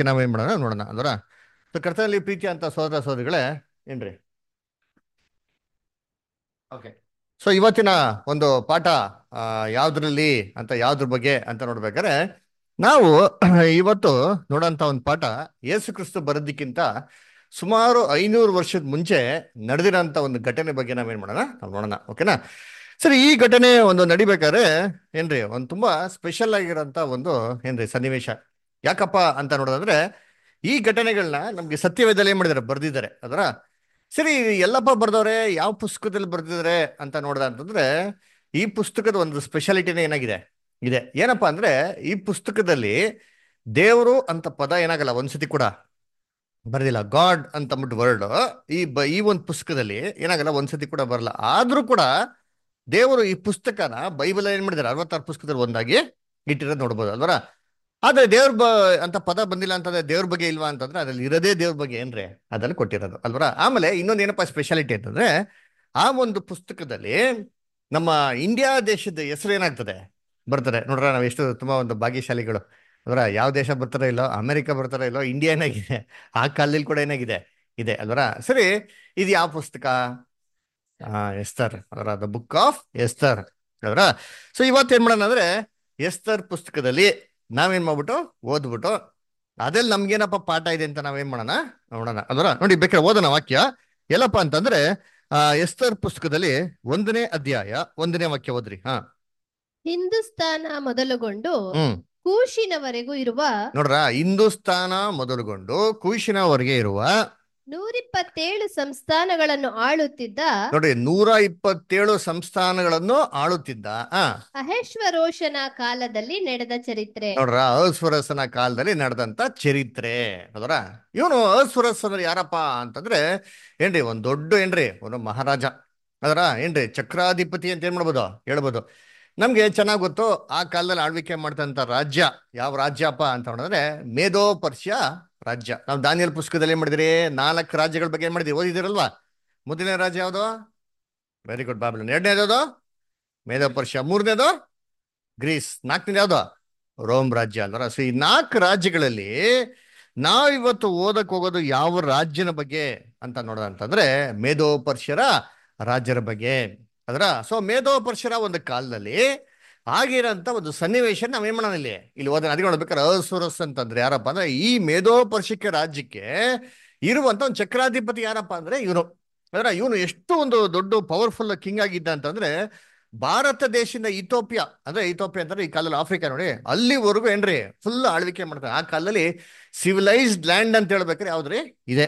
ನಾವು ಏನ್ ಮಾಡೋಣ ನೋಡೋಣ ಅದರ ಸೊ ಕರ್ತನಲ್ಲಿ ಪ್ರೀತಿ ಅಂತ ಸೋದರ ಸೋದರಿಗಳೇ ಏನ್ರಿ ಓಕೆ ಸೊ ಇವತ್ತಿನ ಒಂದು ಪಾಠ ಆ, ಯಾವ್ದ್ರಲ್ಲಿ ಅಂತ ಯಾವ್ದ್ರ ಬಗ್ಗೆ ಅಂತ ನೋಡ್ಬೇಕಾದ್ರೆ ನಾವು ಇವತ್ತು ನೋಡೋಂಥ ಒಂದು ಪಾಠ ಯೇಸು ಕ್ರಿಸ್ತು ಬರೋದಕ್ಕಿಂತ ಸುಮಾರು ಐನೂರು ವರ್ಷದ ಮುಂಚೆ ನಡೆದಿರೋಂಥ ಒಂದು ಘಟನೆ ಬಗ್ಗೆ ನಾವೇನ್ ಮಾಡೋಣ ನಾವು ನೋಡೋಣ ಓಕೆನಾ ಸರಿ ಈ ಘಟನೆ ಒಂದು ನಡಿಬೇಕಾದ್ರೆ ಏನ್ರಿ ಒಂದು ತುಂಬಾ ಸ್ಪೆಷಲ್ ಆಗಿರೋಂಥ ಒಂದು ಏನ್ರಿ ಸನ್ನಿವೇಶ ಯಾಕಪ್ಪ ಅಂತ ನೋಡೋದಂದ್ರೆ ಈ ಘಟನೆಗಳನ್ನ ನಮ್ಗೆ ಸತ್ಯವೇದಲ್ಲಿ ಏನ್ ಮಾಡಿದ್ದಾರೆ ಬರ್ದಿದ್ದಾರೆ ಅದರ ಸರಿ ಎಲ್ಲಪ್ಪ ಬರ್ದವ್ರೆ ಯಾವ ಪುಸ್ತಕದಲ್ಲಿ ಬರ್ದಿದ್ದಾರೆ ಅಂತ ನೋಡ್ದ ಅಂತಂದ್ರೆ ಈ ಪುಸ್ತಕದ ಒಂದು ಸ್ಪೆಷಾಲಿಟಿನೇ ಏನಾಗಿದೆ ಇದೆ ಏನಪ್ಪಾ ಅಂದ್ರೆ ಈ ಪುಸ್ತಕದಲ್ಲಿ ದೇವರು ಅಂತ ಪದ ಏನಾಗಲ್ಲ ಒಂದ್ಸತಿ ಕೂಡ ಬರ್ದಿಲ್ಲ ಗಾಡ್ ಅಂತ ಅಂದ್ಬಿಟ್ಟು ವರ್ಡ್ ಈ ಬ ಈ ಒಂದು ಪುಸ್ತಕದಲ್ಲಿ ಏನಾಗಲ್ಲ ಒಂದ್ಸತಿ ಕೂಡ ಬರಲ್ಲ ಆದ್ರೂ ಕೂಡ ದೇವರು ಈ ಪುಸ್ತಕನ ಬೈಬಲ್ ಏನ್ ಮಾಡಿದ್ದಾರೆ ಅರವತ್ತಾರು ಪುಸ್ತಕದಲ್ಲಿ ಒಂದಾಗಿ ಇಟ್ಟಿರೋದು ನೋಡ್ಬೋದು ಅಲ್ವರ ಆದ್ರೆ ದೇವ್ರ ಬ ಅಂತ ಪದ ಬಂದಿಲ್ಲ ಅಂತಂದ್ರೆ ದೇವ್ರ ಬಗ್ಗೆ ಇಲ್ವಾ ಅಂತಂದ್ರೆ ಅದ್ರಲ್ಲಿ ಇರೋದೇ ದೇವ್ರ ಬಗ್ಗೆ ಏನ್ರಿ ಅದ್ರಲ್ಲಿ ಕೊಟ್ಟಿರೋದು ಅಲ್ವರ ಆಮೇಲೆ ಇನ್ನೊಂದು ಏನಪ್ಪಾ ಸ್ಪೆಷಾಲಿಟಿ ಅಂತಂದ್ರೆ ಆ ಒಂದು ಪುಸ್ತಕದಲ್ಲಿ ನಮ್ಮ ಇಂಡಿಯಾ ದೇಶದ ಹೆಸರು ಏನಾಗ್ತದೆ ಬರ್ತಾರೆ ನೋಡ್ರ ನಾವು ಎಷ್ಟು ತುಂಬಾ ಒಂದು ಭಾಗ್ಯಶಾಲಿಗಳು ಅಲ್ವರ ಯಾವ ದೇಶ ಬರ್ತಾರೋ ಇಲ್ಲೋ ಅಮೆರಿಕ ಬರ್ತಾರೋ ಇಲ್ಲೋ ಇಂಡಿಯಾ ಏನಾಗಿದೆ ಆ ಕಾಲದಲ್ಲಿ ಕೂಡ ಏನಾಗಿದೆ ಇದೆ ಅಲ್ವರ ಸರಿ ಇದು ಯಾವ ಪುಸ್ತಕ ಆ ಎಸ್ತರ್ ಅದರ ದ ಬುಕ್ ಆಫ್ ಎಸ್ತರ್ ಅದರ ಸೊ ಇವತ್ತು ಏನ್ ಮಾಡೋಣ ಅಂದ್ರೆ ಎಸ್ತರ್ ಪುಸ್ತಕದಲ್ಲಿ ನಾವೇನ್ ಮಾಡ್ಬಿಟ್ಟು ಓದ್ಬಿಟ್ಟು ಅದ್ರಲ್ಲಿ ನಮ್ಗೇನಪ್ಪ ಪಾಠ ಇದೆ ಅಂತ ನಾವೇನ್ ಮಾಡೋಣ ನೋಡೋಣ ಅದರ ನೋಡಿ ಬೇಕಾದ್ರೆ ಓದೋಣ ವಾಕ್ಯ ಎಲ್ಲಪ್ಪ ಅಂತಂದ್ರೆ ಆ ಎಸ್ತರ್ ಪುಸ್ತಕದಲ್ಲಿ ಒಂದನೇ ಅಧ್ಯಾಯ ಒಂದನೇ ವಾಕ್ಯ ಓದ್ರಿ ಹಾ ಹಿಂದೂಸ್ತಾನ ಮೊದಲುಗೊಂಡು ಹ್ಮ್ ಕೂಶಿನವರೆಗೂ ಇರುವ ನೋಡ್ರ ಹಿಂದೂಸ್ತಾನ ಮೊದಲುಗೊಂಡು ಕೂಶಿನವರೆಗೆ ಇರುವ ನೂರಿಪ್ಪತ್ತೇಳು ಸಂಸ್ಥಾನಗಳನ್ನು ಆಳುತ್ತಿದ್ದ ನೋಡಿ ನೂರ ಇಪ್ಪತ್ತೇಳು ಸಂಸ್ಥಾನಗಳನ್ನು ಆಳುತ್ತಿದ್ದ ಆ ಅಹೇಶ್ವರೋಷನ ಕಾಲದಲ್ಲಿ ನಡೆದ ಚರಿತ್ರೆ ನೋಡ್ರ ಅಸ್ವರಸನ ಕಾಲದಲ್ಲಿ ನಡೆದಂತ ಚರಿತ್ರೆ ಅದರ ಇವನು ಅಸ್ವರಸ್ ಅಂದ್ರೆ ಯಾರಪ್ಪ ಅಂತಂದ್ರೆ ಏನ್ರಿ ಒಂದ್ ದೊಡ್ಡ ಏನ್ರಿ ಒಂದು ಮಹಾರಾಜ ಅದರ ಏನ್ರಿ ಚಕ್ರಾಧಿಪತಿ ಅಂತ ಏನ್ ಮಾಡ್ಬೋದು ಹೇಳ್ಬೋದು ನಮ್ಗೆ ಚೆನ್ನಾಗ್ ಗೊತ್ತು ಆ ಕಾಲದಲ್ಲಿ ಆಳ್ವಿಕೆ ಮಾಡ್ತಂತ ರಾಜ್ಯ ಯಾವ ರಾಜ್ಯಪ್ಪ ಅಂತ ನೋಡಿದ್ರೆ ಮೇಧೋ ಪರ್ಷ್ಯ ರಾಜ್ಯ ನಾವು ದಾನಿಯಲ್ ಪುಸ್ತಕದಲ್ಲಿ ಏನ್ ಮಾಡಿದಿರಿ ನಾಲ್ಕು ರಾಜ್ಯಗಳ ಬಗ್ಗೆ ಏನ್ ಮಾಡಿದಿರಿ ಓದಿದಿರಲ್ವಾ ಮೊದಲನೇ ರಾಜ್ಯ ಯಾವುದು ವೆರಿ ಗುಡ್ ಬಾಬ್ಲನ್ ಎರಡನೇದು ಯಾವುದು ಮೇಧೋ ಪರ್ಷ್ಯ ಮೂರನೇದು ಗ್ರೀಸ್ ನಾಲ್ಕನೇದು ಯಾವುದು ರೋಮ್ ರಾಜ್ಯ ಅಲ್ವರ ಸೊ ಈ ನಾಲ್ಕು ರಾಜ್ಯಗಳಲ್ಲಿ ನಾವಿವತ್ತು ಓದಕ್ ಹೋಗೋದು ಯಾವ ರಾಜ್ಯನ ಬಗ್ಗೆ ಅಂತ ನೋಡೋದಂತಂದ್ರೆ ಮೇಧೋ ಪರ್ಷ್ಯರ ರಾಜ್ಯರ ಬಗ್ಗೆ ಅದರ ಸೊ ಮೇಧೋ ಪರ್ಷ್ಯರ ಒಂದು ಕಾಲದಲ್ಲಿ ಆಗಿರೋಂಥ ಒಂದು ಸನ್ನಿವೇಶ ನಾವೇನ್ ಮಾಡೋಣ ಇಲ್ಲಿ ಇಲ್ಲಿ ಓದ ಅದಕ್ಕೆ ನೋಡ್ಬೇಕಾದ್ರೆ ಅಸುರಸ್ ಅಂತಂದ್ರೆ ಯಾರಪ್ಪ ಅಂದ್ರೆ ಈ ಮೇಧೋ ಪರ್ಷಿಕ ರಾಜ್ಯಕ್ಕೆ ಇರುವಂತ ಒಂದು ಚಕ್ರಾಧಿಪತಿ ಯಾರಪ್ಪ ಅಂದ್ರೆ ಇವನು ಅದರ ಇವನು ಎಷ್ಟು ಒಂದು ದೊಡ್ಡ ಪವರ್ಫುಲ್ ಕಿಂಗ್ ಆಗಿದ್ದ ಅಂತಂದ್ರೆ ಭಾರತ ದೇಶದಿಂದ ಇಥೋಪಿಯಾ ಅಂದ್ರೆ ಇಥೋಪಿಯಾ ಅಂತಂದ್ರೆ ಈ ಕಾಲದಲ್ಲಿ ಆಫ್ರಿಕಾ ನೋಡಿ ಅಲ್ಲಿವರೆಗೂ ಏನ್ರಿ ಫುಲ್ ಆಳ್ವಿಕೆ ಮಾಡ್ತಾರೆ ಆ ಕಾಲದಲ್ಲಿ ಸಿವಿಲೈಸ್ಡ್ ಲ್ಯಾಂಡ್ ಅಂತ ಹೇಳ್ಬೇಕಾದ್ರೆ ಯಾವ್ದ್ರಿ ಇದೆ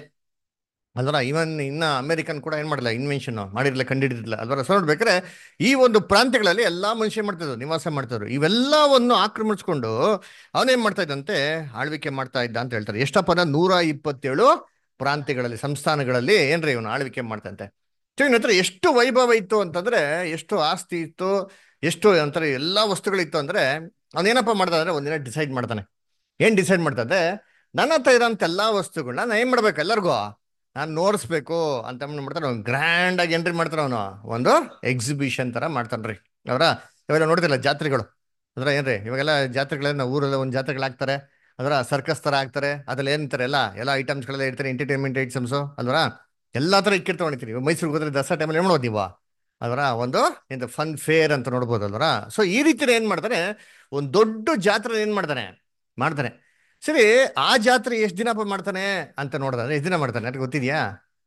ಅಲ್ವರ ಇವನ್ ಇನ್ನ ಅಮೆರಿಕನ್ ಕೂಡ ಏನ್ ಮಾಡಲ್ಲ ಇನ್ವೆನ್ಷನ್ ಮಾಡಿರ್ಲಿಲ್ಲ ಕಂಡಿಡಿದಿಲ್ಲ ಅಲ್ವರ ಸೊ ನೋಡ್ಬೇಕಾದ್ರೆ ಈ ಒಂದು ಪ್ರಾಂತ್ಯಗಳಲ್ಲಿ ಎಲ್ಲಾ ಮನುಷ್ಯ ಮಾಡ್ತಿದ್ರು ನಿವಾಸ ಮಾಡ್ತಿದ್ರು ಇವೆಲ್ಲವನ್ನು ಆಕ್ರಮಿಸ್ಕೊಂಡು ಅವನೇನ್ ಮಾಡ್ತಾ ಇದ್ದಂತೆ ಆಳ್ವಿಕೆ ಮಾಡ್ತಾ ಇದ್ದ ಅಂತ ಹೇಳ್ತಾರೆ ಎಷ್ಟಪ್ಪ ಅಂದ್ರೆ ನೂರ ಇಪ್ಪತ್ತೇಳು ಪ್ರಾಂತ್ಯಗಳಲ್ಲಿ ಸಂಸ್ಥಾನಗಳಲ್ಲಿ ಏನ್ರಿ ಇವನು ಆಳ್ವಿಕೆ ಮಾಡ್ತಂತೆ ಸೊ ಇವನ ಹತ್ರ ಎಷ್ಟು ವೈಭವ ಇತ್ತು ಅಂತಂದ್ರೆ ಎಷ್ಟು ಆಸ್ತಿ ಇತ್ತು ಎಷ್ಟು ಅಂತಾರೆ ಎಲ್ಲಾ ವಸ್ತುಗಳಿತ್ತು ಅಂದ್ರೆ ಅವನೇನಪ್ಪ ಮಾಡ್ದ ಅಂದ್ರೆ ಒಂದಿನ ಡಿಸೈಡ್ ಮಾಡ್ತಾನೆ ಏನ್ ಡಿಸೈಡ್ ಮಾಡ್ತಂದ್ರೆ ನನ್ನ ಹತ್ರ ಇರೋಂಥ ಎಲ್ಲಾ ವಸ್ತುಗಳನ್ನ ನಾನು ಏನ್ ಮಾಡ್ಬೇಕು ಎಲ್ಲರಿಗೂ ನಾನು ನೋಡಿಸ್ಬೇಕು ಅಂತ ಏನ್ ಮಾಡ್ತಾನೆ ಅವ್ನು ಗ್ರ್ಯಾಂಡ್ ಆಗಿ ಎಂಟ್ರಿ ಮಾಡ್ತಾನೆ ಅವನು ಒಂದು ಎಕ್ಸಿಬಿಷನ್ ತರ ಮಾಡ್ತಾನ್ರಿ ಅವರ ಇವೆಲ್ಲ ನೋಡ್ತಿಲ್ಲ ಜಾತ್ರೆಗಳು ಅದ್ರ ಏನ್ರಿ ಇವಾಗೆಲ್ಲ ಜಾತ್ರೆಗಳೆಲ್ಲ ಊರೆಲ್ಲ ಒಂದು ಜಾತ್ರೆಗಳಾಗ್ತಾರೆ ಅದರ ಸರ್ಕಸ್ ತರ ಆಗ್ತಾರೆ ಅದ್ರಲ್ಲಿ ಏನಂತಾರೆ ಎಲ್ಲ ಎಲ್ಲ ಐಟಮ್ಸ್ಗಳೆಲ್ಲ ಇರ್ತಾರೆ ಎಂಟರ್ಟೈನ್ಮೆಂಟ್ ಐಟಮ್ಸ್ ಅಲ್ವರ ಎಲ್ಲಾ ತರ ಇಕ್ಕಿರ್ತಾವ ಹೊಣಿತೀರಿ ಮೈಸೂರಿಗೆ ಹೋದ್ರೆ ದಸರಾ ಟೈಮಲ್ಲಿ ಏನ್ ಮಾಡೋದು ನೀವು ಅದರ ಒಂದು ಎಂತ ಫನ್ ಫೇರ್ ಅಂತ ನೋಡ್ಬೋದು ಅಲ್ವರ ಸೊ ಈ ರೀತಿ ಏನ್ ಮಾಡ್ತಾನೆ ಒಂದು ದೊಡ್ಡ ಜಾತ್ರೆ ಏನ್ ಮಾಡ್ತಾನೆ ಮಾಡ್ತಾನೆ ಸರಿ ಆ ಜಾತ್ರೆ ಎಷ್ಟು ದಿನಪ್ಪ ಮಾಡ್ತಾನೆ ಅಂತ ನೋಡಿದ್ರೆ ಎಷ್ಟು ದಿನ ಮಾಡ್ತಾನೆ ಅಂತ ಗೊತ್ತಿದ್ಯಾ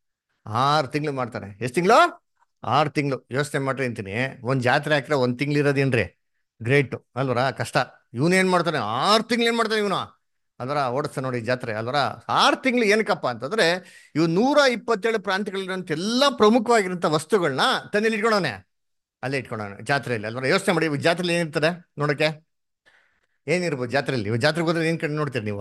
ಆರು ತಿಂಗಳು ಮಾಡ್ತಾನೆ ಎಷ್ಟು ತಿಂಗಳು ಆರು ತಿಂಗಳು ಯೋಚನೆ ಮಾಡ್ರಿ ಅಂತೀನಿ ಒಂದ್ ಜಾತ್ರೆ ಹಾಕಿದ್ರೆ ಒಂದ್ ತಿಂಗಳು ಇರೋದೇನ್ರಿ ಗ್ರೇಟ್ ಅಲ್ವರ ಕಷ್ಟ ಇವನ್ ಏನ್ ಮಾಡ್ತಾನೆ ಆರು ತಿಂಗಳು ಏನ್ ಮಾಡ್ತಾನೆ ಇವನು ಅದರ ಓಡಿಸ್ತಾನೆ ನೋಡಿ ಜಾತ್ರೆ ಅಲ್ವರ ಆರು ತಿಂಗಳು ಏನಕ್ಕಪ್ಪ ಅಂತಂದ್ರೆ ಇವ್ ನೂರ ಇಪ್ಪತ್ತೇಳು ಪ್ರಾಂತ್ಯಗಳಿರೋಂಥ ಎಲ್ಲಾ ಪ್ರಮುಖವಾಗಿರೋಂಥ ವಸ್ತುಗಳನ್ನ ತನ್ನಲ್ಲಿ ಇಟ್ಕೊಂಡವನೆ ಅಲ್ಲೇ ಇಟ್ಕೊಂಡವನೆ ಜಾತ್ರೆಯಲ್ಲಿ ಅಲ್ವರ ಯೋಚನೆ ಮಾಡಿ ಇವಾಗ ಜಾತ್ರೆಯಲ್ಲಿ ಏನಿರ್ತದೆ ನೋಡಕ್ಕೆ ಏನಿರ್ಬೋದು ಜಾತ್ರೆಯಲ್ಲಿ ಇವಾಗ ಜಾತ್ರೆಗೆ ಹೋದ್ರೆ ಏನ್ ಕಡೆ ನೋಡ್ತೀರಿ ನೀವು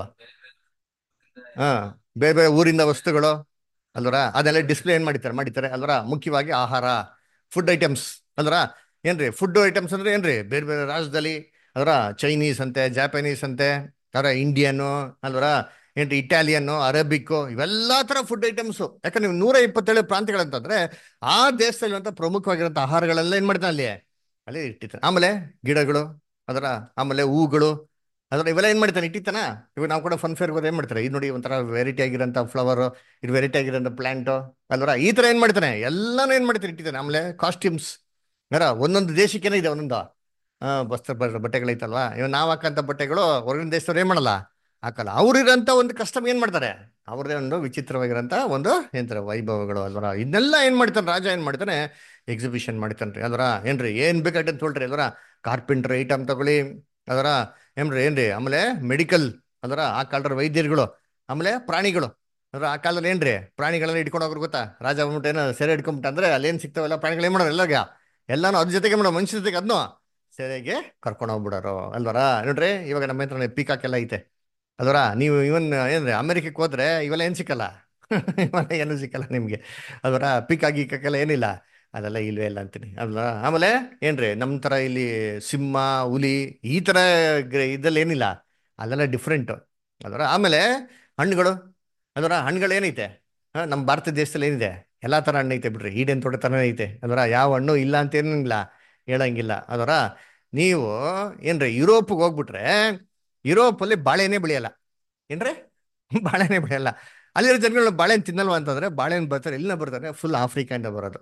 ಹಾ ಬೇರೆ ಬೇರೆ ಊರಿಂದ ವಸ್ತುಗಳು ಅಲ್ವರ ಅದೆಲ್ಲ ಡಿಸ್ಪ್ಲೇ ಏನ್ ಮಾಡಿರ್ತಾರೆ ಮಾಡಿರ್ತಾರೆ ಅಲ್ವರ ಮುಖ್ಯವಾಗಿ ಆಹಾರ ಫುಡ್ ಐಟಮ್ಸ್ ಅಲ್ವರ ಏನ್ರಿ ಫುಡ್ ಐಟಮ್ಸ್ ಅಂದ್ರೆ ಏನ್ರಿ ಬೇರೆ ಬೇರೆ ರಾಜ್ಯದಲ್ಲಿ ಅದರ ಚೈನೀಸ್ ಅಂತೆ ಜಾಪನೀಸ್ ಅಂತೆ ಅದರ ಇಂಡಿಯನ್ ಅಲ್ವರ ಏನ್ರಿ ಇಟಾಲಿಯನ್ ಅರೇಬಿಕ್ ಇವೆಲ್ಲಾ ತರ ಫುಡ್ ಐಟಮ್ಸ್ ಯಾಕಂದ್ರೆ ನೀವು ನೂರ ಇಪ್ಪತ್ತೇಳು ಪ್ರಾಂತ್ಯಗಳಂತಂದ್ರೆ ಆ ದೇಶದಲ್ಲಿರುವಂತ ಪ್ರಮುಖವಾಗಿರುವಂತ ಆಹಾರಗಳೆಲ್ಲ ಏನ್ ಮಾಡ್ತಾನೆ ಅಲ್ಲಿ ಅಲ್ಲಿ ಇಟ್ಟಿರ್ತಾರೆ ಆಮೇಲೆ ಗಿಡಗಳು ಅದರ ಆಮೇಲೆ ಹೂಗಳು ಅದ್ರ ಇವೆಲ್ಲ ಏನ್ ಮಾಡ್ತಾನೆ ಇಟ್ಟಿತ್ತಾನ ಇವಾಗ ನಾವು ಕೂಡ ಫನ್ ಫೇರ್ ಹೋದ್ರೆ ಏನ್ ಮಾಡ್ತಾರೆ ಇದು ನೋಡಿ ಒಂಥರ ವೆರೈಟಿ ಆಗಿರೋಂಥ ಫ್ಲವರ್ ಇದು ವೆರೈಟಿ ಆಗಿರೋಂಥ ಪ್ಲಾಂಟ್ ಅಲ್ವರ ಈ ತರ ಏನ್ ಮಾಡ್ತಾನೆ ಎಲ್ಲಾನು ಏನ್ ಮಾಡ್ತಾನೆ ಇಟ್ಟಿದ್ದಾನೆ ಆಮೇಲೆ ಕಾಸ್ಟ್ಯೂಮ್ಸ್ ಅರ ಒಂದೊಂದು ದೇಶಕ್ಕೇನೆ ಇದೆ ಒಂದೊಂದು ಆ ವಸ್ತ್ರ ಬ- ಬಟ್ಟೆಗಳೈತಲ್ವಾ ಇವಾಗ ನಾವ್ ಹಾಕಂತ ಬಟ್ಟೆಗಳು ಹೊರಗಿನ ದೇಶದವ್ರು ಏನ್ ಮಾಡಲ್ಲ ಹಾಕಲ್ಲ ಅವ್ರಿರಂತ ಒಂದು ಕಸ್ಟಮ್ ಏನ್ ಮಾಡ್ತಾರೆ ಅವ್ರದೇ ಒಂದು ವಿಚಿತ್ರವಾಗಿರೋಂಥ ಒಂದು ಏನಂತಾರೆ ವೈಭವಗಳು ಅಲ್ವರ ಇದನ್ನೆಲ್ಲ ಏನ್ ಮಾಡ್ತಾನೆ ರಾಜ ಏನ್ ಮಾಡ್ತಾನೆ ಎಕ್ಸಿಬಿಷನ್ ಮಾಡ್ತಾನ್ರಿ ಅಲ್ವರ ಏನ್ರಿ ಏನ್ ಬೇಕಾಯ್ತು ತೊಳ್ರಿ ಅಲ್ವರ ಕಾರ್ಪೆಂಟರ್ ಐಟಮ್ ತಗೊಳ್ಳಿ ಅದರ ಏನ್ರಿ ಏನ್ರಿ ಆಮೇಲೆ ಮೆಡಿಕಲ್ ಅದರ ಆ ಕಾಲದ ವೈದ್ಯರುಗಳು ಆಮೇಲೆ ಪ್ರಾಣಿಗಳು ಅಂದ್ರೆ ಆ ಕಾಲದಲ್ಲಿ ಏನ್ರಿ ಪ್ರಾಣಿಗಳನ್ನ ಇಟ್ಕೊಂಡು ಹೋಗ್ರು ಗೊತ್ತಾ ರಾಜ ಬಂದ್ಬಿಟ್ಟು ಏನೋ ಸೆರೆ ಹಿಡ್ಕೊಂಬಿಟ್ಟು ಅಂದ್ರೆ ಅಲ್ಲೇನ್ ಸಿಗ್ತಾವಲ್ಲ ಪ್ರಾಣಿಗಳು ಏನ್ ಮಾಡೋರು ಎಲ್ಲಾಗ ಎಲ್ಲಾನು ಅದ್ರ ಜೊತೆಗೆ ಮಾಡೋ ಮನುಷ್ಯ ಜೊತೆಗೆ ಅದನ್ನು ಸೆರೆಗೆ ಕರ್ಕೊಂಡು ಹೋಗ್ಬಿಡೋರು ಅಲ್ವರ ನೋಡ್ರಿ ಇವಾಗ ನಮ್ಮ ಹತ್ರ ಪೀಕಾಕ್ ಎಲ್ಲ ಐತೆ ಅಲ್ವರ ನೀವು ಇವನ್ ಏನ್ರಿ ಅಮೆರಿಕಕ್ಕೆ ಹೋದ್ರೆ ಇವೆಲ್ಲ ಏನ್ ಸಿಕ್ಕಲ್ಲ ಇವೆಲ್ಲ ಏನು ಸಿಕ್ಕಲ್ಲ ನಿಮ್ಗೆ ಅಲ್ವರ ಪೀಕಾಕ್ ಗೀಕಾಕೆಲ್ಲ ಏನಿಲ್ಲ ಅದೆಲ್ಲ ಇಲ್ವೇ ಇಲ್ಲ ಅಂತೀನಿ ಅಲ್ವಾ ಆಮೇಲೆ ಏನ್ರಿ ನಮ್ಮ ಥರ ಇಲ್ಲಿ ಸಿಂಹ ಹುಲಿ ಈ ಥರ ಗ್ರ- ಇದ್ರಲ್ಲಿ ಏನಿಲ್ಲ ಅಲ್ಲೆಲ್ಲ ಡಿಫ್ರೆಂಟ್ ಅಲ್ವರ ಆಮೇಲೆ ಹಣ್ಣುಗಳು ಅಲ್ವರ ಹಣ್ಣುಗಳು ಏನೈತೆ ಹಾ, ನಮ್ಮ ಭಾರತ ದೇಶದಲ್ಲಿ ಏನಿದೆ ಎಲ್ಲ ಥರ ಹಣ್ಣು ಐತೆ ಬಿಡ್ರಿ ಈಡೇನ್ ತೋಟ ಥರನೇ ಐತೆ ಅಲ್ವರ ಯಾವ ಹಣ್ಣು ಇಲ್ಲ ಅಂತ ಏನಿಲ್ಲ ಹೇಳಂಗಿಲ್ಲ ಅದರ ನೀವು ಏನ್ರಿ ಯುರೋಪ್ಗೆ ಹೋಗ್ಬಿಟ್ರೆ ಯುರೋಪಲ್ಲಿ ಬಾಳೆನೇ ಬೆಳೆಯಲ್ಲ ಏನ್ರಿ ಬಾಳೆನೇ ಬೆಳೆಯಲ್ಲ ಅಲ್ಲಿರೋ ಜನಗಳು ಬಾಳೆಹಣ್ಣು ತಿನ್ನಲ್ವಾ ಅಂತಂದ್ರೆ ಬಾಳೆಹಣ್ಣು ಬರ್ತಾರೆ ಇಲ್ಲಿನ ಬರ್ತಾರೆ ಫುಲ್ ಆಫ್ರಿಕಾಯಿಂದ ಬರೋದು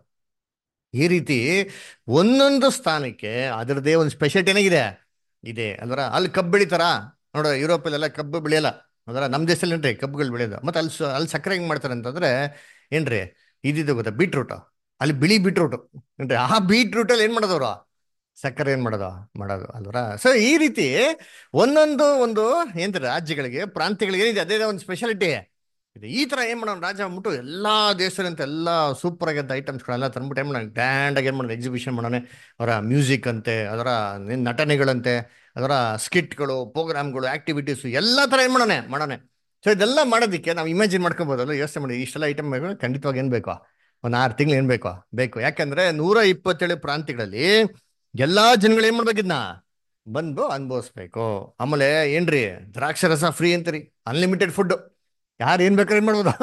ಈ ರೀತಿ ಒಂದೊಂದು ಸ್ಥಾನಕ್ಕೆ ಅದರದೇ ಒಂದು ಸ್ಪೆಷಾಲಿಟಿ ಏನಾಗಿದೆ ಇದೆ ಅಲ್ವರ ಅಲ್ಲಿ ಕಬ್ಬು ಬೆಳಿತಾರ ನೋಡ ಯುರೋಪಲ್ಲೆಲ್ಲ ಕಬ್ಬು ಬೆಳೆಯಲ್ಲ ಅದರ ನಮ್ಮ ದೇಶದಲ್ಲಿ ಏನ್ರಿ ಕಬ್ಬುಗಳು ಬೆಳೆಯೋದು ಮತ್ತೆ ಅಲ್ಲಿ ಸ- ಅಲ್ಲಿ ಸಕ್ಕರೆ ಹೆಂಗ್ ಮಾಡ್ತಾರೆ ಅಂತಂದ್ರೆ ಏನ್ರಿ ಇದಿದ್ದು ಗೊತ್ತಾ ಬೀಟ್ರೂಟ್ ಅಲ್ಲಿ ಬಿಳಿ ಬೀಟ್ರೂಟ್ ಏನ್ರಿ ಆ ಬೀಟ್ರೂಟಲ್ಲಿ ಏನ್ ಮಾಡೋದವ್ರು ಸಕ್ಕರೆ ಏನ್ ಮಾಡೋದು ಮಾಡೋದು ಅಲ್ವರ ಸೊ ಈ ರೀತಿ ಒಂದೊಂದು ಒಂದು ಏನ್ರಿ ರಾಜ್ಯಗಳಿಗೆ ಪ್ರಾಂತ್ಯಗಳಿಗೆ ಏನಿದೆ ಅದೇ ಒಂದು ಸ್ಪೆಷಾಲಿಟಿ ಇದೆ ಈ ತರ ಏನ್ ಮಾಡೋಣ ರಾಜ ಅಂದ್ಬಿಟ್ಟು ಎಲ್ಲಾ ದೇಶದಂತ ಎಲ್ಲ ಸೂಪರ್ ಆಗಿದ್ದ ಐಟಮ್ಸ್ಗಳೆಲ್ಲ ತಂದ್ಬಿಟ್ಟು ಏನ್ ಮಾಡೋಣ ಗ್ರ್ಯಾಂಡ್ ಆಗಿ ಏನ್ ಮಾಡೋಣ ಎಕ್ಸಿಬಿಷನ್ ಮಾಡೋಣ ಅವರ ಮ್ಯೂಸಿಕ್ ಅಂತೆ ಅದರ ನಟನೆಗಳಂತೆ ಅದರ ಸ್ಕಿಟ್ಗಳು ಪ್ರೋಗ್ರಾಮ್ಗಳು ಆಕ್ಟಿವಿಟೀಸ್ ಎಲ್ಲ ತರ ಏನ್ ಮಾಡೋಣ ಮಾಡೋಣ ಸೊ ಇದೆಲ್ಲ ಮಾಡೋದಕ್ಕೆ ನಾವು ಇಮ್ಯಾಜಿನ್ ಮಾಡ್ಕೋಬಹುದಲ್ಲ ಯೋಚನೆ ಮಾಡಿ ಇಷ್ಟೆಲ್ಲ ಐಟಮ್ ಖಂಡಿತವಾಗಿ ಏನ್ ಬೇಕು ಒಂದು ಆರು ತಿಂಗಳು ಏನ್ ಬೇಕು ಬೇಕು ಯಾಕಂದ್ರೆ ನೂರ ಇಪ್ಪತ್ತೇಳು ಪ್ರಾಂತ್ಯಗಳಲ್ಲಿ ಎಲ್ಲಾ ಜನಗಳು ಏನ್ ಮಾಡ್ಬೇಕಿದ್ನ ಬಂದು ಅನುಭವಿಸ್ಬೇಕು ಆಮೇಲೆ ಏನ್ರಿ ದ್ರಾಕ್ಷರಸ ಫ್ರೀ ಅಂತೀರಿ ಅನ್ಲಿಮಿಟೆಡ್ ಫುಡ್ ಯಾರು ಏನ್ ಬೇಕಾದ್ರೆ ಏನ್ ಮಾಡ್ಬೋದು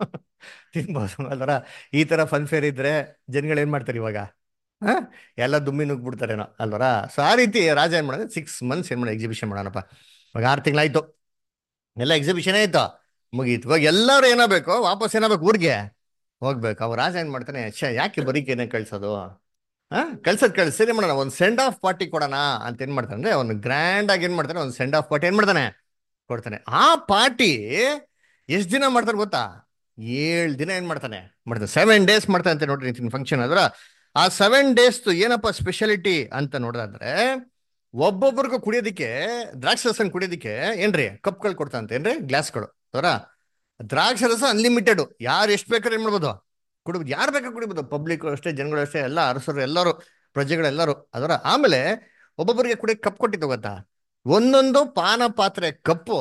ತಿನ್ಬೋದು ಅಲ್ವರ ಈ ತರ ಫನ್ ಫೇರ್ ಇದ್ರೆ ಜನಗಳು ಏನ್ ಮಾಡ್ತಾರೆ ಇವಾಗ ಹ? ಎಲ್ಲ ದುಮ್ಮಿ ನುಗ್ಬಿಡ್ತಾರೇನೋ ಅಲ್ವರ ಸೊ ಆ ರೀತಿ ರಾಜ ಏನ್ ಮಾಡೋದು ಸಿಕ್ಸ್ ಮಂತ್ಸ್ ಏನ್ ಮಾಡೋದು ಎಕ್ಸಿಬಿಷನ್ ಮಾಡೋಣಪ್ಪ ಇವಾಗ ಆರು ತಿಂಗಳಾಯ್ತು ಎಲ್ಲ ಎಕ್ಸಿಬಿಷನ್ ಆಯ್ತು ಮುಗೀತು ಇವಾಗ ಎಲ್ಲರೂ ಏನಾಗಬೇಕು ವಾಪಸ್ ಏನಾಗಬೇಕು ಊರಿಗೆ ಹೋಗ್ಬೇಕು ಅವ ರಾಜ ಏನ್ ಮಾಡ್ತಾನೆ ಛೇ ಯಾಕೆ ಬರೀಕೇನೆ ಕಳ್ಸೋದು ಹಾ ಕಳ್ಸೋದ್ ಕಳ್ಸಿ ಸರಿ ಮಾಡೋಣ ಒಂದು ಸೆಂಡ್ ಆಫ್ ಪಾರ್ಟಿ ಕೊಡೋಣ ಅಂತ ಏನ್ ಮಾಡ್ತಾನೆ ಅಂದ್ರೆ ಅವ್ನು ಗ್ರ್ಯಾಂಡ್ ಆಗಿ ಏನ್ ಮಾಡ್ತಾನೆ ಒಂದು ಸೆಂಡ್ ಆಫ್ ಪಾರ್ಟಿ ಏನ್ ಮಾಡ್ತಾನೆ ಕೊಡ್ತಾನೆ ಆ ಪಾರ್ಟಿ ಎಷ್ಟ್ ದಿನ ಮಾಡ್ತಾನೆ ಗೊತ್ತಾ ಏಳ್ ದಿನ ಏನ್ ಮಾಡ್ತಾನೆ ಮಾಡ್ತಾನೆ ಸೆವೆನ್ ಡೇಸ್ ಮಾಡ್ತಾನೆ ಅಂತ ನೋಡ್ರಿ ಫಂಕ್ಷನ್ ಅದ್ರ ಆ ಸೆವೆನ್ ಡೇಸ್ ಏನಪ್ಪ ಸ್ಪೆಷಾಲಿಟಿ ಅಂತ ನೋಡೋದಾದ್ರೆ ಒಬ್ಬೊಬ್ರಿಗೂ ಕುಡಿಯೋದಿಕ್ಕೆ ದ್ರಾಕ್ಷರಸನ್ ಕುಡಿಯೋದಿಕ್ಕೆ ಏನ್ರಿ ಕಪ್ಗಳು ಕೊಡ್ತಾನಂತೆ ಏನ್ರಿ ಗ್ಲಾಸ್ಗಳು ಅವರ ದ್ರಾಕ್ಷರಸ ಅನ್ಲಿಮಿಟೆಡ್ ಯಾರು ಎಷ್ಟು ಬೇಕಾದ್ರೆ ಏನ್ ಮಾಡ್ಬೋದು ಕುಡಿಬೋದು ಯಾರು ಬೇಕಾದ್ರೆ ಕುಡಿಬೋದು ಪಬ್ಲಿಕ್ ಅಷ್ಟೇ ಜನಗಳು ಅಷ್ಟೇ ಎಲ್ಲ ಅರಸರು ಎಲ್ಲರೂ ಪ್ರಜೆಗಳೆಲ್ಲರೂ ಅದರ ಆಮೇಲೆ ಒಬ್ಬೊಬ್ಬರಿಗೆ ಕುಡಿಯಕ್ಕೆ ಕಪ್ ಕೊಟ್ಟಿದ್ದು ಗೊತ್ತಾ ಒಂದೊಂದು ಪಾನ ಪಾತ್ರೆ ಕಪ್ಪು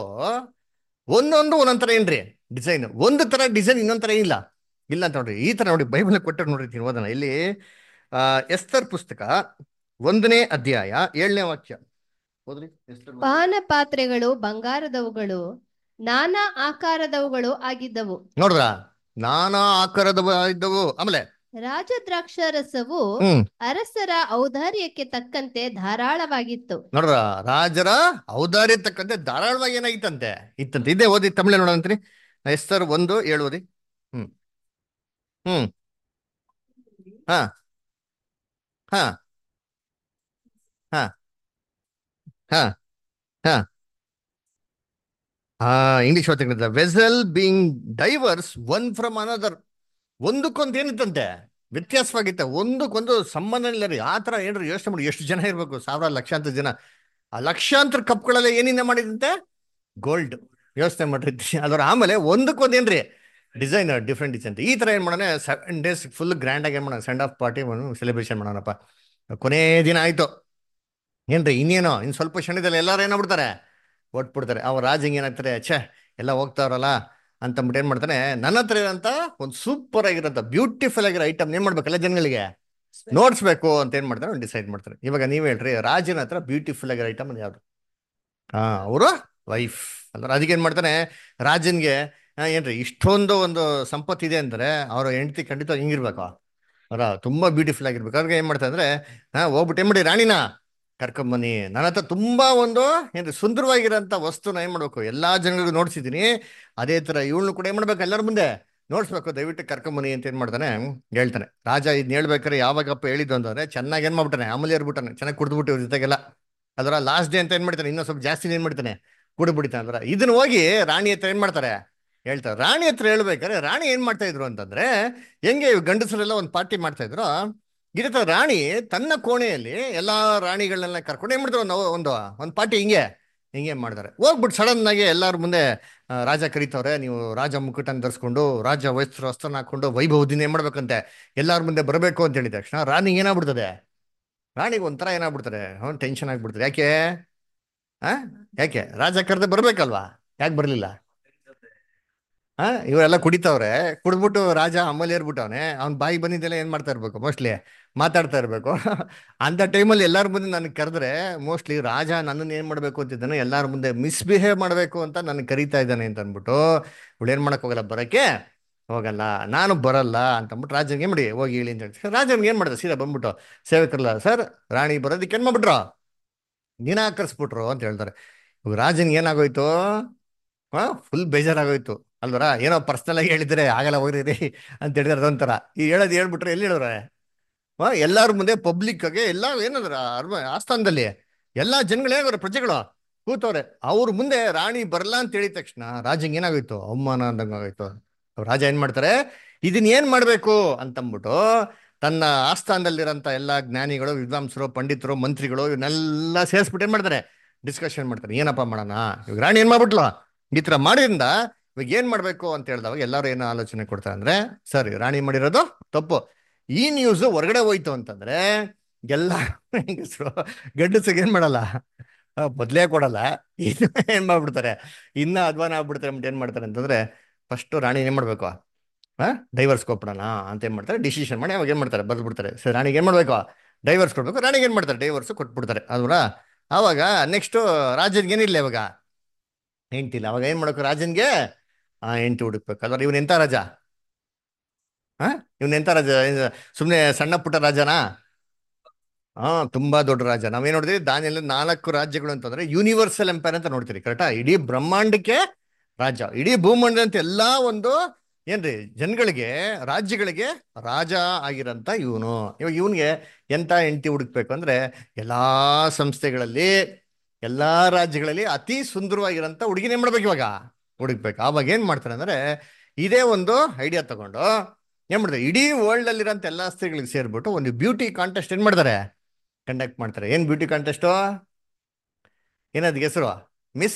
ಒಂದೊಂದು ಒಂದೊಂದ್ ಥರ ಏನ್ರಿ ಡಿಸೈನ್ ಒಂದು ತರ ಡಿಸೈನ್ ಇನ್ನೊಂದ್ ತರ ಇಲ್ಲ ಇಲ್ಲ ಅಂತ ನೋಡ್ರಿ ಈ ತರ ನೋಡಿ ಬೈಬಲ್ ಕೊಟ್ಟರೆ ನೋಡಿರ್ತೀನಿ ಓದೋಣ ಇಲ್ಲಿ ಆ ಎಸ್ತರ್ ಪುಸ್ತಕ ಒಂದನೇ ಅಧ್ಯಾಯ ಏಳನೇ ವಾಕ್ಯ ಓದ್ರಿ ಎಸ್ತರ್ ಪುಸ್ತಕ. ಪಾನ ಪಾತ್ರೆಗಳು ಬಂಗಾರದವುಗಳು ನಾನಾ ಆಕಾರದವುಗಳು ಆಗಿದ್ದವು ನೋಡ್ರ ನಾನಾ ಆಕಾರದ ಇದ್ದವು ಆಮೇಲೆ ರಾಜ ದ್ರಾಕ್ಷಾರಸವು ಹ್ಮ್ ಅರಸರ ಔದಾರ್ಯಕ್ಕೆ ತಕ್ಕಂತೆ ಧಾರಾಳವಾಗಿತ್ತು ನೋಡ್ರ ರಾಜರ ಔದಾರ್ಯ ತಕ್ಕಂತೆ ಧಾರಾಳವಾಗಿ ಏನಾಗಿತ್ತಂತೆ ಇತ್ತಂತೆ ಇದೇ ಓದಿ ತಮಿಳು ನೋಡಂತ್ರಿ ಎಸ್ತರ್ ಒಂದು ಏಳು ಓದಿ ಹ್ಮ್ ಹ್ಮ್ ಹಾ ಹಾ ಹಾ ಹಾ ಹಾ ಹಾ ಇಂಗ್ಲಿಷ್ ಓದ್ತಿದ್ದ vessel being diverse one from another ಒಂದಕ್ಕೊಂದು ಏನಿತ್ತಂತೆ ವ್ಯತ್ಯಾಸವಾಗಿತ್ತೆ ಒಂದಕ್ಕೊಂದು ಸಂಬಂಧ ಇಲ್ಲ ರೀ ಆ ಥರ ಏನ್ರಿ ಯೋಚನೆ ಮಾಡಿ ಎಷ್ಟು ಜನ ಇರಬೇಕು ಸಾವಿರ ಲಕ್ಷಾಂತರ ಜನ ಆ ಲಕ್ಷಾಂತರ ಕಪ್ಗಳೆಲ್ಲ ಏನಿಂದ ಮಾಡಿದಂತೆ ಗೋಲ್ಡ್ ಯೋಚನೆ ಮಾಡಿರ್ತೀನಿ ಅದರ ಆಮೇಲೆ ಒಂದಕ್ಕೊಂದು ಏನ್ರಿ ಡಿಸೈನ್ ಡಿಫ್ರೆಂಟ್ ಡಿಸೈನ್ ಈ ಥರ ಏನು ಮಾಡೋಣ ಸೆವೆನ್ ಡೇಸ್ ಫುಲ್ ಗ್ರ್ಯಾಂಡ್ ಆಗಿ ಏನು ಮಾಡೋಣ ಸೆಂಡ್ ಆಫ್ ಪಾರ್ಟಿ ಸೆಲೆಬ್ರೇಷನ್ ಮಾಡೋಣಪ್ಪ ಕೊನೇ ದಿನ ಆಯ್ತು ಏನ್ರಿ ಇನ್ನೇನೋ ಇನ್ನು ಸ್ವಲ್ಪ ಕ್ಷಣದಲ್ಲಿ ಎಲ್ಲರೂ ಏನಾಗ್ಬಿಡ್ತಾರೆ ಒಟ್ಬಿಡ್ತಾರೆ ಅವ ರಾಜ ಹಿಂಗೆ ಏನಾಗ್ತಾರೆ ಛೇ ಎಲ್ಲ ಹೋಗ್ತಾವ್ರಲ್ಲ ಅಂತಂದ್ಬಿಟ್ಟು ಏನ್ ಮಾಡ್ತಾನೆ ನನ್ನ ಹತ್ರ ಇರೋಂಥ ಒಂದು ಸೂಪರ್ ಆಗಿರೋಂಥ ಬ್ಯೂಟಿಫುಲ್ ಆಗಿರೋ ಐಟಮ್ ಏನ್ ಮಾಡ್ಬೇಕಲ್ಲ ಜನಗಳಿಗೆ ನೋಡ್ಸ್ಬೇಕು ಅಂತ ಏನ್ ಮಾಡ್ತಾರೆ ಡಿಸೈಡ್ ಮಾಡ್ತಾರೆ ಇವಾಗ ನೀವ್ ಹೇಳ್ರಿ ರಾಜನ ಹತ್ರ ಬ್ಯೂಟಿಫುಲ್ ಆಗಿರೋ ಐಟಮ್ ಅದು ಯಾವ್ದು ಹಾ ಅವರು ವೈಫ್ ಅಂದ್ರೆ ಅದಕ್ಕೆ ಏನ್ ಮಾಡ್ತಾನೆ ರಾಜನ್ಗೆ ಆ, ಏನ್ರಿ ಇಷ್ಟೊಂದು ಒಂದು ಸಂಪತ್ತಿದೆ ಅಂದ್ರೆ ಅವ್ರ ಹೆಂಡತಿ ಖಂಡಿತ ಹಿಂಗಿರ್ಬೇಕು ಅವರ ತುಂಬಾ ಬ್ಯೂಟಿಫುಲ್ ಆಗಿರ್ಬೇಕು ಅವ್ರಿಗೆ ಏನ್ ಮಾಡ್ತಾರೆ ಅಂದ್ರೆ ಹಾ ಹೋಗ್ಬಿಟ್ಟು ಏನ್ ಮಾಡಿ ರಾಣಿನ ಕರ್ಕೊಂಬನ್ನಿ ನನ್ನ ಹತ್ರ ತುಂಬಾ ಒಂದು ಏನು ಸುಂದರವಾಗಿರೋಂಥ ವಸ್ತುನ ಏನ್ ಮಾಡ್ಬೇಕು ಎಲ್ಲಾ ಜನಗಳಿಗೂ ನೋಡ್ಸಿದ್ದೀನಿ ಅದೇ ತರ ಇವಳನ್ನು ಕೂಡ ಏನ್ ಮಾಡ್ಬೇಕು ಎಲ್ಲರ ಮುಂದೆ ನೋಡ್ಸ್ಬೇಕು ದಯವಿಟ್ಟು ಕರ್ಕೊಂಬನ್ನಿ ಅಂತ ಏನ್ ಮಾಡ್ತಾನೆ ಹೇಳ್ತಾನೆ ರಾಜ ಇದನ್ನ ಹೇಳ್ಬೇಕಾರೆ ಯಾವಾಗಪ್ಪ ಹೇಳಿದ್ದು ಅಂತಂದ್ರೆ ಚೆನ್ನಾಗಿ ಏನ್ ಮಾಡ್ಬಿಟ್ಟಾನೆ ಆಮೇಲೆ ಇರ್ಬಿಟ್ಟಾನೆ ಚೆನ್ನಾಗಿ ಕುಡ್ದ್ಬಿಟ್ಟು ಇವ್ರ ಜೊತೆಗೆಲ್ಲ ಅದರ ಲಾಸ್ಟ್ ಡೇ ಅಂತ ಏನ್ ಮಾಡ್ತಾನೆ ಇನ್ನೂ ಸ್ವಲ್ಪ ಜಾಸ್ತಿ ಏನ್ ಮಾಡ್ತಾನೆ ಕುಡಿದ್ಬಿಡ್ತಾನೆ ಅಂದ್ರೆ ಇದನ್ನ ಹೋಗಿ ರಾಣಿ ಹತ್ರ ಏನ್ ಮಾಡ್ತಾರೆ ಹೇಳ್ತಾರೆ ರಾಣಿ ಹತ್ರ ಹೇಳ್ಬೇಕಾದ್ರೆ ರಾಣಿ ಏನ್ ಮಾಡ್ತಾ ಇದ್ರು ಅಂತಂದ್ರೆ ಹೆಂಗೆ ಇವ್ ಗಂಡಸರೆಲ್ಲ ಒಂದು ಪಾರ್ಟಿ ಮಾಡ್ತಾ ಇದ್ರು ಇದೇ ತರ ರಾಣಿ ತನ್ನ ಕೋಣೆಯಲ್ಲಿ ಎಲ್ಲಾ ರಾಣಿಗಳನ್ನೆಲ್ಲ ಕರ್ಕೊಂಡು ಏನ್ ಮಾಡ್ತಾರೆ ಒಂದು ಒಂದು ಒಂದು ಪಾರ್ಟಿ ಹಿಂಗೆ ಹಿಂಗೆ ಮಾಡ್ತಾರೆ ಹೋಗ್ಬಿಟ್ಟು ಸಡನ್ ಆಗಿ ಎಲ್ಲಾರ ಮುಂದೆ ಆ, ರಾಜ ಕರೀತವ್ರೆ ನೀವು ರಾಜ ಮುಕುಟನ್ ಧರಿಸ್ಕೊಂಡು ರಾಜ ವಸ್ತ್ರ ವಸ್ತ್ರನ ಹಾಕೊಂಡು ವೈಭವದಿಂದ ಏನ್ ಮಾಡ್ಬೇಕಂತೆ ಎಲ್ಲಾರ ಮುಂದೆ ಬರಬೇಕು ಅಂತ ಹೇಳಿದ ತಕ್ಷಣ ರಾಣಿಗೆ ಏನಾಗ್ಬಿಡ್ತದೆ ರಾಣಿಗೆ ಒಂಥರ ಏನಾಗ್ಬಿಡ್ತಾರೆ ಅವ್ನು ಟೆನ್ಷನ್ ಆಗ್ಬಿಡ್ತಾರೆ ಯಾಕೆ ಆ ಯಾಕೆ ರಾಜ ಕರೆದು ಬರ್ಬೇಕಲ್ವಾ ಯಾಕೆ ಬರ್ಲಿಲ್ಲ ಆ ಇವರೆಲ್ಲ ಕುಡಿತಾವ್ರೆ ಕುಡ್ದ್ಬಿಟ್ಟು ರಾಜ ಅಮ್ಮಲ್ಲಿ ಏರ್ಬಿಟ್ಟವನೆ ಅವ್ನ ಬಾಯಿ ಬಂದಿದ್ದೆಲ್ಲ ಏನ್ ಮಾಡ್ತಾ ಇರ್ಬೇಕು ಮೋಸ್ಟ್ಲಿ ಮಾತಾಡ್ತಾ ಇರ್ಬೇಕು ಅಂತ ಟೈಮಲ್ಲಿ ಎಲ್ಲಾರ ಮುಂದೆ ನನಗೆ ಕರೆದ್ರೆ ಮೋಸ್ಟ್ಲಿ ರಾಜ ನನ್ನನ್ನು ಏನ್ ಮಾಡ್ಬೇಕು ಅಂತಿದ್ದಾನೆ ಎಲ್ಲಾರ ಮುಂದೆ ಮಿಸ್ಬಿಹೇವ್ ಮಾಡ್ಬೇಕು ಅಂತ ನನಗೆ ಕರೀತಾ ಇದ್ದಾನೆ ಅಂತ ಅಂದ್ಬಿಟ್ಟು ಇವಳು ಏನ್ ಮಾಡಕ್ ಹೋಗಲ್ಲ ಬರಕ್ಕೆ ಹೋಗಲ್ಲ ನಾನು ಬರಲ್ಲ ಅಂತ ಅಂದ್ಬಿಟ್ಟು ರಾಜನಿಗೆ ಏನ್ ಮಾಡಿ ಹೋಗಿ ಹೇಳಿ ಅಂತ ಹೇಳ್ತಾರೆ ರಾಜನಿಗೆ ಏನ್ ಮಾಡ್ದೆ ಸೀದಾ ಬಂದ್ಬಿಟ್ಟು ಸೇವಕರಲ್ಲ ಸರ್ ರಾಣಿ ಬರೋದಕ್ಕೆ ಏನ್ ಮಾಡ್ಬಿಟ್ರು ನಿರಾಕರಿಸ್ಬಿಟ್ರು ಅಂತ ಹೇಳ್ತಾರೆ ಇವಾಗ ರಾಜನಿಗೆ ಏನಾಗೋಯ್ತು ಹಾ ಫುಲ್ ಬೇಜಾರಾಗೋಯ್ತು ಅಲ್ವರ ಏನೋ ಪರ್ಸನಲ್ ಆಗಿ ಹೇಳಿದ್ರೆ ಆಗಲ್ಲ ಹೋಗ್ರಿ ಅಂತ ಹೇಳಿದ್ರೆ ಅದೊಂಥರ ಈ ಹೇಳೋದು ಹೇಳ್ಬಿಟ್ರೆ ಎಲ್ಲಿ ಹೇಳಿದ್ರೆ ಹಾ ಎಲ್ಲಾರ ಮುಂದೆ ಪಬ್ಲಿಕ್ ಆಗಿ ಎಲ್ಲ ಏನಂದ್ರ ಅರ್ಮ ಆಸ್ಥಾನದಲ್ಲಿ ಎಲ್ಲಾ ಜನಗಳು ಹೇಗೋರು ಪ್ರಜೆಗಳು ಕೂತವ್ರೆ ಅವ್ರ ಮುಂದೆ ರಾಣಿ ಬರಲ್ಲ ಅಂತ ಹೇಳಿದ ತಕ್ಷಣ ರಾಜಂಗೆ ಏನಾಗೋಯ್ತು ಅವಮಾನ ಅಂದಂಗ ಆಗೋಯ್ತು ರಾಜ ಏನ್ ಮಾಡ್ತಾರೆ ಇದನ್ನ ಏನ್ ಮಾಡ್ಬೇಕು ಅಂತಂದ್ಬಿಟ್ಟು ತನ್ನ ಆಸ್ಥಾನದಲ್ಲಿರೋಂಥ ಎಲ್ಲಾ ಜ್ಞಾನಿಗಳು ವಿದ್ವಾಂಸರು ಪಂಡಿತರು ಮಂತ್ರಿಗಳು ಇವನ್ನೆಲ್ಲ ಸೇರಿಸ್ಬಿಟ್ಟು ಏನ್ ಮಾಡ್ತಾರೆ ಡಿಸ್ಕಷನ್ ಮಾಡ್ತಾರೆ ಏನಪ್ಪ ಮಾಡೋಣ ಇವಾಗ ರಾಣಿ ಏನ್ ಮಾಡ್ಬಿಟ್ಲು ಈ ತರ ಮಾಡಿದ್ರಿಂದ ಇವಾಗ ಏನ್ ಮಾಡ್ಬೇಕು ಅಂತ ಹೇಳಿದವಾಗ ಎಲ್ಲರೂ ಏನು ಆಲೋಚನೆ ಕೊಡ್ತಾರೆ ಅಂದ್ರೆ ಸರಿ ರಾಣಿ ಮಾಡಿರೋದು ತಪ್ಪು ಈ ನ್ಯೂಸ್ ಹೊರಗಡೆ ಹೋಯ್ತು ಅಂತಂದ್ರೆ ಎಲ್ಲ ಹೆಂಗಸರು ಗಂಡಸಿಗೆ ಏನ್ ಮಾಡಲ್ಲ ಆ, ಮೊದ್ಲೇ ಕೊಡಲ್ಲ ಇನ್ನು ಏನ್ ಮಾಡ್ಬಿಡ್ತಾರೆ ಇನ್ನ ಅಧ್ವಾನ ಆಗ್ಬಿಡ್ತಾರೆ ಅಂದ್ಬಿಟ್ಟು ಏನ್ ಮಾಡ್ತಾರೆ ಅಂತಂದ್ರೆ ಫಸ್ಟ್ ರಾಣಿ ಏನ್ ಮಾಡ್ಬೇಕು ಆ ಡೈವರ್ಸ್ ಕೊಟ್ಬಿಡೋಣ ಅಂತ ಏನ್ ಮಾಡ್ತಾರೆ ಡಿಸಿಷನ್ ಮಾಡಿ ಅವಾಗ ಏನ್ ಮಾಡ್ತಾರೆ ಬರ್ದು ಬಿಡ್ತಾರೆ ಸರಿ ರಾಣಿಗೆ ಏನ್ ಮಾಡ್ಬೇಕು ಡೈವರ್ಸ್ ಕೊಡ್ಬೇಕು ರಾಣಿಗೆ ಏನ್ ಮಾಡ್ತಾರೆ ಡೈವರ್ಸ್ ಕೊಟ್ಬಿಡ್ತಾರೆ ಅಲ್ವಾ ಅವಾಗ ನೆಕ್ಸ್ಟ್ ರಾಜನ್ಗೆ ಏನಿಲ್ಲ ಇವಾಗ ಹೆಂಡ್ತಿಲ್ಲ ಅವಾಗ ಏನ್ ಮಾಡ್ಬೇಕು ರಾಜನ್ಗೆ ಆ ಹೆಂಡ್ತಿ ಹುಡುಕ್ಬೇಕು ಅಲ್ವಾ ಇವನ್ ಎಂತ ರಾಜ ಹಾ ಇವನ್ ಎಂತ ರಾಜ ಸುಮ್ನೆ ಸಣ್ಣ ಪುಟ್ಟ ರಾಜನಾ ಹಾ ತುಂಬಾ ದೊಡ್ಡ ರಾಜ ನಾವೇನ್ ನೋಡಿದ್ರಿ ದಾನಿಯಲ್ಲಿ ನಾಲ್ಕು ರಾಜ್ಯಗಳು ಅಂತಂದ್ರೆ ಯೂನಿವರ್ಸಲ್ ಎಂಪೈರ್ ಅಂತ ನೋಡ್ತೀರಿ ಕರೆಕ್ಟಾ ಇಡೀ ಬ್ರಹ್ಮಾಂಡಕ್ಕೆ ರಾಜ ಇಡೀ ಭೂಮಂಡ ಅಂತ ಎಲ್ಲಾ ಒಂದು ಏನ್ರಿ ಜನಗಳಿಗೆ ರಾಜ್ಯಗಳಿಗೆ ರಾಜ ಆಗಿರಂತ ಇವನು ಇವಾಗ ಇವನ್ಗೆ ಎಂತ ಹೆಂಡತಿ ಹುಡುಕ್ಬೇಕು ಅಂದ್ರೆ ಎಲ್ಲಾ ಸಂಸ್ಥೆಗಳಲ್ಲಿ ಎಲ್ಲಾ ರಾಜ್ಯಗಳಲ್ಲಿ ಅತಿ ಸುಂದರವಾಗಿರಂತ ಹುಡುಗಿನ ಏನ್ ಮಾಡ್ಬೇಕು ಇವಾಗ ಹುಡುಕ್ಬೇಕು ಆವಾಗ ಏನ್ ಮಾಡ್ತಾರೆ ಅಂದ್ರೆ ಇದೇ ಒಂದು ಐಡಿಯಾ ತಗೊಂಡು ಏನ್ ಮಾಡ್ತಾರೆ ಇಡೀ ವರ್ಲ್ಡ್ ಅಲ್ಲಿರೋಂಥ ಎಲ್ಲಾ ಸ್ತ್ರೀಗಳಿಗೆ ಸೇರ್ಬಿಟ್ಟು ಒಂದು ಬ್ಯೂಟಿ ಕಾಂಟೆಸ್ಟ್ ಏನ್ ಮಾಡ್ತಾರೆ ಕಂಡಕ್ಟ್ ಮಾಡ್ತಾರೆ ಏನ್ ಬ್ಯೂಟಿ ಕಾಂಟೆಸ್ಟು ಏನದ್ ಹೆಸರು ಮಿಸ್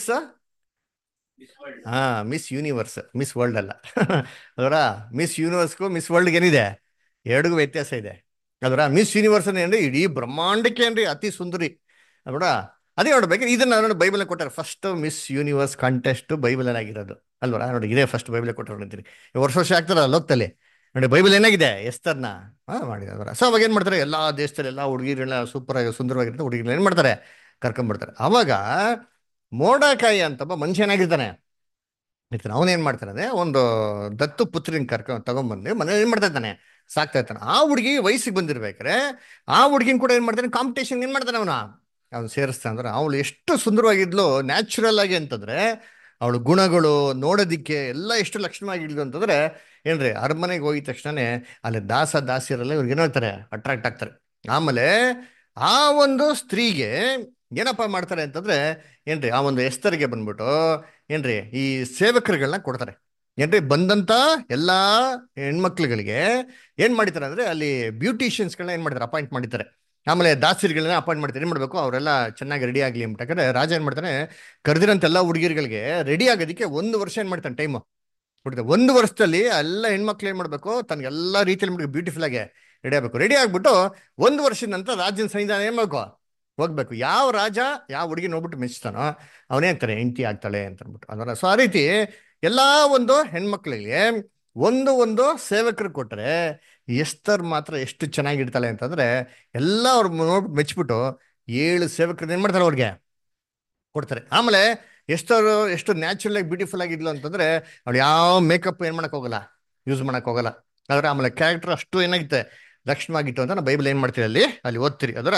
ಹಾ ಮಿಸ್ ಯೂನಿವರ್ಸ್ ಮಿಸ್ ವರ್ಲ್ಡ್ ಅಲ್ಲ ಅದರ ಮಿಸ್ ಯೂನಿವರ್ಸ್ಗೂ ಮಿಸ್ ವರ್ಲ್ಡ್ಗೆ ಏನಿದೆ ಎರಡಿಗೂ ವ್ಯತ್ಯಾಸ ಇದೆ ಅದರ ಮಿಸ್ ಯೂನಿವರ್ಸ್ ಏನ್ರಿ ಇಡೀ ಬ್ರಹ್ಮಾಂಡಕ್ಕೆ ಏನ್ರಿ ಅತಿ ಸುಂದರಿ ಅದರ ಅದೇ ನೋಡ್ಬೇಕು ಇದನ್ನ ನೋಡಿ ಬೈಬಲ್ ಕೊಟ್ಟಾರೆ first Miss Universe contest Bible ಆಗಿರೋದು ಅಲ್ವರ ನೋಡಿ ಇದೇ ಫಸ್ಟ್ ಬೈಬಲ್ ಕೊಟ್ಟರು ಅಂತೀನಿ ವರ್ಷ ವರ್ಷ ಆಗ್ತಾರಲ್ಲ ಲೋಕದಲ್ಲಿ ನೋಡಿ ಬೈಬಲ್ ಏನಾಗಿದೆ ಎಸ್ತರ್ನ ಹಾ ಮಾಡಿದವರ ಸೊ ಅವಾಗ ಏನ್ ಮಾಡ್ತಾರೆ ಎಲ್ಲಾ ದೇಶದಲ್ಲಿ ಎಲ್ಲಾ ಹುಡುಗಿರೆಲ್ಲ ಸೂಪರ್ ಆಗಿ ಸುಂದರವಾಗಿರುತ್ತೆ ಹುಡುಗಿರು ಏನ್ ಮಾಡ್ತಾರೆ ಕರ್ಕೊಂಡ್ಬಿಡ್ತಾರೆ ಅವಾಗ ಮೋಡಕಾಯಿ ಅಂತ ಒಬ್ಬ ಮನುಷ್ಯ ಏನಾಗಿರ್ತಾನೆ ಇರ್ತಾನೆ ಅವನೇನ್ ಮಾಡ್ತಾನೆ ಅಂದ್ರೆ ಒಂದು ದತ್ತು ಪುತ್ರಿನ ಕರ್ಕೊಂಡ್ ತಗೊಂಡ್ಬಂದು ಮನೇಲಿ ಏನ್ ಮಾಡ್ತಾ ಇದ್ದಾನೆ ಸಾಕ್ತಾ ಇರ್ತಾನೆ ಆ ಹುಡುಗಿ ವಯಸ್ಸಿಗೆ ಬಂದಿರ್ಬೇಕಾರೆ ಆ ಹುಡುಗಿನ ಕೂಡ ಏನ್ ಮಾಡ್ತಾನೆ ಕಾಂಪಿಟೇಷನ್ ಏನ್ ಮಾಡ್ತಾನೆ ಅವನ ಅವ್ನು ಸೇರಿಸ್ತಾನೆ ಅಂದ್ರೆ ಅವಳು ಎಷ್ಟು ಸುಂದರವಾಗಿದ್ಲು ನ್ಯಾಚುರಲ್ ಆಗಿ ಅಂತಂದ್ರೆ ಅವಳು ಗುಣಗಳು ನೋಡೋದಿಕ್ಕೆ ಎಲ್ಲ ಎಷ್ಟು ಲಕ್ಷಣವಾಗಿದ್ಲು ಅಂತಂದ್ರೆ ಏನ್ರಿ ಅರಮನೆಗೆ ಹೋಗಿದ ತಕ್ಷಣನೇ ಅಲ್ಲಿ ದಾಸ ದಾಸಿಯರೆಲ್ಲ ಇವ್ರಿಗೆ ಏನಾಗ್ತಾರೆ ಅಟ್ರಾಕ್ಟ್ ಆಗ್ತಾರೆ ಆಮೇಲೆ ಆ ಒಂದು ಸ್ತ್ರೀಗೆ ಏನಪ್ಪ ಮಾಡ್ತಾರೆ ಅಂತಂದ್ರೆ ಏನ್ರಿ ಆ ಒಂದು ಎಸ್ತರಿಗೆ ಬಂದ್ಬಿಟ್ಟು ಏನ್ರಿ ಈ ಸೇವಕರುಗಳನ್ನ ಕೊಡ್ತಾರೆ ಏನ್ರಿ ಬಂದಂತ ಎಲ್ಲಾ ಹೆಣ್ಮಕ್ಳುಗಳಿಗೆ ಏನ್ ಮಾಡಿದ್ದಾರೆ ಅಂದ್ರೆ ಅಲ್ಲಿ ಬ್ಯೂಟಿಷಿಯನ್ಸ್ಗಳನ್ನ ಏನ್ ಮಾಡ್ತಾರೆ ಅಪಾಯಿಂಟ್ ಮಾಡಿದ್ದಾರೆ ಆಮೇಲೆ ದಾಸಿರಿಗಳನ್ನ ಅಪಾಯಿಂಟ್ ಮಾಡ್ತಾರೆ ಏನ್ ಮಾಡ್ಬೇಕು ಅವರೆಲ್ಲ ಚೆನ್ನಾಗಿ ರೆಡಿ ಆಗ್ಲಿ ಅಂತ ಯಾಕಂದ್ರೆ ರಾಜ ಏನ್ ಮಾಡ್ತಾನೆ ಕರೆದಿರಂತ ಎಲ್ಲ ಹುಡುಗಿರುಗಳಿಗೆ ರೆಡಿ ಆಗೋದಕ್ಕೆ ಒಂದು ವರ್ಷ ಏನ್ ಮಾಡ್ತಾನೆ ಟೈಮು ಬಿಡ್ತಾರೆ ಒಂದು ವರ್ಷದಲ್ಲಿ ಎಲ್ಲ ಹೆಣ್ಮಕ್ಳು ಏನ್ ಮಾಡ್ಬೇಕು ತನ್ಗೆ ಎಲ್ಲಾ ರೀತಿಯಲ್ಲಿ ಬ್ಯೂಟಿಫುಲ್ ಆಗಿ ರೆಡಿ ಆಗ್ಬೇಕು ರೆಡಿ ಆಗ್ಬಿಟ್ಟು ಒಂದು ವರ್ಷದ ನಂತರ ರಾಜ್ಯನ ಸನ್ನಿಧಾನ ಏನ್ ಮಾಡ್ಬೇಕು ಹೋಗ್ಬೇಕು ಯಾವ ರಾಜ ಯಾವ ಹುಡುಗಿ ನೋಡ್ಬಿಟ್ಟು ಮೆಚ್ತಾನೋ ಅವನೇ ಅಂತಾನೆ ಹೆಂಡತಿ ಆಗ್ತಾಳೆ ಅಂತ ಅಂದ್ಬಿಟ್ಟು ಅದರ ಸೊ ಆ ರೀತಿ ಎಲ್ಲಾ ಒಂದು ಹೆಣ್ಮಕ್ಳಿಗೆ ಒಂದು ಒಂದು ಸೇವಕರು ಕೊಟ್ರೆ ಎಸ್ತರ್ ಮಾತ್ರ ಎಷ್ಟು ಚೆನ್ನಾಗಿರ್ತಾಳೆ ಅಂತಂದ್ರೆ ಎಲ್ಲ ಅವ್ರು ನೋಡ್ಬಿಟ್ಟು ಮೆಚ್ಬಿಟ್ಟು ಏಳು ಸೇವಕರು ಏನ್ ಮಾಡ್ತಾರೆ ಅವ್ರಿಗೆ ಕೊಡ್ತಾರೆ ಆಮೇಲೆ ಎಷ್ಟರು ಎಷ್ಟು ನ್ಯಾಚುರಲ್ ಆಗಿ ಬ್ಯೂಟಿಫುಲ್ ಆಗಿದ್ಲು ಅಂತಂದ್ರೆ ಅವಳು ಯಾವ ಮೇಕಪ್ ಏನ್ ಮಾಡಕ್ ಹೋಗಲ್ಲ ಯೂಸ್ ಮಾಡಕ್ ಹೋಗಲ್ಲ ಆದ್ರೆ ಆಮೇಲೆ ಕ್ಯಾರೆಕ್ಟರ್ ಅಷ್ಟು ಏನಾಗುತ್ತೆ ಲಕ್ಷಣವಾಗಿತ್ತು ಅಂತ ನಾವು ಬೈಬಲ್ ಏನ್ ಮಾಡ್ತೀವಿ ಅಲ್ಲಿ ಅಲ್ಲಿ ಓದ್ತೀರಿ ಅದರ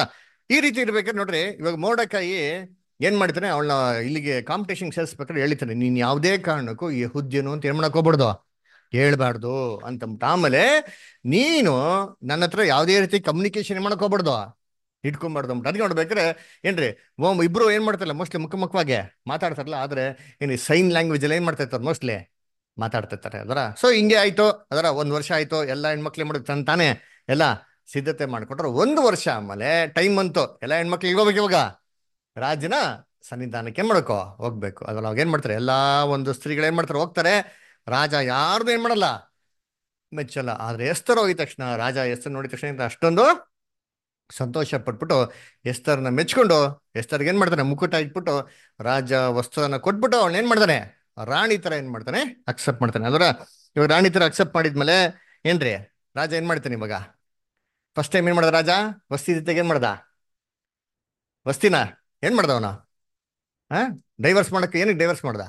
ಈ ರೀತಿ ಇರ್ಬೇಕಾದ್ರೆ ನೋಡ್ರಿ ಇವಾಗ ಮೋಡಕಾಯಿ ಏನ್ ಮಾಡ್ತಾನೆ ಅವಳನ್ನ ಇಲ್ಲಿಗೆ ಕಾಂಪಿಟೇಷನ್ ಸೇರಿಸ್ಬೇಕಾದ್ರೆ ಹೇಳ್ತಾನೆ ನೀನ್ ಯಾವುದೇ ಕಾರಣಕ್ಕೂ ಈ ಹುದ್ದೆನು ಅಂತ ಏನ್ ಮಾಡಕ್ ಹೋಗ್ಬಾರ್ದು ಹೇಳ್ಬಾರ್ದು ಅಂತಂದ್ಬಿಟ್ಟು ಆಮೇಲೆ ನೀನು ನನ್ನ ಹತ್ರ ಯಾವುದೇ ರೀತಿ ಕಮ್ಯುನಿಕೇಶನ್ ಮಾಡಕ್ ಹೋಗ್ಬಾರ್ದು ಇಟ್ಕೊಂಬಾರ್ದು ಅಂದ್ಬಿಟ್ಟು ಅದಕ್ಕೆ ನೋಡ್ಬೇಕಾದ್ರೆ ಏನ್ರಿ ಓಮ್ ಇಬ್ರು ಏನ್ ಮಾಡ್ತಾರಲ್ಲ ಮೋಸ್ಟ್ಲಿ ಮುಖ ಮುಖವಾಗಿ ಮಾತಾಡ್ತಾರಲ್ಲ ಆದ್ರೆ ಏನು ಸೈನ್ ಲ್ಯಾಂಗ್ವೇಜ್ ಅಲ್ಲಿ ಏನ್ ಮಾಡ್ತಾ ಇರ್ತಾರೆ ಮೋಸ್ಟ್ಲಿ ಮಾತಾಡ್ತಿರ್ತಾರೆ ಅದರ ಸೊ ಹಿಂಗೆ ಆಯ್ತು ಅದರ ಒಂದ್ ವರ್ಷ ಆಯ್ತು ಎಲ್ಲ ಹೆಣ್ಮಕ್ಳು ಏನ್ ಮಾಡಿದ್ರು ತಾನೆ ತಾನೇ ಎಲ್ಲ ಸಿದ್ಧತೆ ಮಾಡ್ಕೊಟ್ರು ಒಂದು ವರ್ಷ ಆಮೇಲೆ ಟೈಮ್ ಅಂತು ಎಲ್ಲ ಹೆಣ್ಮಕ್ಳಿಗೆ ಹೋಗ್ಬೇಕು ಇವಾಗ ರಾಜನ ಸನ್ನಿಧಾನಕ್ಕೆ ಏನ್ ಮಾಡ್ಕೋ ಹೋಗ್ಬೇಕು ಅದ್ರಲ್ಲಿ ಅವಾಗ ಏನ್ ಮಾಡ್ತಾರೆ ಎಲ್ಲಾ ಒಂದು ಸ್ತ್ರೀಗಳು ಏನ್ ಮಾಡ್ತಾರೆ ಹೋಗ್ತಾರೆ ರಾಜ ಯಾರ್ದು ಏನ್ ಮಾಡಲ್ಲ ಮೆಚ್ಚಲ್ಲ ಆದ್ರೆ ಎಸ್ತರ್ ಹೋಗಿದ ತಕ್ಷಣ ರಾಜ ಎಸ್ತರ್ ನೋಡಿದ ತಕ್ಷಣ ಏನ್ ಅಷ್ಟೊಂದು ಸಂತೋಷ ಪಟ್ಬಿಟ್ಟು ಎಸ್ತರ್ನ ಮೆಚ್ಕೊಂಡು ಎಸ್ತರ್ಗೆ ಏನ್ ಮಾಡ್ತಾನೆ ಮುಕುಟ ಇಟ್ಬಿಟ್ಟು ರಾಜ ವಸ್ತ್ರನ ಕೊಟ್ಬಿಟ್ಟು ಅವ್ನ ಏನ್ ಮಾಡ್ತಾನೆ ರಾಣಿ ತರ ಏನ್ ಮಾಡ್ತಾನೆ ಅಕ್ಸೆಪ್ಟ್ ಮಾಡ್ತಾನೆ ಅದರ ಇವಾಗ ರಾಣಿ ತರ ಅಕ್ಸೆಪ್ಟ್ ಮಾಡಿದ್ಮೇಲೆ ಏನ್ರಿ ರಾಜ ಏನ್ ಮಾಡ್ತಾನೆ ಇವಾಗ ಫಸ್ಟ್ ಟೈಮ್ ಏನ್ ಮಾಡ್ದ ರಾಜ ವಸ್ತಿ ಜೊತೆಗೆ ಏನ್ ಮಾಡ್ದ ವಸ್ತಿನ ಏನ್ ಮಾಡ್ದ ಅವನ ಹಾ ಡೈವರ್ಸ್ ಮಾಡಕ್ಕೆ ಏನಕ್ಕೆ ಡೈವರ್ಸ್ ಮಾಡ್ದ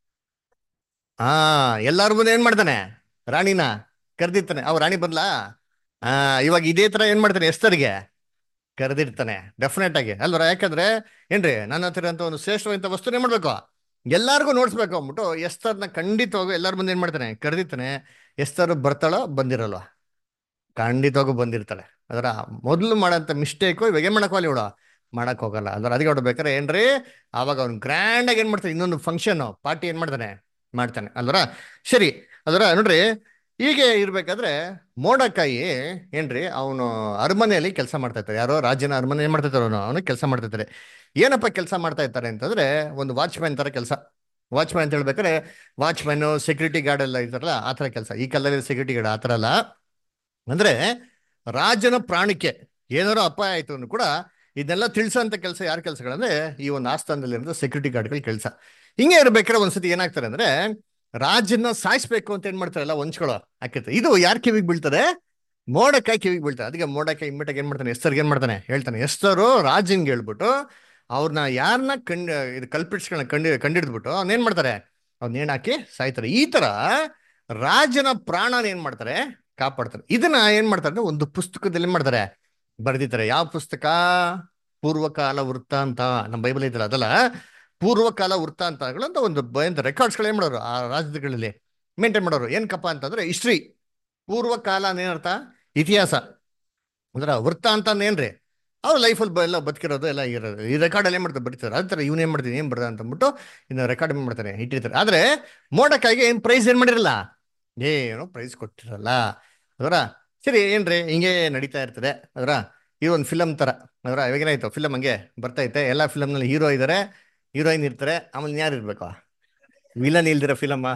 ಹಾ ಎಲ್ಲಾರ ಮುಂದೆ ಏನ್ ಮಾಡ್ತಾನೆ ರಾಣಿನ ಕರೆದಿರ್ತಾನೆ ಅವ್ ರಾಣಿ ಬಂದ್ಲಾ ಆ ಇವಾಗ ಇದೇ ತರ ಏನ್ ಮಾಡ್ತಾನೆ ಎಸ್ತರ್ಗೆ ಕರೆದಿರ್ತಾನೆ ಡೆಫಿನೆಟ್ ಆಗಿ ಅಲ್ವರ ಯಾಕಂದ್ರೆ ಏನ್ರಿ ನನ್ನ ಹತ್ರ ಅಂತ ಒಂದು ಶ್ರೇಷ್ಠವಾದಂತ ವಸ್ತು ಏನ್ ಮಾಡ್ಬೇಕು ಎಲ್ಲಾರ್ಗು ನೋಡ್ಸ್ಬೇಕು ಅಂದ್ಬಿಟ್ಟು ಎಸ್ತರ್ನ ಖಂಡಿತವಾಗೂ ಎಲ್ಲಾರ ಮುಂದೆ ಏನ್ ಮಾಡ್ತಾನೆ ಕರೆದಿರ್ತಾನೆ ಎಸ್ತರ್ ಬರ್ತಾಳೋ ಬಂದಿರಲ್ವಾ ಖಂಡಿತವಾಗೂ ಬಂದಿರ್ತಾಳೆ ಅದರ ಮೊದಲು ಮಾಡೋಂಥ ಮಿಸ್ಟೇಕು ಇವಾಗ ಏನ್ ಮಾಡಕ್ ಹೋಗಲ್ಲ ಇವಳು ಮಾಡಕ್ ಹೋಗಲ್ಲ ಅದರ ಅದಕ್ಕೆ ಹೊಡ್ಬೇಕಾರೆ ಏನ್ರಿ ಆವಾಗ ಅವ್ನು ಗ್ರ್ಯಾಂಡ್ ಆಗಿ ಏನ್ ಮಾಡ್ತಾನೆ ಇನ್ನೊಂದು ಫಂಕ್ಷನ್ ಪಾರ್ಟಿ ಏನ್ ಮಾಡ್ತಾನೆ ಮಾಡ್ತಾನೆ ಅಲ್ವರ ಸರಿ ಅದರ ನೋಡ್ರಿ ಹೀಗೆ ಇರ್ಬೇಕಾದ್ರೆ ಮೋಡಕಾಯಿ ಏನ್ರಿ ಅವನು ಅರಮನೆಯಲ್ಲಿ ಕೆಲಸ ಮಾಡ್ತಾ ಇರ್ತಾರೆ ಯಾರೋ ರಾಜ್ಯನ ಅರಮನೆ ಏನ್ ಮಾಡ್ತಾ ಇರ್ತಾರೆ ಅವನು ಅವನು ಕೆಲಸ ಮಾಡ್ತಾ ಇರ್ತಾರೆ ಏನಪ್ಪ ಕೆಲಸ ಮಾಡ್ತಾ ಇರ್ತಾರೆ ಅಂತಂದ್ರೆ ಒಂದು ವಾಚ್ಮ್ಯಾನ್ ತರ ಕೆಲಸ ವಾಚ್ಮ್ಯಾನ್ ಅಂತ ಹೇಳ್ಬೇಕಾದ್ರೆ ವಾಚ್ಮ್ಯಾನ್ ಸೆಕ್ಯೂರಿಟಿ ಗಾರ್ಡ್ ಎಲ್ಲ ಇರ್ತಾರಲ್ಲ ಆ ಥರ ಕೆಲಸ ಈ ಕಾಲದಲ್ಲಿ ಸೆಕ್ಯೂರಿಟಿ ಗಾರ್ಡ್ ಆ ಥರ ಅಲ್ಲ ಅಂದ್ರೆ ರಾಜನ ಪ್ರಾಣಕ್ಕೆ ಏನಾರೋ ಅಪಾಯ ಆಯ್ತು ಅಂದ್ರೂ ಕೂಡ ಇದನ್ನೆಲ್ಲ ತಿಳಿಸೋಂಥ ಕೆಲಸ ಯಾರ ಕೆಲಸಗಳಂದ್ರೆ ಈ ಒಂದು ಆಸ್ಥಾನದಲ್ಲಿರೋ ಸೆಕ್ಯೂರಿಟಿ ಗಾರ್ಡ್ಗಳ ಕೆಲಸ ಹಿಂಗೆ ಇರ್ಬೇಕಾದ್ರೆ ಒಂದ್ಸತಿ ಏನಾಗ್ತಾರೆ ಅಂದ್ರೆ ರಾಜನ ಸಾಯಿಸ್ಬೇಕು ಅಂತ ಏನ್ ಮಾಡ್ತಾರಲ್ಲ ಹೊಂಚ್ಕೊಳ್ಳೋ ಹಾಕಿರ್ತಾರೆ ಇದು ಯಾರ ಕಿವಿಗೆ ಬೀಳ್ತದೆ ಮೋಡಕಾಯಿ ಕಿವಿಗೆ ಬೀಳ್ತಾರೆ ಅದಕ್ಕೆ ಮೋಡಕಾಯಿ ಇಮ್ಮಿಟಾಗಿ ಏನ್ ಮಾಡ್ತಾನೆ ಎಸ್ತರ್ಗೆ ಏನ್ ಮಾಡ್ತಾನೆ ಹೇಳ್ತಾನೆ ಎಸ್ತರು ರಾಜನ್ಗೆ ಹೇಳ್ಬಿಟ್ಟು ಅವ್ರನ್ನ ಯಾರನ್ನ ಕಂಡ್ ಇದು ಕಲ್ಪಿಟ್ಸ್ಗಳನ್ನ ಕಂಡು ಕಂಡಿಡ್ದ್ಬಿಟ್ಟು ಅವ್ನೇನ್ ಮಾಡ್ತಾರೆ ಅವ್ನ ನೇಣ್ ಹಾಕಿ ಸಾಯ್ತಾರೆ ಈ ತರ ರಾಜನ ಪ್ರಾಣನ ಏನ್ ಮಾಡ್ತಾರೆ ಕಾಪಾಡ್ತಾರೆ ಇದನ್ನ ಏನ್ ಮಾಡ್ತಾರೆ ಅಂದ್ರೆ ಒಂದು ಪುಸ್ತಕದಲ್ಲಿ ಏನ್ ಮಾಡ್ತಾರೆ ಬರ್ದಿದ್ದಾರೆ ಯಾವ ಪುಸ್ತಕ ಪೂರ್ವಕಾಲ ವೃತ್ತಾಂತ ನಮ್ಮ ಬೈಬಲ್ ಐತಲ್ಲ ಅದಲ್ಲ ಪೂರ್ವಕಾಲ ವೃತ್ತಾಂತಗಳು ಅಂತ ಒಂದು ಭಯಂತ ರೆಕಾರ್ಡ್ಸ್ಗಳು ಏನ್ ಮಾಡೋರು ಆ ರಾಜ್ಯಗಳಲ್ಲಿ ಮೇಂಟೈನ್ ಮಾಡೋರು ಏನಕ್ಕಪ್ಪ ಅಂತಂದ್ರೆ ಹಿಸ್ಟ್ರಿ ಪೂರ್ವಕಾಲ ಏನರ್ಥ ಇತಿಹಾಸ ಅಂದ್ರೆ ವೃತ್ತಾಂತ ಏನ್ರಿ ಅವ್ರ ಲೈಫಲ್ಲಿ ಎಲ್ಲ ಬದುಕಿರೋದು ಎಲ್ಲ ಇರೋದು ಈ ರೆಕಾರ್ಡಲ್ಲಿ ಏನ್ ಮಾಡ್ತಾರೆ ಬರೀತಾರೆ ಅದೇ ಥರ ಇವನು ಏನ್ ಮಾಡ್ತೀನಿ ಏನ್ ಬರ್ದ ಅಂತ ಅಂದ್ಬಿಟ್ಟು ಇನ್ನು ರೆಕಾರ್ಡ್ ಏನ್ ಮಾಡ್ತಾರೆ ಇಟ್ಟಿರ್ತಾರೆ ಆದ್ರೆ ಮೋಡಕ್ಕಾಗಿ ಏನ್ ಪ್ರೈಸ್ ಏನ್ ಮಾಡಿರಲ್ಲ ಏನು ಪ್ರೈಸ್ ಕೊಟ್ಟಿರಲ್ಲ ಅದರ ಸರಿ ಏನ್ರಿ ಹಿಂಗೆ ನಡೀತಾ ಇರ್ತದೆ ಅದರ ಇದು ಒಂದು ಫಿಲಮ್ ತರ ಅದರ ಇವಾಗೇನಾಯ್ತು ಫಿಲಮ್ ಹಂಗೆ ಬರ್ತೈತೆ ಎಲ್ಲ ಫಿಲಮ್ನಲ್ಲಿ ಹೀರೋ ಇದ್ದಾರೆ ಹೀರೋಯಿನ್ ಇರ್ತಾರೆ ಆಮೇಲೆ ಯಾರು ಇರ್ಬೇಕು ವಿಲನ್ ಇಲ್ದಿರ ಫಿಲಮ್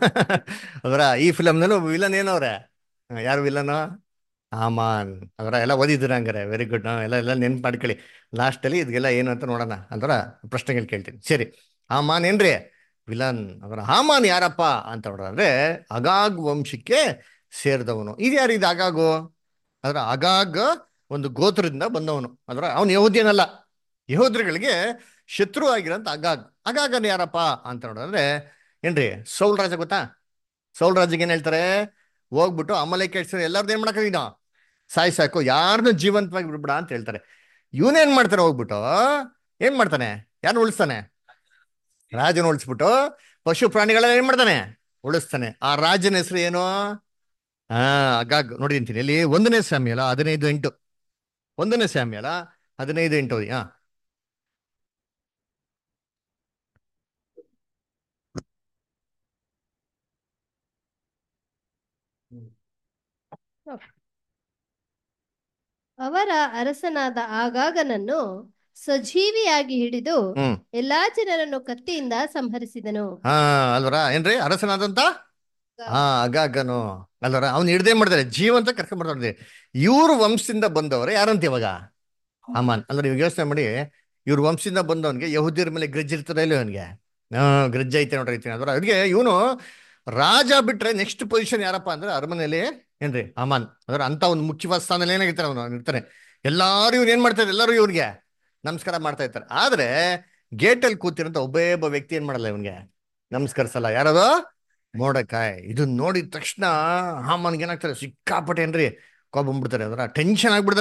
ಅದರ ಈ ಫಿಲಮ್ನಲ್ಲೂ ವಿಲನ್ ಏನವ್ರೆ ಯಾರು ವಿಲನು ಆಮಾನ್ ಅದರ ಎಲ್ಲ ಓದಿದ್ದೀರ ಹಂಗಾರೆ ವೆರಿ ಗುಡ್ ಎಲ್ಲ ಎಲ್ಲ ನೆನ್ಪು ಮಾಡ್ಕೊಳ್ಳಿ ಲಾಸ್ಟಲ್ಲಿ ಇದೆಲ್ಲ ಏನು ಅಂತ ನೋಡೋಣ ಅಂತರ ಪ್ರಶ್ನೆಗಳು ಕೇಳ್ತೀನಿ ಸರಿ ಆಮಾನ್ ಏನ್ರಿ ವಿಲನ್ ಅದರ ಹಾಮಾನ್ ಯಾರಪ್ಪ ಅಂತ ನೋಡ್ರೆ ಅಗಾಗ್ ವಂಶಕ್ಕೆ ಸೇರಿದವನು ಇದು ಯಾರು ಇದು ಅಗಾಗು ಅದರ ಅಗಾಗ್ ಒಂದು ಗೋತ್ರದಿಂದ ಬಂದವನು ಅದರ ಅವನು ಯಹೂದ್ಯನಲ್ಲ ಯಹೋದ್ರಿಗಳಿಗೆ ಶತ್ರು ಆಗಿರೋಂಥ ಅಗಾಗ್ ಅಗಾಗನ್ ಯಾರಪ್ಪ ಅಂತ ನೋಡಿದ್ರೆ ಏನ್ರಿ ಸೌಲ್ ರಾಜ ಗೊತ್ತಾ ಸೌಲ್ ರಾಜಿಗೆ ಏನ್ ಹೇಳ್ತಾರೆ ಹೋಗ್ಬಿಟ್ಟು ಅಮಲೆ ಕೇಳ್ತಾರೆ ಎಲ್ಲಾರ್ದು ಏನ್ ಮಾಡಕ ನೀನು ಸಾಯಿ ಸಾಕು ಯಾರನ್ನು ಜೀವಂತವಾಗಿ ಬಿಡ್ಬೇಡ ಅಂತ ಹೇಳ್ತಾರೆ ಇವನೇನ್ ಮಾಡ್ತಾರೆ ಹೋಗ್ಬಿಟ್ಟು ಏನ್ ಮಾಡ್ತಾನೆ ಯಾರು ಉಳಿಸ್ತಾನೆ ರಾಜನ ಉಳಿಸ್ಬಿಟ್ಟು ಪಶು ಪ್ರಾಣಿಗಳೆಲ್ಲ ಏನ್ ಮಾಡ್ತಾನೆ ಉಳಿಸ್ತಾನೆ ಆ ರಾಜನ ಹೆಸರು ಏನು ಆ ಅಗಾಗ್ ನೋಡಿ ಅಂತೀನಿ ಇಲ್ಲಿ ಒಂದನೇ ಸ್ಯಾಮ್ಯಲ ಹದಿನೈದು ಎಂಟು ಒಂದನೇ ಸ್ಯಾಮ್ಯಲ ಹದಿನೈದು ಎಂಟು ಹಾ ಅವರ ಅರಸನಾದ ಆಗಾಗನನ್ನು ಸಜೀವಿಯಾಗಿ ಹಿಡಿದು ಹ್ಮ್ ಎಲ್ಲಾ ಜನರನ್ನು ಕತ್ತಿಯಿಂದ ಸಂಹರಿಸಿದನು ಹಾ ಅಲ್ವರ ಏನ್ರಿ ಅರಸನಾದಂತ ಹಾ ಅಗಾಗನು ಅಲ್ವರ ಅವ್ನು ಹಿಡ್ದೇ ಮಾಡ್ತಾರೆ ಜೀವಂತ ಕರ್ಕೊಂಡ್ ಬರ್ತಾರೆ ಇವ್ರ ವಂಶದಿಂದ ಬಂದವರು ಯಾರಂತ ಇವಾಗ ಅಮಾನ್ ಅಂದ್ರೆ ಇವಾಗ ಯೋಚನೆ ಮಾಡಿ ಇವ್ರ ವಂಶದಿಂದ ಬಂದವನ್ಗೆ ಯಹೂದ್ಯರ ಮೇಲೆ ಗ್ರಜ್ ಇರ್ತದೆ ಇಲ್ಲ ಅವನಿಗೆ ಹಾ ಗ್ರಜ್ ಐತೆ ನೋಡ್ರಿ ಐತೆ ಅದರ ಅದಕ್ಕೆ ಇವನು ರಾಜ ಬಿಟ್ರೆ ನೆಕ್ಸ್ಟ್ ಪೊಸಿಷನ್ ಯಾರಪ್ಪ ಅಂದ್ರೆ ಅರಮನೆಯಲ್ಲಿ ಏನ್ರಿ ಅಮಾನ್ ಅಂದ್ರೆ ಅಂತ ಒಂದು ಮುಖ್ಯವಾದ ಸ್ಥಾನದಲ್ಲಿ ಏನಾಗಿರ್ತಾರೆ ಅವನು ಇರ್ತಾನೆ ಎಲ್ಲಾರು ಇವ್ನು ಏನ್ ಮಾಡ್ತಾರೆ ಎಲ್ಲರೂ ಇವ್ನಿಗೆ ನಮಸ್ಕಾರ ಮಾಡ್ತಾ ಇರ್ತಾರೆ ಆದ್ರೆ ಗೇಟಲ್ಲಿ ಕೂತಿರೋಂಥ ಒಬ್ಬೇ ಒಬ್ಬ ವ್ಯಕ್ತಿ ಏನ್ ಮಾಡಲ್ಲ ಇವನ್ಗೆ ನಮಸ್ಕರಿಸಲ್ಲ ಯಾರದು ಮೋಡಕಾಯ್ ಇದನ್ನ ನೋಡಿದ ತಕ್ಷಣ ಹಾಮನ್ಗೆ ಏನಾಗ್ತಾರೆ ಸಿಕ್ಕಾಪಟ್ಟೆ ಏನ್ರಿ ಕೋಪ ಬಂದ್ಬಿಡ್ತಾರೆ ಅದರ ಟೆನ್ಷನ್ ಆಗ್ಬಿಡ್ತಾನೆ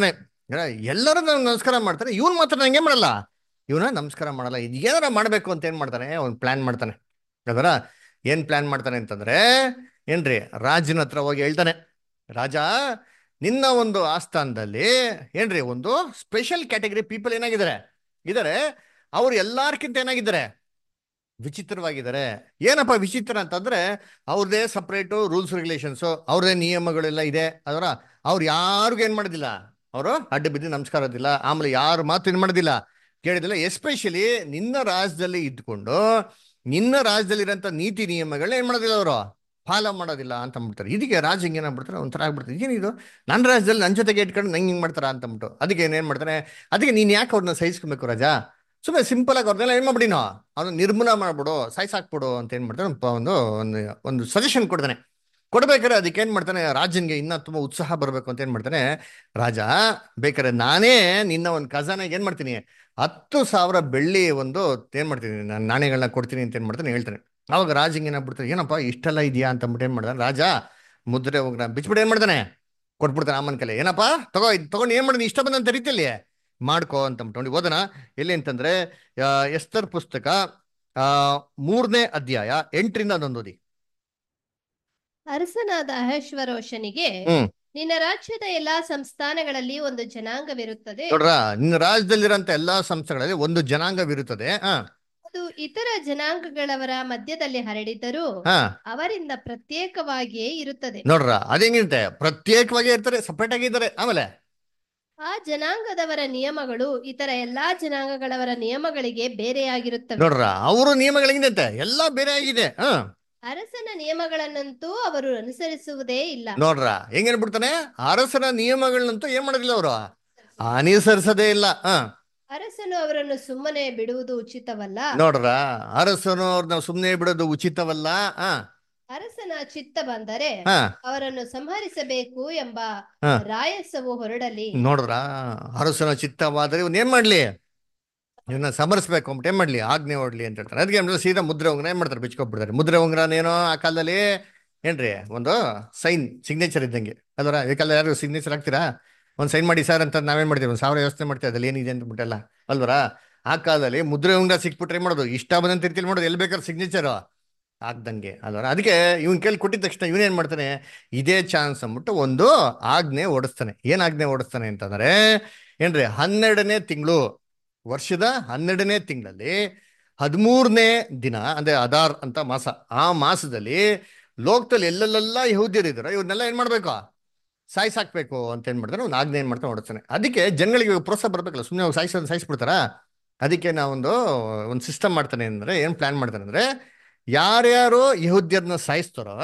ಎಲ್ಲರೂ ನಂಗೆ ನಮಸ್ಕಾರ ಮಾಡ್ತಾರೆ ಇವನು ಮಾತ್ರ ನಂಗೆ ಮಾಡಲ್ಲ ಇವನ ನಮಸ್ಕಾರ ಮಾಡಲ್ಲ ಇದು ಏನಾರ ಮಾಡಬೇಕು ಅಂತ ಏನು ಮಾಡ್ತಾನೆ ಅವ್ನು ಪ್ಲ್ಯಾನ್ ಮಾಡ್ತಾನೆ ಅದರ ಏನು ಪ್ಲ್ಯಾನ್ ಮಾಡ್ತಾನೆ ಅಂತಂದ್ರೆ ಏನ್ರಿ ರಾಜನ ಹತ್ರ ಹೋಗಿ ಹೇಳ್ತಾನೆ ರಾಜ ನಿನ್ನ ಒಂದು ಆಸ್ಥಾನದಲ್ಲಿ ಏನ್ರಿ ಒಂದು ಸ್ಪೆಷಲ್ ಕ್ಯಾಟಗರಿ ಪೀಪಲ್ ಏನಾಗಿದ್ದಾರೆ ಇದ್ದಾರೆ ಅವ್ರು ಎಲ್ಲಾರ್ಕಿಂತ ಏನಾಗಿದ್ದಾರೆ ವಿಚಿತ್ರವಾಗಿದ್ದಾರೆ ಏನಪ್ಪ ವಿಚಿತ್ರ ಅಂತಂದ್ರೆ ಅವ್ರದೇ ಸಪ್ರೇಟು ರೂಲ್ಸ್ ರೆಗ್ಯುಲೇಷನ್ಸು ಅವ್ರದೇ ನಿಯಮಗಳೆಲ್ಲ ಇದೆ ಅದರ ಅವ್ರು ಯಾರಿಗೂ ಏನು ಮಾಡೋದಿಲ್ಲ ಅವರು ಅಡ್ಡ ಬಿದ್ದು ನಮಸ್ಕಾರದಿಲ್ಲ ಆಮೇಲೆ ಯಾರು ಮಾತು ಏನು ಮಾಡೋದಿಲ್ಲ ಕೇಳಿದಿಲ್ಲ ಎಸ್ಪೆಷಲಿ ನಿನ್ನ ರಾಜ್ಯದಲ್ಲಿ ಇದ್ಕೊಂಡು ನಿನ್ನ ರಾಜ್ಯದಲ್ಲಿರೋಂಥ ನೀತಿ ನಿಯಮಗಳನ್ನ ಏನು ಮಾಡೋದಿಲ್ಲ ಅವರು ಫಾಲೋ ಮಾಡೋದಿಲ್ಲ ಅಂತ ಅಂದ್ಬಿಡ್ತಾರೆ ಇದಕ್ಕೆ ರಾಜ ಹಿಂಗೆ ಏನಾಗ್ಬಿಡ್ತಾರೆ ಒಂಥರ ಆಗ್ಬಿಡ್ತಾರೆ ಏನಿದು ನನ್ನ ರಾಜ್ಯದಲ್ಲಿ ನನ್ನ ಜೊತೆಗೆ ಇಟ್ಕೊಂಡು ನಂಗೆ ಹಿಂಗೆ ಮಾಡ್ತಾರ ಅಂತ ಅಂದ್ಬಿಟ್ಟು ಅದಕ್ಕೆ ಏನೇನು ಮಾಡ್ತಾನೆ ಅದಕ್ಕೆ ನೀನು ಯಾಕೆ ಅವ್ರನ್ನ ಸಹಿಸ್ಕೊಬೇಕು ರಾಜ ಸುಮ್ಮನೆ ಸಿಂಪಲ್ ಆಗಿ ಅವ್ರನ್ನೆಲ್ಲ ಏನು ಮಾಡ್ಬಿಡಿ ನಾವು ಅವನು ನಿರ್ಮೂಲ ಮಾಡ್ಬಿಡು ಸಾಯ್ಸಾಕ್ಬಿಡು ಅಂತ ಏನು ಮಾಡ್ತಾನೆ ಒಂದು ಒಂದು ಒಂದು ಸಜೆಷನ್ ಕೊಡ್ತಾನೆ ಕೊಡ್ಬೇಕಾದ್ರೆ ಅದಕ್ಕೆ ಏನು ಮಾಡ್ತಾನೆ ರಾಜನ್ಗೆ ಇನ್ನೂ ತುಂಬ ಉತ್ಸಾಹ ಬರಬೇಕು ಅಂತ ಏನು ಮಾಡ್ತಾನೆ ರಾಜ ಬೇಕಾದ್ರೆ ನಾನೇ ನಿನ್ನ ಒಂದು ಖಜಾನೆಗೆ ಏನು ಮಾಡ್ತೀನಿ ಹತ್ತು ಸಾವಿರ ಬೆಳ್ಳಿ ಒಂದು ಏನು ಮಾಡ್ತೀನಿ ನಾನು ನಾಣ್ಯಗಳನ್ನ ಕೊಡ್ತೀನಿ ಅಂತ ಏನು ಮಾಡ್ತಾನೆ ಹೇಳ್ತಾನೆ ಅವಾಗ ರಾಜ ಹಿಂಗೆ ಏನಾಗ್ಬಿಡ್ತಾನೆ ಏನಪ್ಪ ಇಷ್ಟೆಲ್ಲ ಇದೆಯಾ ಅಂತ ಅಂದ್ಬಿಟ್ಟು ಏನು ಮಾಡ್ತಾನೆ ರಾಜ ಮುದ್ರೆ ಹೋಗ್ರ ಬಿಚ್ಬಿಟ್ಟು ಏನು ಮಾಡ್ತಾನೆ ಕೊಟ್ಬಿಡ್ತಾನೆ ಅಮ್ಮನ ಕಲೆ ಏನಪ್ಪ ತಗೋ ಇದು ತಗೊಂಡು ಏನು ಮಾಡಿದ್ನಿ ಇಷ್ಟ ಬಂದಂತ ರೀತಿಯಲ್ಲಿ ಮಾಡ್ಕೋ ಅಂತ ಅಂದ್ಬಿಟ್ಟು ಓದೋಣ ಎಲ್ಲಿ ಅಂತಂದ್ರೆ ಎಸ್ತರ್ ಪುಸ್ತಕ ಆ ಮೂರನೇ ಅಧ್ಯಾಯ ಎಂಟರಿಂದ ಅದೊಂದು ಓದಿ ಅರಸನಾದ ಅಹೇಶ್ವರೋಷನಿಗೆ ಹ್ಮ್. ನಿನ್ನ ರಾಜ್ಯದ ಎಲ್ಲಾ ಸಂಸ್ಥಾನಗಳಲ್ಲಿ ಒಂದು ಜನಾಂಗವಿರುತ್ತದೆ ನೋಡ್ರ ನಿನ್ನ ರಾಜ್ಯದಲ್ಲಿರೋಂಥ ಎಲ್ಲಾ ಸಂಸ್ಥೆಗಳಲ್ಲಿ ಒಂದು ಜನಾಂಗವಿರುತ್ತದೆ ಹಾ ಅದು ಇತರ ಜನಾಂಗಗಳವರ ಮಧ್ಯದಲ್ಲಿ ಹರಡಿದರೂ ಹಾ ಅವರಿಂದ ಪ್ರತ್ಯೇಕವಾಗಿಯೇ ಇರುತ್ತದೆ ನೋಡ್ರ ಅದೇಂಗಿರುತ್ತೆ ಪ್ರತ್ಯೇಕವಾಗಿ ಇರ್ತಾರೆ ಸಪ್ರೇಟ್ ಆಗಿದ್ದಾರೆ ಆಮೇಲೆ ಆ ಜನಾಂಗದವರ ನಿಯಮಗಳು ಇತರ ಎಲ್ಲಾ ಜನಾಂಗಗಳವರ ನಿಯಮಗಳಿಗೆ ಬೇರೆಯಾಗಿರುತ್ತವೆ ನೋಡ್ರ ಅವರು ನಿಯಮಗಳಿಂದಂತೆ ಎಲ್ಲಾ ಬೇರೆ ಆಗಿದೆ ಹಾ ಅರಸನ ನಿಯಮಗಳನ್ನಂತೂ ಅವರು ಅನುಸರಿಸುವುದೇ ಇಲ್ಲ ನೋಡ್ರ ಹೆಂಗೇನ್ಬಿಡ್ತಾನೆ ಅರಸರ ನಿಯಮಗಳನ್ನಂತೂ ಏನ್ ಮಾಡೋದಿಲ್ಲ ಅವರು ಅನುಸರಿಸದೇ ಇಲ್ಲ ಹಾ ಅರಸನು ಅವರನ್ನು ಸುಮ್ಮನೆ ಬಿಡುವುದು ಉಚಿತವಲ್ಲ ನೋಡ್ರ ಅರಸನು ಅವ್ರನ್ನ ಸುಮ್ನೆ ಬಿಡೋದು ಉಚಿತವಲ್ಲ ಹಾ ಅರಸನ ಚಿತ್ತ ಬಂದರೆ ಹಾ ಅವರನ್ನು ಸಂಹರಿಸಬೇಕು ಎಂಬ ಹಾ. ರಾಯಸವು ಹೊರಡಲಿ ನೋಡ್ರ ಅರಸನ ಚಿತ್ತವಾದ್ರೆ ಇವನ್ ಏನ್ ಮಾಡ್ಲಿ ಇವನ್ನ ಸಮರಿಸ್ಬೇಕು ಅಂದ್ಬಿಟ್ಟು ಏನ್ ಮಾಡ್ಲಿ ಆಜ್ಞೆ ಹೊಡ್ಲಿ ಅಂತ ಹೇಳ್ತಾರೆ ಅದಕ್ಕೆ ಆಮೇಲೆ ಸೀದಾ ಮುದ್ರೆ ಉಂಗ್ರ ಏನ್ ಮಾಡ್ತಾರೆ ಬಿಚ್ಕೊಬಿಡ್ತಾರೆ ಮುದ್ರೆ ಉಂಗ್ರನೇನೋ ಆ ಕಾಲದಲ್ಲಿ ಏನ್ರಿ ಒಂದು ಸೈನ್ ಸಿಗ್ನೇಚರ್ ಇದ್ದಂಗೆ ಅದರ ಈ ಕಾಲ ಯಾರು ಸಿಗ್ನೇಚರ್ ಹಾಕ್ತೀರಾ ಒಂದು ಸೈನ್ ಮಾಡಿ ಸರ್ ಅಂತ ನಾವೇನ್ ಮಾಡ್ತೀವಿ ಒಂದು ಸಾವಿರ ಯೋಚನೆ ಮಾಡ್ತೀವಿ ಅದ್ರಲ್ಲಿ ಏನಿದೆ ಅಂತ ಬಿಟ್ಟಲ್ಲ ಅಲ್ವರ ಆ ಕಾಲದಲ್ಲಿ ಮುದ್ರೆ ಉಂಗ್ರ ಸಿಕ್ಬಿಟ್ರೆ ಏನ್ ಮಾಡೋದು ಇಷ್ಟ ಬಂದಂತ ರೀತಿಯಲ್ಲಿ ಮಾಡೋದು ಎಲ್ಲಿ ಬೇಕಾದ್ರೆ ಸಿಗ್ನೇಚರ್ ಆಗ್ದಂಗೆ ಅಲ್ವರ ಅದಕ್ಕೆ ಇವನ್ ಕೇಳಿ ಕೊಟ್ಟಿದ ತಕ್ಷಣ ಇವನೇನ್ ಮಾಡ್ತಾನೆ ಇದೇ ಚಾನ್ಸ್ ಅಂದ್ಬಿಟ್ಟು ಒಂದು ಆಜ್ಞೆ ಓಡಿಸ್ತಾನೆ ಏನ್ ಆಜ್ಞೆ ಓಡಿಸ್ತಾನೆ ಅಂತಂದ್ರೆ ಏನ್ರಿ ಹನ್ನೆರಡನೇ ತಿಂಗಳು ವರ್ಷದ ಹನ್ನೆರಡನೇ ತಿಂಗಳಲ್ಲಿ ಹದಿಮೂರನೇ ದಿನ ಅಂದ್ರೆ ಅದಾರ್ ಅಂತ ಮಾಸ ಆ ಮಾಸದಲ್ಲಿ ಲೋಕದಲ್ಲಿ ಎಲ್ಲೆಲ್ಲೆಲ್ಲ ಯಹೂದ್ಯರು ಇದಾರೆ ಇವ್ರನ್ನೆಲ್ಲ ಏನ್ ಮಾಡ್ಬೇಕು ಸಾಯ್ಸಾಕ್ಬೇಕು ಅಂತ ಏನ್ ಮಾಡ್ತಾನೆ ಒಂದು ಆಜ್ಞೆ ಏನ್ ಮಾಡ್ತಾನೆ ಓಡಿಸ್ತಾನೆ ಅದಕ್ಕೆ ಜನಗಳಿಗೆ ಪ್ರೋತ್ಸಾಹ ಬರ್ಬೇಕಲ್ಲ ಸುಮ್ಮನೆ ಸಾಯಿಸೋದು ಸಾಯಿಸ್ಬಿಡ್ತಾರ ಅದಕ್ಕೆ ನಾವೊಂದು ಒಂದು ಸಿಸ್ಟಮ್ ಮಾಡ್ತಾನೆ ಅಂದ್ರೆ ಏನ್ ಪ್ಲಾನ್ ಮಾಡ್ತಾನೆ ಅಂದ್ರೆ ಯಾರ್ಯಾರು ಯಹೂದ್ಯರನ್ನ ಸಾಯಿಸ್ತಾರೋ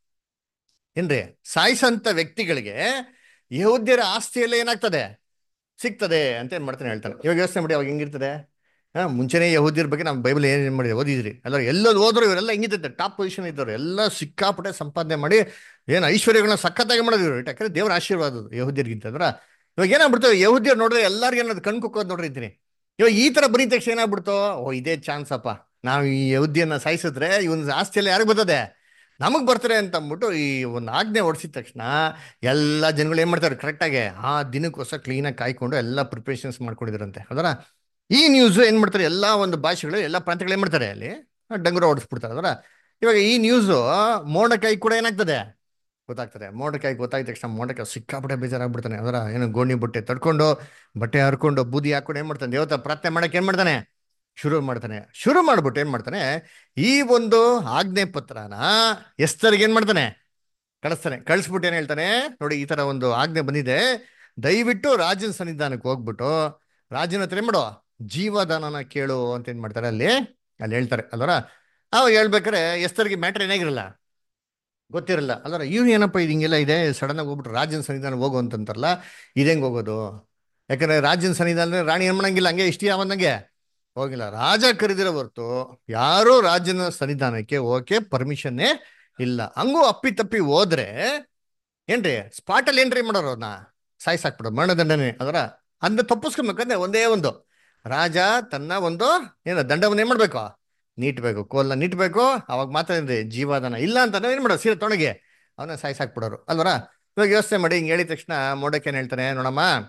ಏನ್ರಿ ಸಾಯಿಸಂತ ವ್ಯಕ್ತಿಗಳಿಗೆ ಯಹೂದ್ಯರ ಆಸ್ತಿಯೆಲ್ಲ ಏನಾಗ್ತದೆ ಸಿಗ್ತದೆ ಅಂತ ಏನ್ ಮಾಡ್ತಾನೆ ಹೇಳ್ತಾನೆ ಇವಾಗ ಯೋಚನೆ ಮಾಡಿ ಅವಾಗ ಹೆಂಗಿರ್ತದೆ ಹಾ ಮುಂಚೆನೇ ಯಹೂದ್ಯರ ಬಗ್ಗೆ ನಾವು ಬೈಬಲ್ ಏನ್ ಮಾಡಿದ್ವಿ ಓದಿದ್ರಿ ಅಲ್ಲ ಎಲ್ಲರೂ ಹೋದ್ರು ಇವರೆಲ್ಲ ಹೆಂಗಿರ್ತದೆ ಟಾಪ್ ಪೊಸಿಷನ್ ಇದ್ದವ್ರು ಎಲ್ಲ ಸಿಕ್ಕಾಪಟ್ಟೆ ಸಂಪಾದನೆ ಮಾಡಿ ಏನು ಐಶ್ವರ್ಯಗಳನ್ನ ಸಖತ್ತಾಗಿ ಮಾಡೋದಿವ್ರು ಯಾಕಂದ್ರೆ ದೇವರ ಆಶೀರ್ವಾದ ಅದು ಯಹೂದ್ಯರಿಗಿಂತ ಅಂದ್ರ ಇವಾಗ ಏನಾಗ್ಬಿಡ್ತು ಯಹೂದ್ಯರು ನೋಡಿದ್ರೆ ಎಲ್ಲರಿಗೂ ಏನಾದ್ರು ಕಣ್ ಕುಕ್ಕೋದು ನೋಡ್ರಿ ಇದ್ದೀನಿ ಇವಾಗ ಈ ತರ ಬರೀ ತಕ್ಷಣ ಏನಾಗ್ಬಿಡ್ತು ಓ ಇದೇ ಚಾನ್ಸ್ ಅಪ್ಪ ನಾವು ಈ ಯಹೂದ್ಯನ ಸಾಯಿಸಿದ್ರೆ ಇವನ್ ಆಸ್ತಿ ಎಲ್ಲ ಯಾರಿಗೆ ಬರ್ತದೆ ನಮಗ್ ಬರ್ತಾರೆ ಅಂತ ಅಂದ್ಬಿಟ್ಟು ಈ ಒಂದು ಆಜ್ಞೆ ಹೊಡ್ಸಿದ ತಕ್ಷಣ ಎಲ್ಲ ಜನಗಳು ಏನ್ ಮಾಡ್ತಾರೆ ಕರೆಕ್ಟಾಗಿ ಆ ದಿನಕ್ಕೋಸ್ಕರ ಕ್ಲೀನಾಗಿ ಕಾಯ್ಕೊಂಡು ಎಲ್ಲ ಪ್ರಿಪ್ರೇಷನ್ಸ್ ಮಾಡ್ಕೊಂಡಿದ್ರಂತೆ ಅದರ ಈ ನ್ಯೂಸ್ ಏನ್ ಮಾಡ್ತಾರೆ ಎಲ್ಲ ಒಂದು ಭಾಷೆಗಳು ಎಲ್ಲ ಪ್ರಾಂತ್ಯಗಳು ಏನ್ ಮಾಡ್ತಾರೆ ಅಲ್ಲಿ ಡಂಗುರ ಓಡಿಸ್ಬಿಡ್ತಾರೆ ಅದರ ಇವಾಗ ಈ ನ್ಯೂಸ್ ಮೋಡಕಾಯಿ ಕೂಡ ಏನಾಗ್ತದೆ ಗೊತ್ತಾಗ್ತದೆ ಮೋಡಕಾಯಿ ಗೊತ್ತಾದ ತಕ್ಷಣ ಮೋಡಕಾಯಿ ಸಿಕ್ಕಾಪಟ್ಟೆ ಬೇಜಾರಾಗ್ಬಿಡ್ತಾನೆ ಅದರ ಏನು ಗೋಣಿ ಬಟ್ಟೆ ತಡ್ಕೊಂಡು ಬಟ್ಟೆ ಹರ್ಕೊಂಡು ಬೂದಿ ಹಾಕೊಂಡು ಏನ್ ಮಾಡ್ತಾನೆ ದೇವತ ಪ್ರಾರ್ಥನೆ ಮಾಡಕ್ಕೆ ಏನ್ ಮಾಡ್ತಾನೆ ಶುರು ಮಾಡ್ತಾನೆ ಶುರು ಮಾಡ್ಬಿಟ್ಟು ಏನ್ ಮಾಡ್ತಾನೆ ಈ ಒಂದು ಆಜ್ಞೆ ಪತ್ರನ ಎಸ್ತರಿಗೆ ಏನ್ ಮಾಡ್ತಾನೆ ಕಳಿಸ್ತಾನೆ ಕಳಿಸ್ಬಿಟ್ಟು ಏನ್ ಹೇಳ್ತಾನೆ ನೋಡಿ ಈ ತರ ಒಂದು ಆಜ್ಞೆ ಬಂದಿದೆ ದಯವಿಟ್ಟು ರಾಜನ ಸನ್ನಿಧಾನಕ್ಕೆ ಹೋಗ್ಬಿಟ್ಟು ರಾಜನ ಹತ್ರ ಏನ್ ಮಾಡು ಜೀವದಾನನ ಕೇಳು ಅಂತ ಏನ್ ಮಾಡ್ತಾರೆ ಅಲ್ಲಿ ಅಲ್ಲಿ ಹೇಳ್ತಾರೆ ಅಲ್ವರ ಅವಾಗ ಹೇಳ್ಬೇಕಾರೆ ಎಸ್ತರಿಗೆ ಮ್ಯಾಟ್ರ್ ಏನಾಗಿರಲ್ಲ ಗೊತ್ತಿರಲ್ಲ ಅಲ್ವರ ಇವ್ನು ಏನಪ್ಪ ಇದು ಹಿಂಗೆಲ್ಲ ಇದೆ ಸಡನ್ ಆಗಿ ಹೋಗ್ಬಿಟ್ಟು ರಾಜನ ಸನ್ನಿಧಾನ ಹೋಗು ಅಂತಂತಾರಲ್ಲ ಇದೇಂಗ್ ಹೋಗೋದು ಯಾಕಂದ್ರೆ ರಾಜನ ಸನ್ನಿಧಾನ ರಾಣಿ ಏನ್ ಮಾಡಂಗಿಲ್ಲ ಹಂಗೆ ಇಷ್ಟ ಯಾವಂದಂಗೆ ಹೋಗಿಲ್ಲ ರಾಜ ಕರೆದಿರೋ ಹೊರ್ತು ಯಾರು ರಾಜನ ಸನ್ನಿಧಾನಕ್ಕೆ ಹೋಗಕ್ಕೆ ಪರ್ಮಿಷನ್ನೇ ಇಲ್ಲ ಹಂಗೂ ಅಪ್ಪಿ ತಪ್ಪಿ ಹೋದ್ರೆ ಏನ್ರಿ ಸ್ಪಾಟಲ್ಲಿ ಏನ್ರಿ ಮಾಡೋರು ಅವ್ರನ್ನ ಸಾಯ್ಸಾಕ್ಬಿಡೋದು ಮರಣದಂಡನೆ ಅದರ ಅಂದ ತಪ್ಪಿಸ್ಕೊಬೇಕಂದ್ರೆ ಒಂದೇ ಒಂದು ರಾಜ ತನ್ನ ಒಂದು ಏನು ದಂಡವನ್ನು ಏನ್ ಮಾಡ್ಬೇಕು ನೀಟ್ಬೇಕು ಕೋಲ್ನ ನೀಟ್ಬೇಕು ಅವಾಗ ಮಾತ್ರ ಏನ್ರಿ ಜೀವಾದಾನ ಇಲ್ಲ ಅಂತಂದ್ರೆ ಏನ್ ಮಾಡೋದು ಸೀರೆ ತೊಣಗೆ ಅವನ್ನ ಸಾಯ್ಸಾಕ್ಬಿಡೋರು ಅಲ್ವರ ಇವಾಗ ಯೋಚನೆ ಮಾಡಿ ಹಿಂಗೆ ಹೇಳಿದ ತಕ್ಷಣ ಮೋಡಕ್ಕೆ ಏನ್ ಹೇಳ್ತಾನೆ ನೋಡಮ್ಮ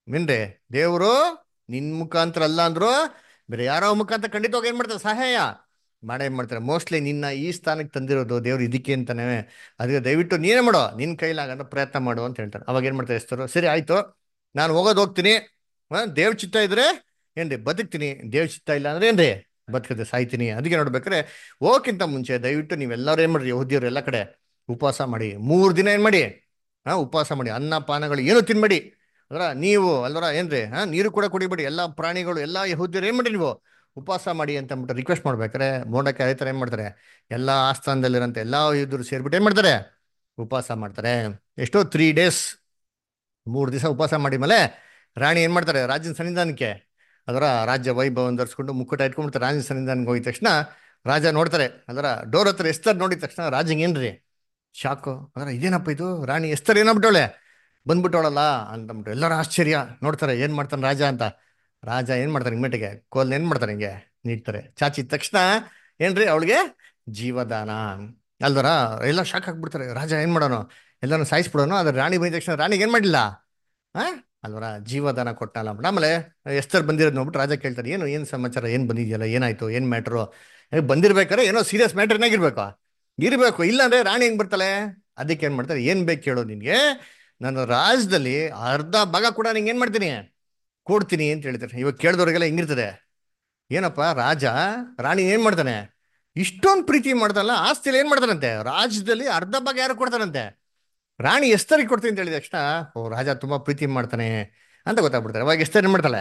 ಮಿನ್ರೆ ದೇವರು ನಿನ್ ಮುಖಾಂತರ ಅಲ್ಲ ಅಂದ್ರು ಬೇರೆ ಯಾರೋ ಮುಖಾಂತರ ಖಂಡಿತವಾಗಿ ಏನ್ ಮಾಡ್ತಾರೆ ಸಹಾಯ ಮಾಡೇ ಏನ್ ಮಾಡ್ತಾರೆ ಮೋಸ್ಟ್ಲಿ ನಿನ್ನ ಈ ಸ್ಥಾನಕ್ಕೆ ತಂದಿರೋದು ದೇವ್ರು ಇದಕ್ಕೆ ಅಂತಾನೆ ಅದಕ್ಕೆ ದಯವಿಟ್ಟು ನೀನೇ ಮಾಡೋ ನಿನ್ ಕೈಲಾಗಂತ ಪ್ರಯತ್ನ ಮಾಡು ಅಂತ ಹೇಳ್ತಾರೆ ಅವಾಗ ಏನ್ ಮಾಡ್ತಾರೆ ಎಸ್ತರು ಸರಿ ಆಯ್ತು ನಾನು ಹೋಗೋದು ಹೋಗ್ತೀನಿ ಆ, ದೇವ್ ಚಿತ್ತ ಇದ್ರೆ ಏನ್ರಿ ಬದುಕ್ತೀನಿ ದೇವ್ ಚಿತ್ತ ಇಲ್ಲ ಅಂದ್ರೆ ಏನ್ರಿ ಬದುಕದೆ ಸಾಯ್ತೀನಿ ಅದಕ್ಕೆ ನೋಡ್ಬೇಕಾರೆ ಹೋಗಕ್ಕಿಂತ ಮುಂಚೆ ದಯವಿಟ್ಟು ನೀವೆಲ್ಲರೂ ಏನ್ ಮಾಡ್ರಿ ಯಹೂದಿಯರು ಎಲ್ಲ ಕಡೆ ಉಪವಾಸ ಮಾಡಿ ಮೂರ್ ದಿನ ಏನ್ ಮಾಡಿ ಹಾ ಉಪವಾಸ ಮಾಡಿ ಅನ್ನ ಪಾನಗಳು ಏನು ತಿನ್ಬೇಡಿ ಅದ್ರ ನೀವು ಅಲ್ವರ ಏನ್ರಿ ಹಾ ನೀರು ಕೂಡ ಕುಡಿಬೇಡಿ ಎಲ್ಲ ಪ್ರಾಣಿಗಳು ಎಲ್ಲ ಯಹೂದ್ಯರು ಏನ್ ಮಾಡಿ ನೀವು ಉಪವಾಸ ಮಾಡಿ ಅಂತ ಅಂದ್ಬಿಟ್ಟು ರಿಕ್ವೆಸ್ಟ್ ಮಾಡ್ಬೇಕಾರೆ ಮೋಡಕ್ಕೆ ಅದೇ ಥರ ಏನ್ ಮಾಡ್ತಾರೆ ಎಲ್ಲ ಆಸ್ಥಾನದಲ್ಲಿರೋಂಥ ಎಲ್ಲ ಯಹೂದ್ಯರು ಸೇರ್ಬಿಟ್ಟು ಏನ್ ಮಾಡ್ತಾರೆ ಉಪವಾಸ ಮಾಡ್ತಾರೆ ಎಷ್ಟೋ ತ್ರೀ ಡೇಸ್ ಮೂರು ದಿವಸ ಉಪವಾಸ ಮಾಡಿ ಮೇಲೆ ರಾಣಿ ಏನ್ ಮಾಡ್ತಾರೆ ರಾಜನ ಸನ್ನಿಧಾನಕ್ಕೆ ಅದರ ರಾಜ್ಯ ವೈಭವ ಧರಿಸ್ಕೊಂಡು ಮುಕ್ಕುಟ ಇಟ್ಕೊಂಡ್ಬಿಡ್ತಾರೆ ರಾಜನ ಸನ್ನಿಧಾನಕ್ಕೆ ಹೋಗಿದ ತಕ್ಷಣ ರಾಜ ನೋಡ್ತಾರೆ ಅದರ ಡೋರ್ ಹತ್ರ ಎಸ್ತರ್ ನೋಡಿದ ತಕ್ಷಣ ರಾಜಂಗೆ ಏನ್ರಿ ಶಾಕು ಅದರ ಇದೇನಪ್ಪ ಇದು ರಾಣಿ ಎಸ್ತರ್ ಏನಾಗ್ಬಿಟ್ಟವಳೆ ಬಂದ್ಬಿಟ್ಟವಳಲ್ಲ ಅಂತಂದ್ಬಿಟ್ಟು ಎಲ್ಲರೂ ಆಶ್ಚರ್ಯ ನೋಡ್ತಾರೆ ಏನ್ ಮಾಡ್ತಾನೆ ರಾಜ ಅಂತ ರಾಜ ಏನ್ ಮಾಡ್ತಾನೆ ಇಮ್ಮೆಟಿಗೆ ಕೋಲ್ ಏನ್ ಮಾಡ್ತಾರೆ ಹಿಂಗೆ ನೀಡ್ತಾರೆ ಚಾಚಿದ ತಕ್ಷಣ ಏನ್ರಿ ಅವಳಿಗೆ ಜೀವದಾನ ಅಲ್ದರ ಎಲ್ಲ ಶಾಕ್ ಹಾಕ್ಬಿಡ್ತಾರೆ ರಾಜ ಏನ್ ಮಾಡೋನು ಎಲ್ಲರೂ ಸಾಯಿಸ್ಬಿಡೋನು ಅದ್ರ ರಾಣಿ ಬಂದ ತಕ್ಷಣ ರಾಣಿಗೆ ಏನ್ ಮಾಡಿಲ್ಲ ಆ ಅಲ್ವರ ಜೀವದಾನ ಕೊಟ್ಟಲ್ಲ ಅಂದ್ಬಿಟ್ಟು ಆಮೇಲೆ ಎಸ್ತರ್ ಬಂದಿರೋದು ನೋಡ್ಬಿಟ್ಟು ರಾಜ ಕೇಳ್ತಾರೆ ಏನು ಏನು ಸಮಾಚಾರ ಏನು ಬಂದಿದೆಯಲ್ಲ ಏನಾಯ್ತು ಏನು ಮ್ಯಾಟ್ರು ಬಂದಿರ್ಬೇಕಾರೆ ಏನೋ ಸೀರಿಯಸ್ ಮ್ಯಾಟರ್ನಾಗ ಇರ್ಬೇಕು ಇರ್ಬೇಕು ಇಲ್ಲ ಅಂದ್ರೆ ರಾಣಿ ಹೆಂಗ್ ಬರ್ತಾಳೆ ಅದಕ್ಕೆ ಏನ್ ಮಾಡ್ತಾರೆ ಏನ್ ಬೇಕು ಕೇಳೋ ನಿನ್ಗೆ ನನ್ನ ರಾಜ್ಯದಲ್ಲಿ ಅರ್ಧ ಭಾಗ ಕೂಡ ನಿಂಗೆ ಏನ್ ಮಾಡ್ತೀನಿ ಕೊಡ್ತೀನಿ ಅಂತ ಹೇಳ್ತಾರೆ ಇವಾಗ ಕೇಳಿದವ್ರಿಗೆಲ್ಲ ಹೆಂಗಿರ್ತದೆ ಏನಪ್ಪ ರಾಜ ರಾಣಿ ಏನ್ ಮಾಡ್ತಾನೆ ಇಷ್ಟೊಂದು ಪ್ರೀತಿ ಮಾಡ್ದಲ್ಲ ಆಸ್ತಿಲಿ ಏನ್ ಮಾಡ್ತಾರಂತೆ ರಾಜ್ಯದಲ್ಲಿ ಅರ್ಧ ಭಾಗ ಯಾರು ಕೊಡ್ತಾರಂತೆ ರಾಣಿ ಎಸ್ತರಿಗೆ ಕೊಡ್ತೀನಿ ಅಂತ ಹೇಳಿದ ತಕ್ಷಣ ಓ ರಾಜ ತುಂಬಾ ಪ್ರೀತಿ ಮಾಡ್ತಾನೆ ಅಂತ ಗೊತ್ತಾಗ್ಬಿಡ್ತಾರೆ ಅವಾಗ ಎಸ್ತರ್ ಏನ್ ಮಾಡ್ತಾಳೆ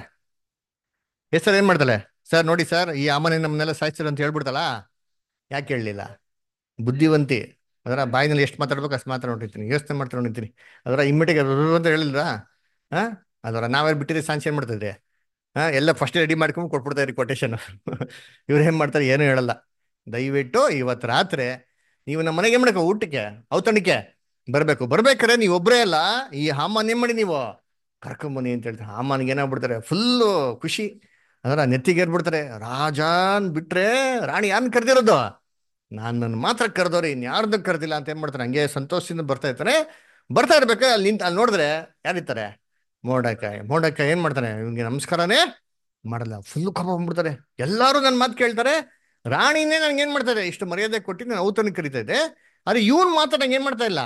ಎಸ್ತರ್ ಏನ್ ಮಾಡ್ತಾಳೆ ಸರ್ ನೋಡಿ ಸರ್ ಈ ಅಮ್ಮನೇ ನಮ್ಮನ್ನೆಲ್ಲ ಸಾಯಿಸ್ತಾರೆ ಅಂತ ಹೇಳ್ಬಿಡ್ತಾಳ ಯಾಕೆ ಹೇಳಲಿಲ್ಲ ಬುದ್ಧಿವಂತಿ ಅದರ ಬಾಯಿನಲ್ಲಿ ಎಷ್ಟು ಮಾತಾಡ್ಬೇಕು ಅಷ್ಟು ಮಾತಾಡ್ಕೊಂಡಿರ್ತೀನಿ ಯೋಚನೆ ಮಾಡ್ಕೊಂಡಿರ್ತೀನಿ ಅದರ ಇಮ್ಮಿಟಿಗೆ ಅಂತ ಹೇಳಿಲ್ರ ಹಾ ಅದರ ನಾವೇ ಬಿಟ್ಟಿದ್ರೆ ಸಾಂಕ್ಷನ್ ಏನ್ ಮಾಡ್ತಿದ್ರಿ ಹಾ ಎಲ್ಲ ಫಸ್ಟ್ ರೆಡಿ ಮಾಡ್ಕೊಂಡು ಕೊಟ್ಬಿಡ್ತಾ ಇರಿ ಕೊಟೇಶನ್ ಇವ್ರು ಏನ್ ಮಾಡ್ತಾರೆ ಏನು ಹೇಳಲ್ಲ ದಯವಿಟ್ಟು ಇವತ್ತು ರಾತ್ರಿ ನೀವು ನಮ್ಮ ಮನೆಗೆ ಏನ್ ಮಾಡಬೇಕು ಊಟಕ್ಕೆ ಔತಣಕ್ಕೆ ಬರ್ಬೇಕು ಬರ್ಬೇಕಾದ್ರೆ ನೀವು ಒಬ್ಬರೇ ಅಲ್ಲ ಈ ಹಾಮಾನ್ ಏನ್ ಮಾಡಿ ನೀವು ಕರ್ಕೊಂಬನ್ನಿ ಅಂತ ಹೇಳ್ತಾರೆ ಹಾಮಾನ್ಗೆ ಏನಾಗ್ಬಿಡ್ತಾರೆ ಫುಲ್ಲು ಖುಷಿ ಅದರ ನೆತ್ತಿಗೆ ಏರ್ಬಿಡ್ತಾರೆ ರಾಜಾನ್ ಬಿಟ್ರೆ ರಾಣಿ ಯಾನ್ ಕರೆದಿರೋದು ನಾನು ನನ್ನ ಮಾತ್ರ ಕರೆದವ್ರೆ ಇನ್ಯಾರ್ದು ಕರೆದಿಲ್ಲ ಅಂತ ಏನ್ ಮಾಡ್ತಾರೆ ಹಂಗೆ ಸಂತೋಷದಿಂದ ಬರ್ತಾ ಇರ್ತಾನೆ ಬರ್ತಾ ಇರ್ಬೇಕು ಅಲ್ಲಿ ನಿಂತ ಅಲ್ಲಿ ನೋಡಿದ್ರೆ ಯಾರಿರ್ತಾರೆ ಮೋಡಕಾಯಿ ಮೋಡಕಾಯಿ ಏನ್ ಮಾಡ್ತಾನೆ ಇವ್ನಿಗೆ ನಮಸ್ಕಾರನೇ ಮಾಡಲ್ಲ ಫುಲ್ ಕೋಪ ಬಂದ್ಬಿಡ್ತಾರೆ ಎಲ್ಲಾರು ನನ್ನ ಮಾತು ಕೇಳ್ತಾರೆ ರಾಣಿನೇ ನನ್ಗೆ ಏನ್ ಮಾಡ್ತಾರೆ ಇಷ್ಟು ಮರ್ಯಾದೆ ಕೊಟ್ಟು ನಾನು ಔತಣಕ್ಕೆ ಕರಿತಾ ಇದ್ದೆ ಆದ್ರೆ ಇವನ್ ಮಾತ್ರ ನಂಗೆ ಏನ್ ಮಾಡ್ತಾ ಇಲ್ಲ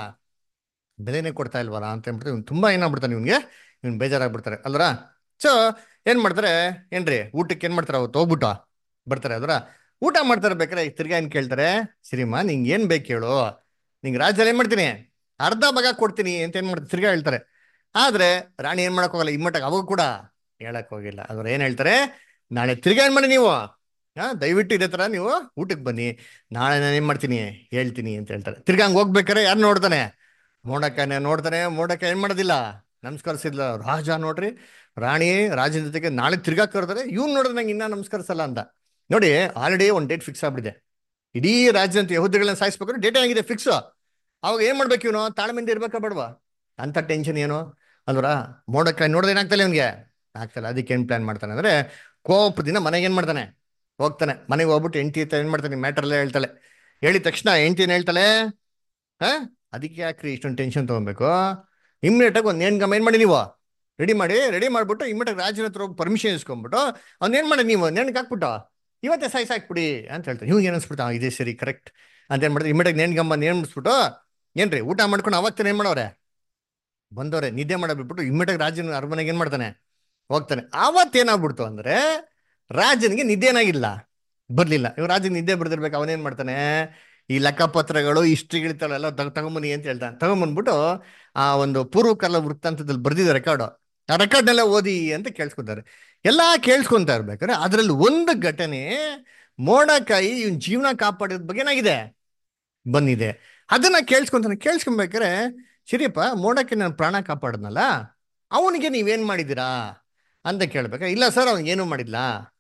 ಬೆಲೆನೇ ಕೊಡ್ತಾ ಇಲ್ವಲ್ಲ ಅಂತ ಹೇಳ್ಬಿಟ್ಟು ಇವ್ನು ತುಂಬಾ ಏನಾಗ್ಬಿಡ್ತಾನೆ ಇವ್ನಿಗೆ ಇವ್ನು ಬೇಜಾರಾಗ್ಬಿಡ್ತಾರೆ ಅಲ್ರ ಸೊ ಏನ್ ಮಾಡ್ತಾರೆ ಏನ್ರಿ ಊಟಕ್ಕೆ ಏನ್ ಮಾಡ್ತಾರೆ ಅವತ್ತು ಹೋಗ್ಬಿಟ್ಟು ಬರ್ತಾರೆ ಅದರ ಊಟ ಮಾಡ್ತಾರೆ ಬೇಕಾರೆ ತಿರ್ಗಾ ಏನ್ ಕೇಳ್ತಾರೆ ಸಿರಿಮಾ ನಿಂಗೆ ಏನ್ ಬೇಕು ಹೇಳು ನಿಂಗೆ ರಾಜ್ಯದಲ್ಲಿ ಏನ್ ಮಾಡ್ತೀನಿ ಅರ್ಧ ಭಾಗ ಕೊಡ್ತೀನಿ ಅಂತ ಏನ್ ಮಾಡ್ತಾರೆ ತಿರ್ಗಾ ಹೇಳ್ತಾರೆ ಆದ್ರೆ ರಾಣಿ ಏನ್ ಮಾಡಕ್ ಹೋಗಲ್ಲ ಇಮ್ಮಟಾಗ ಅವಾಗ ಕೂಡ ಹೇಳಕ್ ಹೋಗಿಲ್ಲ ಅದ್ರ ಏನ್ ಹೇಳ್ತಾರೆ ನಾಳೆ ತಿರ್ಗಾ ಏನ್ ಮಾಡಿ ನೀವು ಹಾ ದಯವಿಟ್ಟು ಇದೇ ತರ ನೀವು ಊಟಕ್ಕೆ ಬನ್ನಿ ನಾಳೆ ನಾನು ಏನ್ ಮಾಡ್ತೀನಿ ಹೇಳ್ತೀನಿ ಅಂತ ಹೇಳ್ತಾರೆ ತಿರ್ಗಾ ಹಂಗ್ ಹೋಗ್ಬೇಕಾರೆ ಯಾರು ನೋಡ್ತಾನೆ ಮೋಡಕ್ಕನೆ ನೋಡ್ತಾನೆ ಮೋಡಕ್ಕ ಏನ್ ಮಾಡೋದಿಲ್ಲ ನಮಸ್ಕರಿಸಿದ್ಲ ರಾಜ ನೋಡ್ರಿ ರಾಣಿ ರಾಜನ ಜೊತೆಗೆ ನಾಳೆ ತಿರ್ಗಾ ಕರೆದ್ರೆ ಇವ್ನು ನೋಡಿದ್ರೆ ನಂಗೆ ಇನ್ನ ನಮಸ್ಕರಿಸಲ್ಲ ಅಂತ ನೋಡಿ ಆಲ್ರೆಡಿ ಒಂದು ಡೇಟ್ ಫಿಕ್ಸ್ ಆಗ್ಬಿಟ್ಟಿದೆ ಇಡೀ ರಾಜ್ಯದಂತ ಯಹೂದಿಗಳನ್ನ ಸಾಯಿಸ್ಬೇಕಾದ್ರೆ ಡೇಟ್ ಆಗಿದೆ ಫಿಕ್ಸ್ ಅವಾಗ ಏನ್ ಮಾಡ್ಬೇಕು ಇವನು ತಾಳ್ಮೆಯಿಂದ ಇರ್ಬೇಕಾ ಬೇಡವಾ ಅಂತ ಟೆನ್ಷನ್ ಏನು ಅಲ್ವರ ಮೋಡಕ್ಕಾಯಿ ನೋಡಿದ್ರೆ ಏನಾಗ್ತಲ್ಲ ಇವನ್ಗೆ ಆಗ್ತಲ್ಲ ಅದಕ್ಕೆ ಏನ್ ಪ್ಲಾನ್ ಮಾಡ್ತಾನೆ ಅಂದ್ರೆ ಕೋಪದಿಂದ ಮನೆಗೆ ಏನ್ ಮಾಡ್ತಾನೆ ಹೋಗ್ತಾನೆ ಮನೆಗೆ ಹೋಗ್ಬಿಟ್ಟು ಹೆಂಡತಿ ಹತ್ರ ಏನ್ ಮಾಡ್ತಾನೆ ಮ್ಯಾಟರ್ ಎಲ್ಲ ಹೇಳ್ತಾಳೆ ಹೇಳಿದ ತಕ್ಷಣ ಹೆಂಡತಿ ಏನ್ ಹೇಳ್ತಾಳೆ ಹಾ ಅದಕ್ಕೆ ಯಾಕ್ರಿ ಇಷ್ಟೊಂದು ಟೆನ್ಷನ್ ತಗೊಬೇಕು ಇಮ್ಮಿಡಿಯೇಟ್ ಆಗಿ ಒಂದು ನೇಣ್ ಗಮ ಏನ್ ಮಾಡಿ ನೀವು ರೆಡಿ ಮಾಡಿ ರೆಡಿ ಮಾಡ್ಬಿಟ್ಟು ಇಮ್ಮಿಡಿಯೇಟ್ ರಾಜನ ಹತ್ರ ಹೋಗಿ ಪರ್ಮಿಷನ್ ಇಸ್ಕೊಂಡ್ಬಿಟ್ಟು ಅವ್ನ ಏನ್ ಮಾಡಿ ನೀವು ನೇಣ್ಗೆ ಹಾಕ್ಬಿಟ್ಟು ಇವತ್ತೇ ಸಾಯ್ಸ್ ಹಾಕ್ಬಿಡಿ ಅಂತ ಹೇಳ್ತಾರೆ ಇವ್ಗೆ ಏನು ಅನ್ಸ್ಬಿಟ್ಟು ಇದೇ ಸರಿ ಕರೆಕ್ಟ್ ಅಂತ ಏನ್ ಮಾಡ್ತಾರೆ ಇಮ್ಮಿಡಿಯೇಟ್ ನೇಣ್ ಗಮ್ಮ ನೇಣಿಸ್ಬಿಟ್ಟು ಏನ್ರಿ ಊಟ ಮಾಡ್ಕೊಂಡು ಅವತ್ತೇ ಏನ್ ಮಾಡವ್ರೆ ಬಂದವ್ರೆ ನಿದ್ದೆ ಮಾಡಬಿಟ್ಬಿಟ್ಟು ಇಮ್ಮಿಡಿಯೇಟ್ ರಾಜನ ಅರಮನೆಗೆ ಏನ್ ಮಾಡ್ತಾನೆ ಹೋಗ್ತಾನೆ ಅವತ್ತೇನಾಗ್ಬಿಡ್ತು ಅಂದ್ರೆ ರಾಜನಿಗೆ ನಿದ್ದೆ ಏನಾಗಿಲ್ಲ ಬರ್ಲಿಲ್ಲ ಇವ್ ರಾಜನಿಗೆ ನಿದ್ದೆ ಬರ್ದಿರ್ಬೇಕು ಅವನೇನ್ ಮಾಡ್ತಾನೆ ಈ ಲೆಕ್ಕಪತ್ರಗಳು ಹಿಸ್ಟ್ರಿಗಳಿರ್ತಾವಲ್ಲ ತಗ ತಗೊಂಬನ್ನಿ ಅಂತ ಹೇಳ್ತಾನೆ ತಗೊಂಬಂದ್ಬಿಟ್ಟು ಆ ಒಂದು ಪೂರ್ವಕಾಲ ವೃತ್ತಾಂತದಲ್ಲಿ ಬರ್ದಿದ್ದ ರೆಕಾರ್ಡು ಆ ರೆಕಾರ್ಡ್ನೆಲ್ಲ ಓದಿ ಅಂತ ಕೇಳಿಸ್ಕೊಂತಾರೆ ಎಲ್ಲಾ ಕೇಳಿಸ್ಕೊಂತ ಇರ್ಬೇಕಾದ್ರೆ ಅದ್ರಲ್ಲಿ ಒಂದು ಘಟನೆ ಮೋಡಕಾಯಿ ಇವನ್ ಜೀವನ ಕಾಪಾಡಿದ ಬಗ್ಗೆ ಏನಾಗಿದೆ ಬಂದಿದೆ ಅದನ್ನ ಕೇಳಿಸ್ಕೊಂತಾನೆ ಕೇಳಿಸ್ಕೊಬೇಕಾರೆ ಸರಿಯಪ್ಪ ಮೋಡಕ್ಕೆ ನಾನು ಪ್ರಾಣ ಕಾಪಾಡದ್ನಲ್ಲ ಅವನಿಗೆ ನೀವೇನ್ ಮಾಡಿದ್ದೀರಾ ಅಂತ ಕೇಳ್ಬೇಕಾ ಇಲ್ಲ ಸರ್ ಅವ್ನಿಗೆ ಏನೂ ಮಾಡಿಲ್ಲ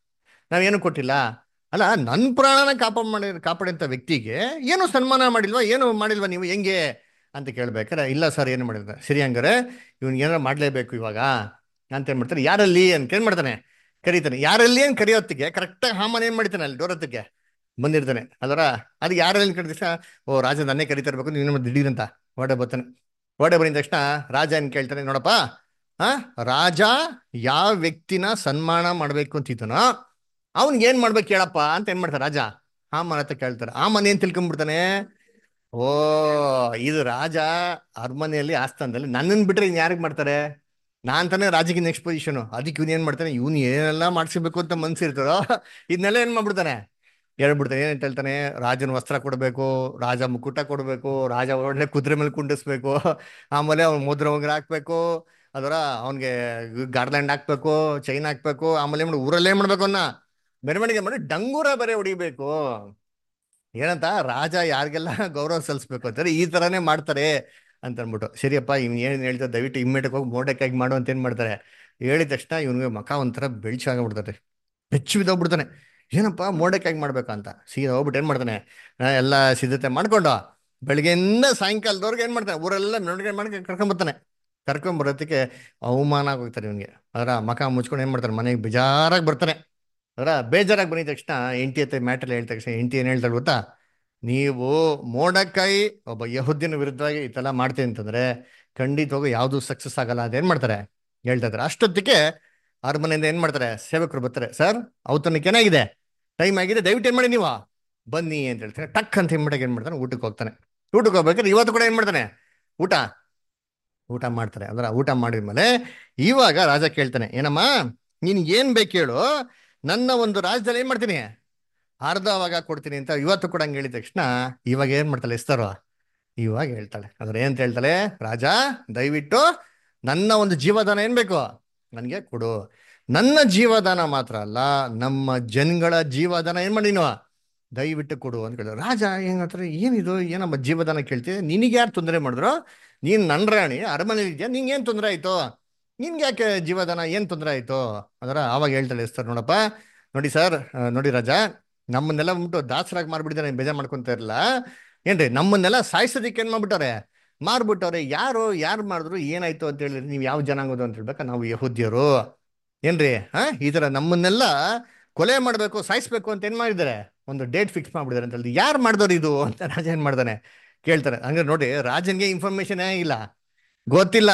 ನಾವೇನು ಕೊಟ್ಟಿಲ್ಲ ಅಲ್ಲ ನನ್ನ ಪ್ರಾಣನ ಕಾಪಾಡ ಮಾಡಿ ಕಾಪಾಡಿದಂಥ ವ್ಯಕ್ತಿಗೆ ಏನು ಸನ್ಮಾನ ಮಾಡಿಲ್ವಾ ಏನು ಮಾಡಿಲ್ವಾ ನೀವು ಹೆಂಗೆ ಅಂತ ಕೇಳ್ಬೇಕಾರೆ ಇಲ್ಲ ಸರ್ ಏನು ಮಾಡಿಲ್ಲ ಸರಿ ಹಂಗಾರೆ ಇವ್ನಿಗೆ ಏನಾರ ಮಾಡಲೇಬೇಕು ಇವಾಗ ಅಂತ ಏನ್ ಮಾಡ್ತಾರೆ ಯಾರಲ್ಲಿ ಅಂತ ಏನ್ ಮಾಡ್ತಾನೆ ಕರೀತಾನೆ ಯಾರಲ್ಲಿ ಏನ್ ಕರೆಯೋತ್ತಿಗೆ ಕರೆಕ್ಟಾಗಿ ಹಾಮನ್ ಏನ್ ಮಾಡ್ತಾನೆ ಅಲ್ಲಿ ಡೋರ್ ಹತ್ತಿಗೆ ಬಂದಿರ್ತಾನೆ ಅದರ ಅದು ಯಾರಲ್ಲಿ ಕರೆದ ಓ ರಾಜ ನನ್ನೇ ಕರಿತಾ ಇರ್ಬೇಕು ನೀನು ದಿಢೀರಂತ ಓಡೆ ಬರ್ತಾನೆ ಓಡೆ ಬಂದಿದ ತಕ್ಷಣ ರಾಜ ಏನ್ ಕೇಳ್ತಾನೆ ನೋಡಪ್ಪ ಆ ರಾಜ ಯಾವ ವ್ಯಕ್ತಿನ ಸನ್ಮಾನ ಮಾಡ್ಬೇಕು ಅಂತಿದ್ದಾನೋ ಅವ್ನಿಗೆ ಏನ್ ಮಾಡ್ಬೇಕು ಕೇಳಪ್ಪ ಅಂತ ಏನ್ ಮಾಡ್ತಾರೆ ರಾಜ ಆಮನ್ ಹತ್ರ ಕೇಳ್ತಾರೆ ಆಮನ್ ಏನ್ ತಿಳ್ಕೊಂಡ್ಬಿಡ್ತಾನೆ ಓ ಇದು ರಾಜ ಅರಮನೆಯಲ್ಲಿ ಆಸ್ಥಾನದಲ್ಲಿ ನನ್ನನ್ ಬಿಟ್ರೆ ಇನ್ ಯಾರಿಗ್ ಮಾಡ್ತಾರೆ ನಾನ್ ತಾನೇ ರಾಜಕ್ಕೆ ನೆಕ್ಸ್ಟ್ ಪೊಸಿಷನ್ ಅದಕ್ಕೆ ಇವ್ನು ಏನ್ ಮಾಡ್ತಾನೆ ಇವ್ನು ಏನೆಲ್ಲ ಮಾಡ್ಸ್ಬೇಕು ಅಂತ ಮನ್ಸಿರ್ತದೋ ಇದನ್ನೆಲ್ಲ ಏನ್ ಮಾಡ್ಬಿಡ್ತಾನೆ ಹೇಳ್ಬಿಡ್ತಾನೆ ಏನಂತ ಹೇಳ್ತಾನೆ ರಾಜನ ವಸ್ತ್ರ ಕೊಡಬೇಕು ರಾಜ ಮುಕುಟ ಕೊಡಬೇಕು ರಾಜ ಒಳ್ಳೆ ಕುದುರೆ ಮೇಲೆ ಕುಂಡಿಸ್ಬೇಕು ಆಮೇಲೆ ಅವ್ನ ಮುದ್ರ ಉಂಗುರ ಹಾಕ್ಬೇಕು ಅದರ ಅವನ್ಗೆ ಗಾರ್ಲ್ಯಾಂಡ್ ಹಾಕ್ಬೇಕು ಚೈನ್ ಹಾಕ್ಬೇಕು ಆಮೇಲೆ ಏನ್ ಮಾಡು- ಊರಲ್ಲೇ ಏನ್ ಮಾಡ್ಬೇಕು ಅವನ್ನ ಮೆರವಣಿಗೆ ಮಾಡಿ ಡಂಗೂರ ಬೇರೆ ಹೊಡಿಬೇಕು ಏನಂತ ರಾಜ ಯಾರಿಗೆಲ್ಲ ಗೌರವ ಸಲ್ಲಿಸ್ಬೇಕು ಅಂತಾರೆ ಈ ತರಾನೇ ಮಾಡ್ತಾರೆ ಅಂತ ಅನ್ಬಿಟ್ಟು ಸರಿಯಪ್ಪ ಇವ್ನು ಏನ್ ಹೇಳ್ತಾರೆ ದಯವಿಟ್ಟು ಇಮ್ಮಿಡಿಯೇಟ್ ಹೋಗಿ ಮೋಡಕ್ಕಾಗಿ ಮಾಡು ಅಂತ ಏನ್ ಮಾಡ್ತಾರೆ ಹೇಳಿದ ತಕ್ಷಣ ಇವನಿಗೆ ಮಕ ಒಂಥರ ಬೆಳ್ಚಾಗ್ಬಿಡ್ತಾರೆ ಬೆಚ್ಚು ಬಿದ್ದೋಗ್ಬಿಡ್ತಾನೆ ಏನಪ್ಪ ಮೋಡಕ್ಕಾಗಿ ಮಾಡ್ಬೇಕಂತ ಸೀದಾ ಹೋಗ್ಬಿಟ್ಟು ಏನ್ ಮಾಡ್ತಾನೆ ಆ, ಎಲ್ಲ ಸಿದ್ಧತೆ ಮಾಡ್ಕೊಂಡು ಬೆಳಗ್ಗೆಯಿಂದ ಸಾಯಂಕಾಲದವ್ರಿಗೆ ಏನ್ ಮಾಡ್ತಾನೆ ಊರೆಲ್ಲ ಮೆರವಣಿಗೆ ಮಾಡಿ ಕರ್ಕೊಂಬರ್ತಾನೆ ಕರ್ಕೊಂಬರೋದಕ್ಕೆ ಅವಮಾನ ಆಗೋಗ್ತಾರೆ ಇವನಿಗೆ ಅದರ ಮಕ ಮುಚ್ಕೊಂಡು ಏನ್ ಮಾಡ್ತಾರೆ ಮನೆಗೆ ಬೇಜಾರಾಗಿ ಬರ್ತಾನೆ ಅದರ ಬೇಜಾರಾಗಿ ಬಂದಿದ ತಕ್ಷಣ ಎಂಟಿ ಹತ್ತ ಮ್ಯಾಟರ್ ಹೇಳಿದ ತಕ್ಷಣ ಎಂಟಿ ಏನ್ ಹೇಳ್ತಾಳೆ ಗೊತ್ತಾ ನೀವು ಮೋಡಕ್ಕಾಯಿ ಒಬ್ಬ ಯಹುದ್ಯನ ವಿರುದ್ಧವಾಗಿ ಈ ತರ ಮಾಡ್ತೀನಿ ಅಂತಂದ್ರೆ ಖಂಡಿತವಾಗೂ ಯಾವ್ದು ಸಕ್ಸಸ್ ಆಗಲ್ಲ ಅಂತ ಏನ್ ಮಾಡ್ತಾರೆ ಹೇಳ್ತಾ ಇದಾರೆ ಅಷ್ಟೊತ್ತಿಗೆ ಅರಮನೆಯಿಂದ ಏನ್ ಮಾಡ್ತಾರೆ ಸೇವಕರು ಬರ್ತಾರೆ ಸರ್ ಔತಣಕ್ಕೆ ಏನಾಗಿದೆ ಟೈಮ್ ಆಗಿದೆ ದಯವಿಟ್ಟು ಏನ್ ಮಾಡಿ ನೀವು ಬನ್ನಿ ಅಂತ ಹೇಳ್ತಾರೆ ಟಕ್ ಅಂತ ಏನ್ ಏನ್ ಮಾಡ್ತಾನೆ ಊಟಕ್ಕೆ ಹೋಗ್ತಾನೆ ಊಟಕ್ಕೆ ಹೋಗ್ಬೇಕಾದ್ರೆ ಇವತ್ತು ಕೂಡ ಏನ್ ಮಾಡ್ತಾನೆ ಊಟ ಊಟ ಮಾಡ್ತಾರೆ ಅಂದ್ರೆ ಊಟ ಮಾಡಿದ್ಮೇಲೆ ಇವಾಗ ರಾಜ ಕೇಳ್ತಾನೆ ಏನಮ್ಮ ನೀನ್ ಏನ್ ಬೇಕು ಹೇಳು ನನ್ನ ಒಂದು ರಾಜ್ಯದಲ್ಲಿ ಏನ್ ಮಾಡ್ತೀನಿ ಅರ್ಧ ಅವಾಗ ಕೊಡ್ತೀನಿ ಅಂತ ಇವತ್ತು ಕೂಡ ಹಂಗೆ ಹೇಳಿದ ತಕ್ಷಣ ಇವಾಗ ಏನ್ ಮಾಡ್ತಾಳೆ ಎಸ್ತಾರೋ ಇವಾಗ ಹೇಳ್ತಾಳೆ ಅದ್ರ ಏನಂತ ಹೇಳ್ತಾಳೆ ರಾಜ ದಯವಿಟ್ಟು ನನ್ನ ಒಂದು ಜೀವದಾನ ಏನ್ ಬೇಕು ನನಗೆ ಕೊಡು ನನ್ನ ಜೀವದಾನ ಮಾತ್ರ ಅಲ್ಲ ನಮ್ಮ ಜನಗಳ ಜೀವದಾನ ಏನ್ ಮಾಡಿ ನೀವು ದಯವಿಟ್ಟು ಕೊಡು ಅಂತ ಕೇಳಿದ್ರು ರಾಜ ಏನ್ ಹೇಳ್ತಾರೆ ಏನಿದು ಏನಮ್ಮ ಜೀವದಾನ ಕೇಳ್ತೀವಿ ನಿನಗೆ ಯಾರು ತೊಂದರೆ ಮಾಡಿದ್ರು ನೀನ್ ನನ್ನ ರಾಣಿ ಅರಮನೆಯಲ್ಲಿ ಇದೆಯಾ ನಿಂಗೆ ಏನ್ ತೊಂದರೆ ಆಯ್ತು ನಿನ್ಗೆ ಯಾಕೆ ಜೀವದಾನ ಏನ್ ತೊಂದರೆ ಆಯ್ತು ಅದರ ಆವಾಗ ಹೇಳ್ತಾಳೆ ಸರ್ ನೋಡಪ್ಪ ನೋಡಿ ಸರ್ ನೋಡಿ ರಾಜ ನಮ್ಮನ್ನೆಲ್ಲ ಬಂದ್ಬಿಟ್ಟು ದಾಸರಾಗಿ ಮಾರ್ಬಿಟ್ಟಿದ್ದಾರೆ ಬೇಜಾರ್ ಮಾಡ್ಕೊಂತ ಇರಲ್ಲ ಏನ್ರಿ ನಮ್ಮನ್ನೆಲ್ಲ ಸಾಯಿಸೋದಕ್ಕೆ ಏನ್ ಮಾಡ್ಬಿಟ್ಟವ್ರೆ ಮಾರ್ಬಿಟ್ಟವ್ರೆ ಯಾರು ಯಾರು ಮಾಡಿದ್ರು ಏನಾಯ್ತು ಅಂತ ಹೇಳಿದ್ರೆ ನೀವು ಯಾವ ಜನಾಂಗದು ಅಂತ ಹೇಳ್ಬೇಕಾ ನಾವು ಯಹೂದ್ಯರು ಏನ್ರಿ ಹಾ ಈ ತರ ನಮ್ಮನ್ನೆಲ್ಲ ಕೊಲೆ ಮಾಡ್ಬೇಕು ಸಾಯಿಸ್ಬೇಕು ಅಂತ ಏನ್ ಮಾಡಿದ್ದಾರೆ ಒಂದು ಡೇಟ್ ಫಿಕ್ಸ್ ಮಾಡ್ಬಿಡಿದಾರೆ ಅಂತ ಹೇಳಿದ್ರೆ ಯಾರು ಮಾಡಿದವ್ರು ಇದು ಅಂತ ರಾಜ ಏನ್ ಮಾಡ್ತಾನೆ ಕೇಳ್ತಾರೆ ಹಂಗಾರೆ ನೋಡಿ ರಾಜನ್ಗೆ ಇನ್ಫಾರ್ಮೇಶನ್ ಇಲ್ಲ ಗೊತ್ತಿಲ್ಲ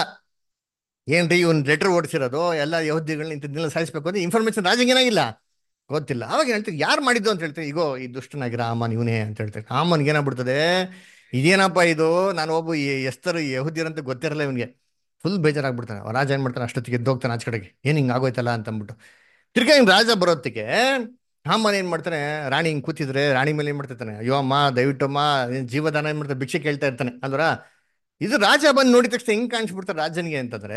ಏನ್ರಿ ಇವ್ನ ಲೆಟರ್ ಓಡಿಸಿರೋದು ಎಲ್ಲ ಯಹೂದಿಗಳನ್ನ ಇಂಥದ್ದನ್ನೆಲ್ಲ ಸಾಯಿಸ್ಬೇಕು ಅಂತ ಇನ್ಫಾರ್ಮೇಶನ್ ರಾಜಂಗೆ ಏನಾಗಿಲ್ಲ ಗೊತ್ತಿಲ್ಲ ಅವಾಗ ಹೇಳ್ತೀವಿ ಯಾರು ಮಾಡಿದ್ದು ಅಂತ ಹೇಳ್ತೀವಿ ಈಗೋ ಈ ದುಷ್ಟನಾಗಿರ ಆಮನ್ ಇವನೇ ಅಂತ ಹೇಳ್ತಾರೆ ಆಮನ್ಗೆ ಏನಾಗ್ಬಿಡ್ತದೆ ಇದೇನಪ್ಪ ಇದು ನಾನು ಒಬ್ಬ ಎಸ್ತರು ಯಹುದಿರಂತ ಗೊತ್ತಿರಲ್ಲ ಇವನಿಗೆ ಫುಲ್ ಬೇಜಾರಾಗ್ಬಿಡ್ತಾನೆ ಅವ ರಾಜ ಏನ್ ಮಾಡ್ತಾನೆ ಅಷ್ಟೊತ್ತಿಗೆ ಎದ್ದೋಗ್ತಾನೆ ಆಚೆ ಕಡೆಗೆ ಏನ್ ಹಿಂಗ್ ಆಗೋಯ್ತಲ್ಲ ಅಂತ ಅಂದ್ಬಿಟ್ಟು ತಿರ್ಗಾ ಹಿಂಗ್ ರಾಜ ಬರೋತ್ತಿಗೆ ಹಾಮನ್ ಏನ್ ಮಾಡ್ತಾನೆ ರಾಣಿ ಹಿಂಗ್ ಕೂತಿದ್ರೆ ರಾಣಿ ಮೇಲೆ ಏನ್ ಮಾಡ್ತಿರ್ತಾನೆ ಅಯ್ಯೋ ಅಮ್ಮ ದಯವಿಟ್ಟು ಅಮ್ಮ ಏನ್ ಜೀವದಾನ ಏನ್ ಮಾಡ್ತಾರೆ ಭಿಕ್ಷೆ ಕೇಳ್ತಾ ಇರ್ತಾನೆ ಅಲ್ವರ ಇದು ರಾಜ ಬಂದು ನೋಡಿದ ತಕ್ಷಣ ಹೆಂಗ್ ಕಾಣಿಸ್ಬಿಡ್ತಾರೆ ರಾಜನಿಗೆ ಅಂತಂದ್ರೆ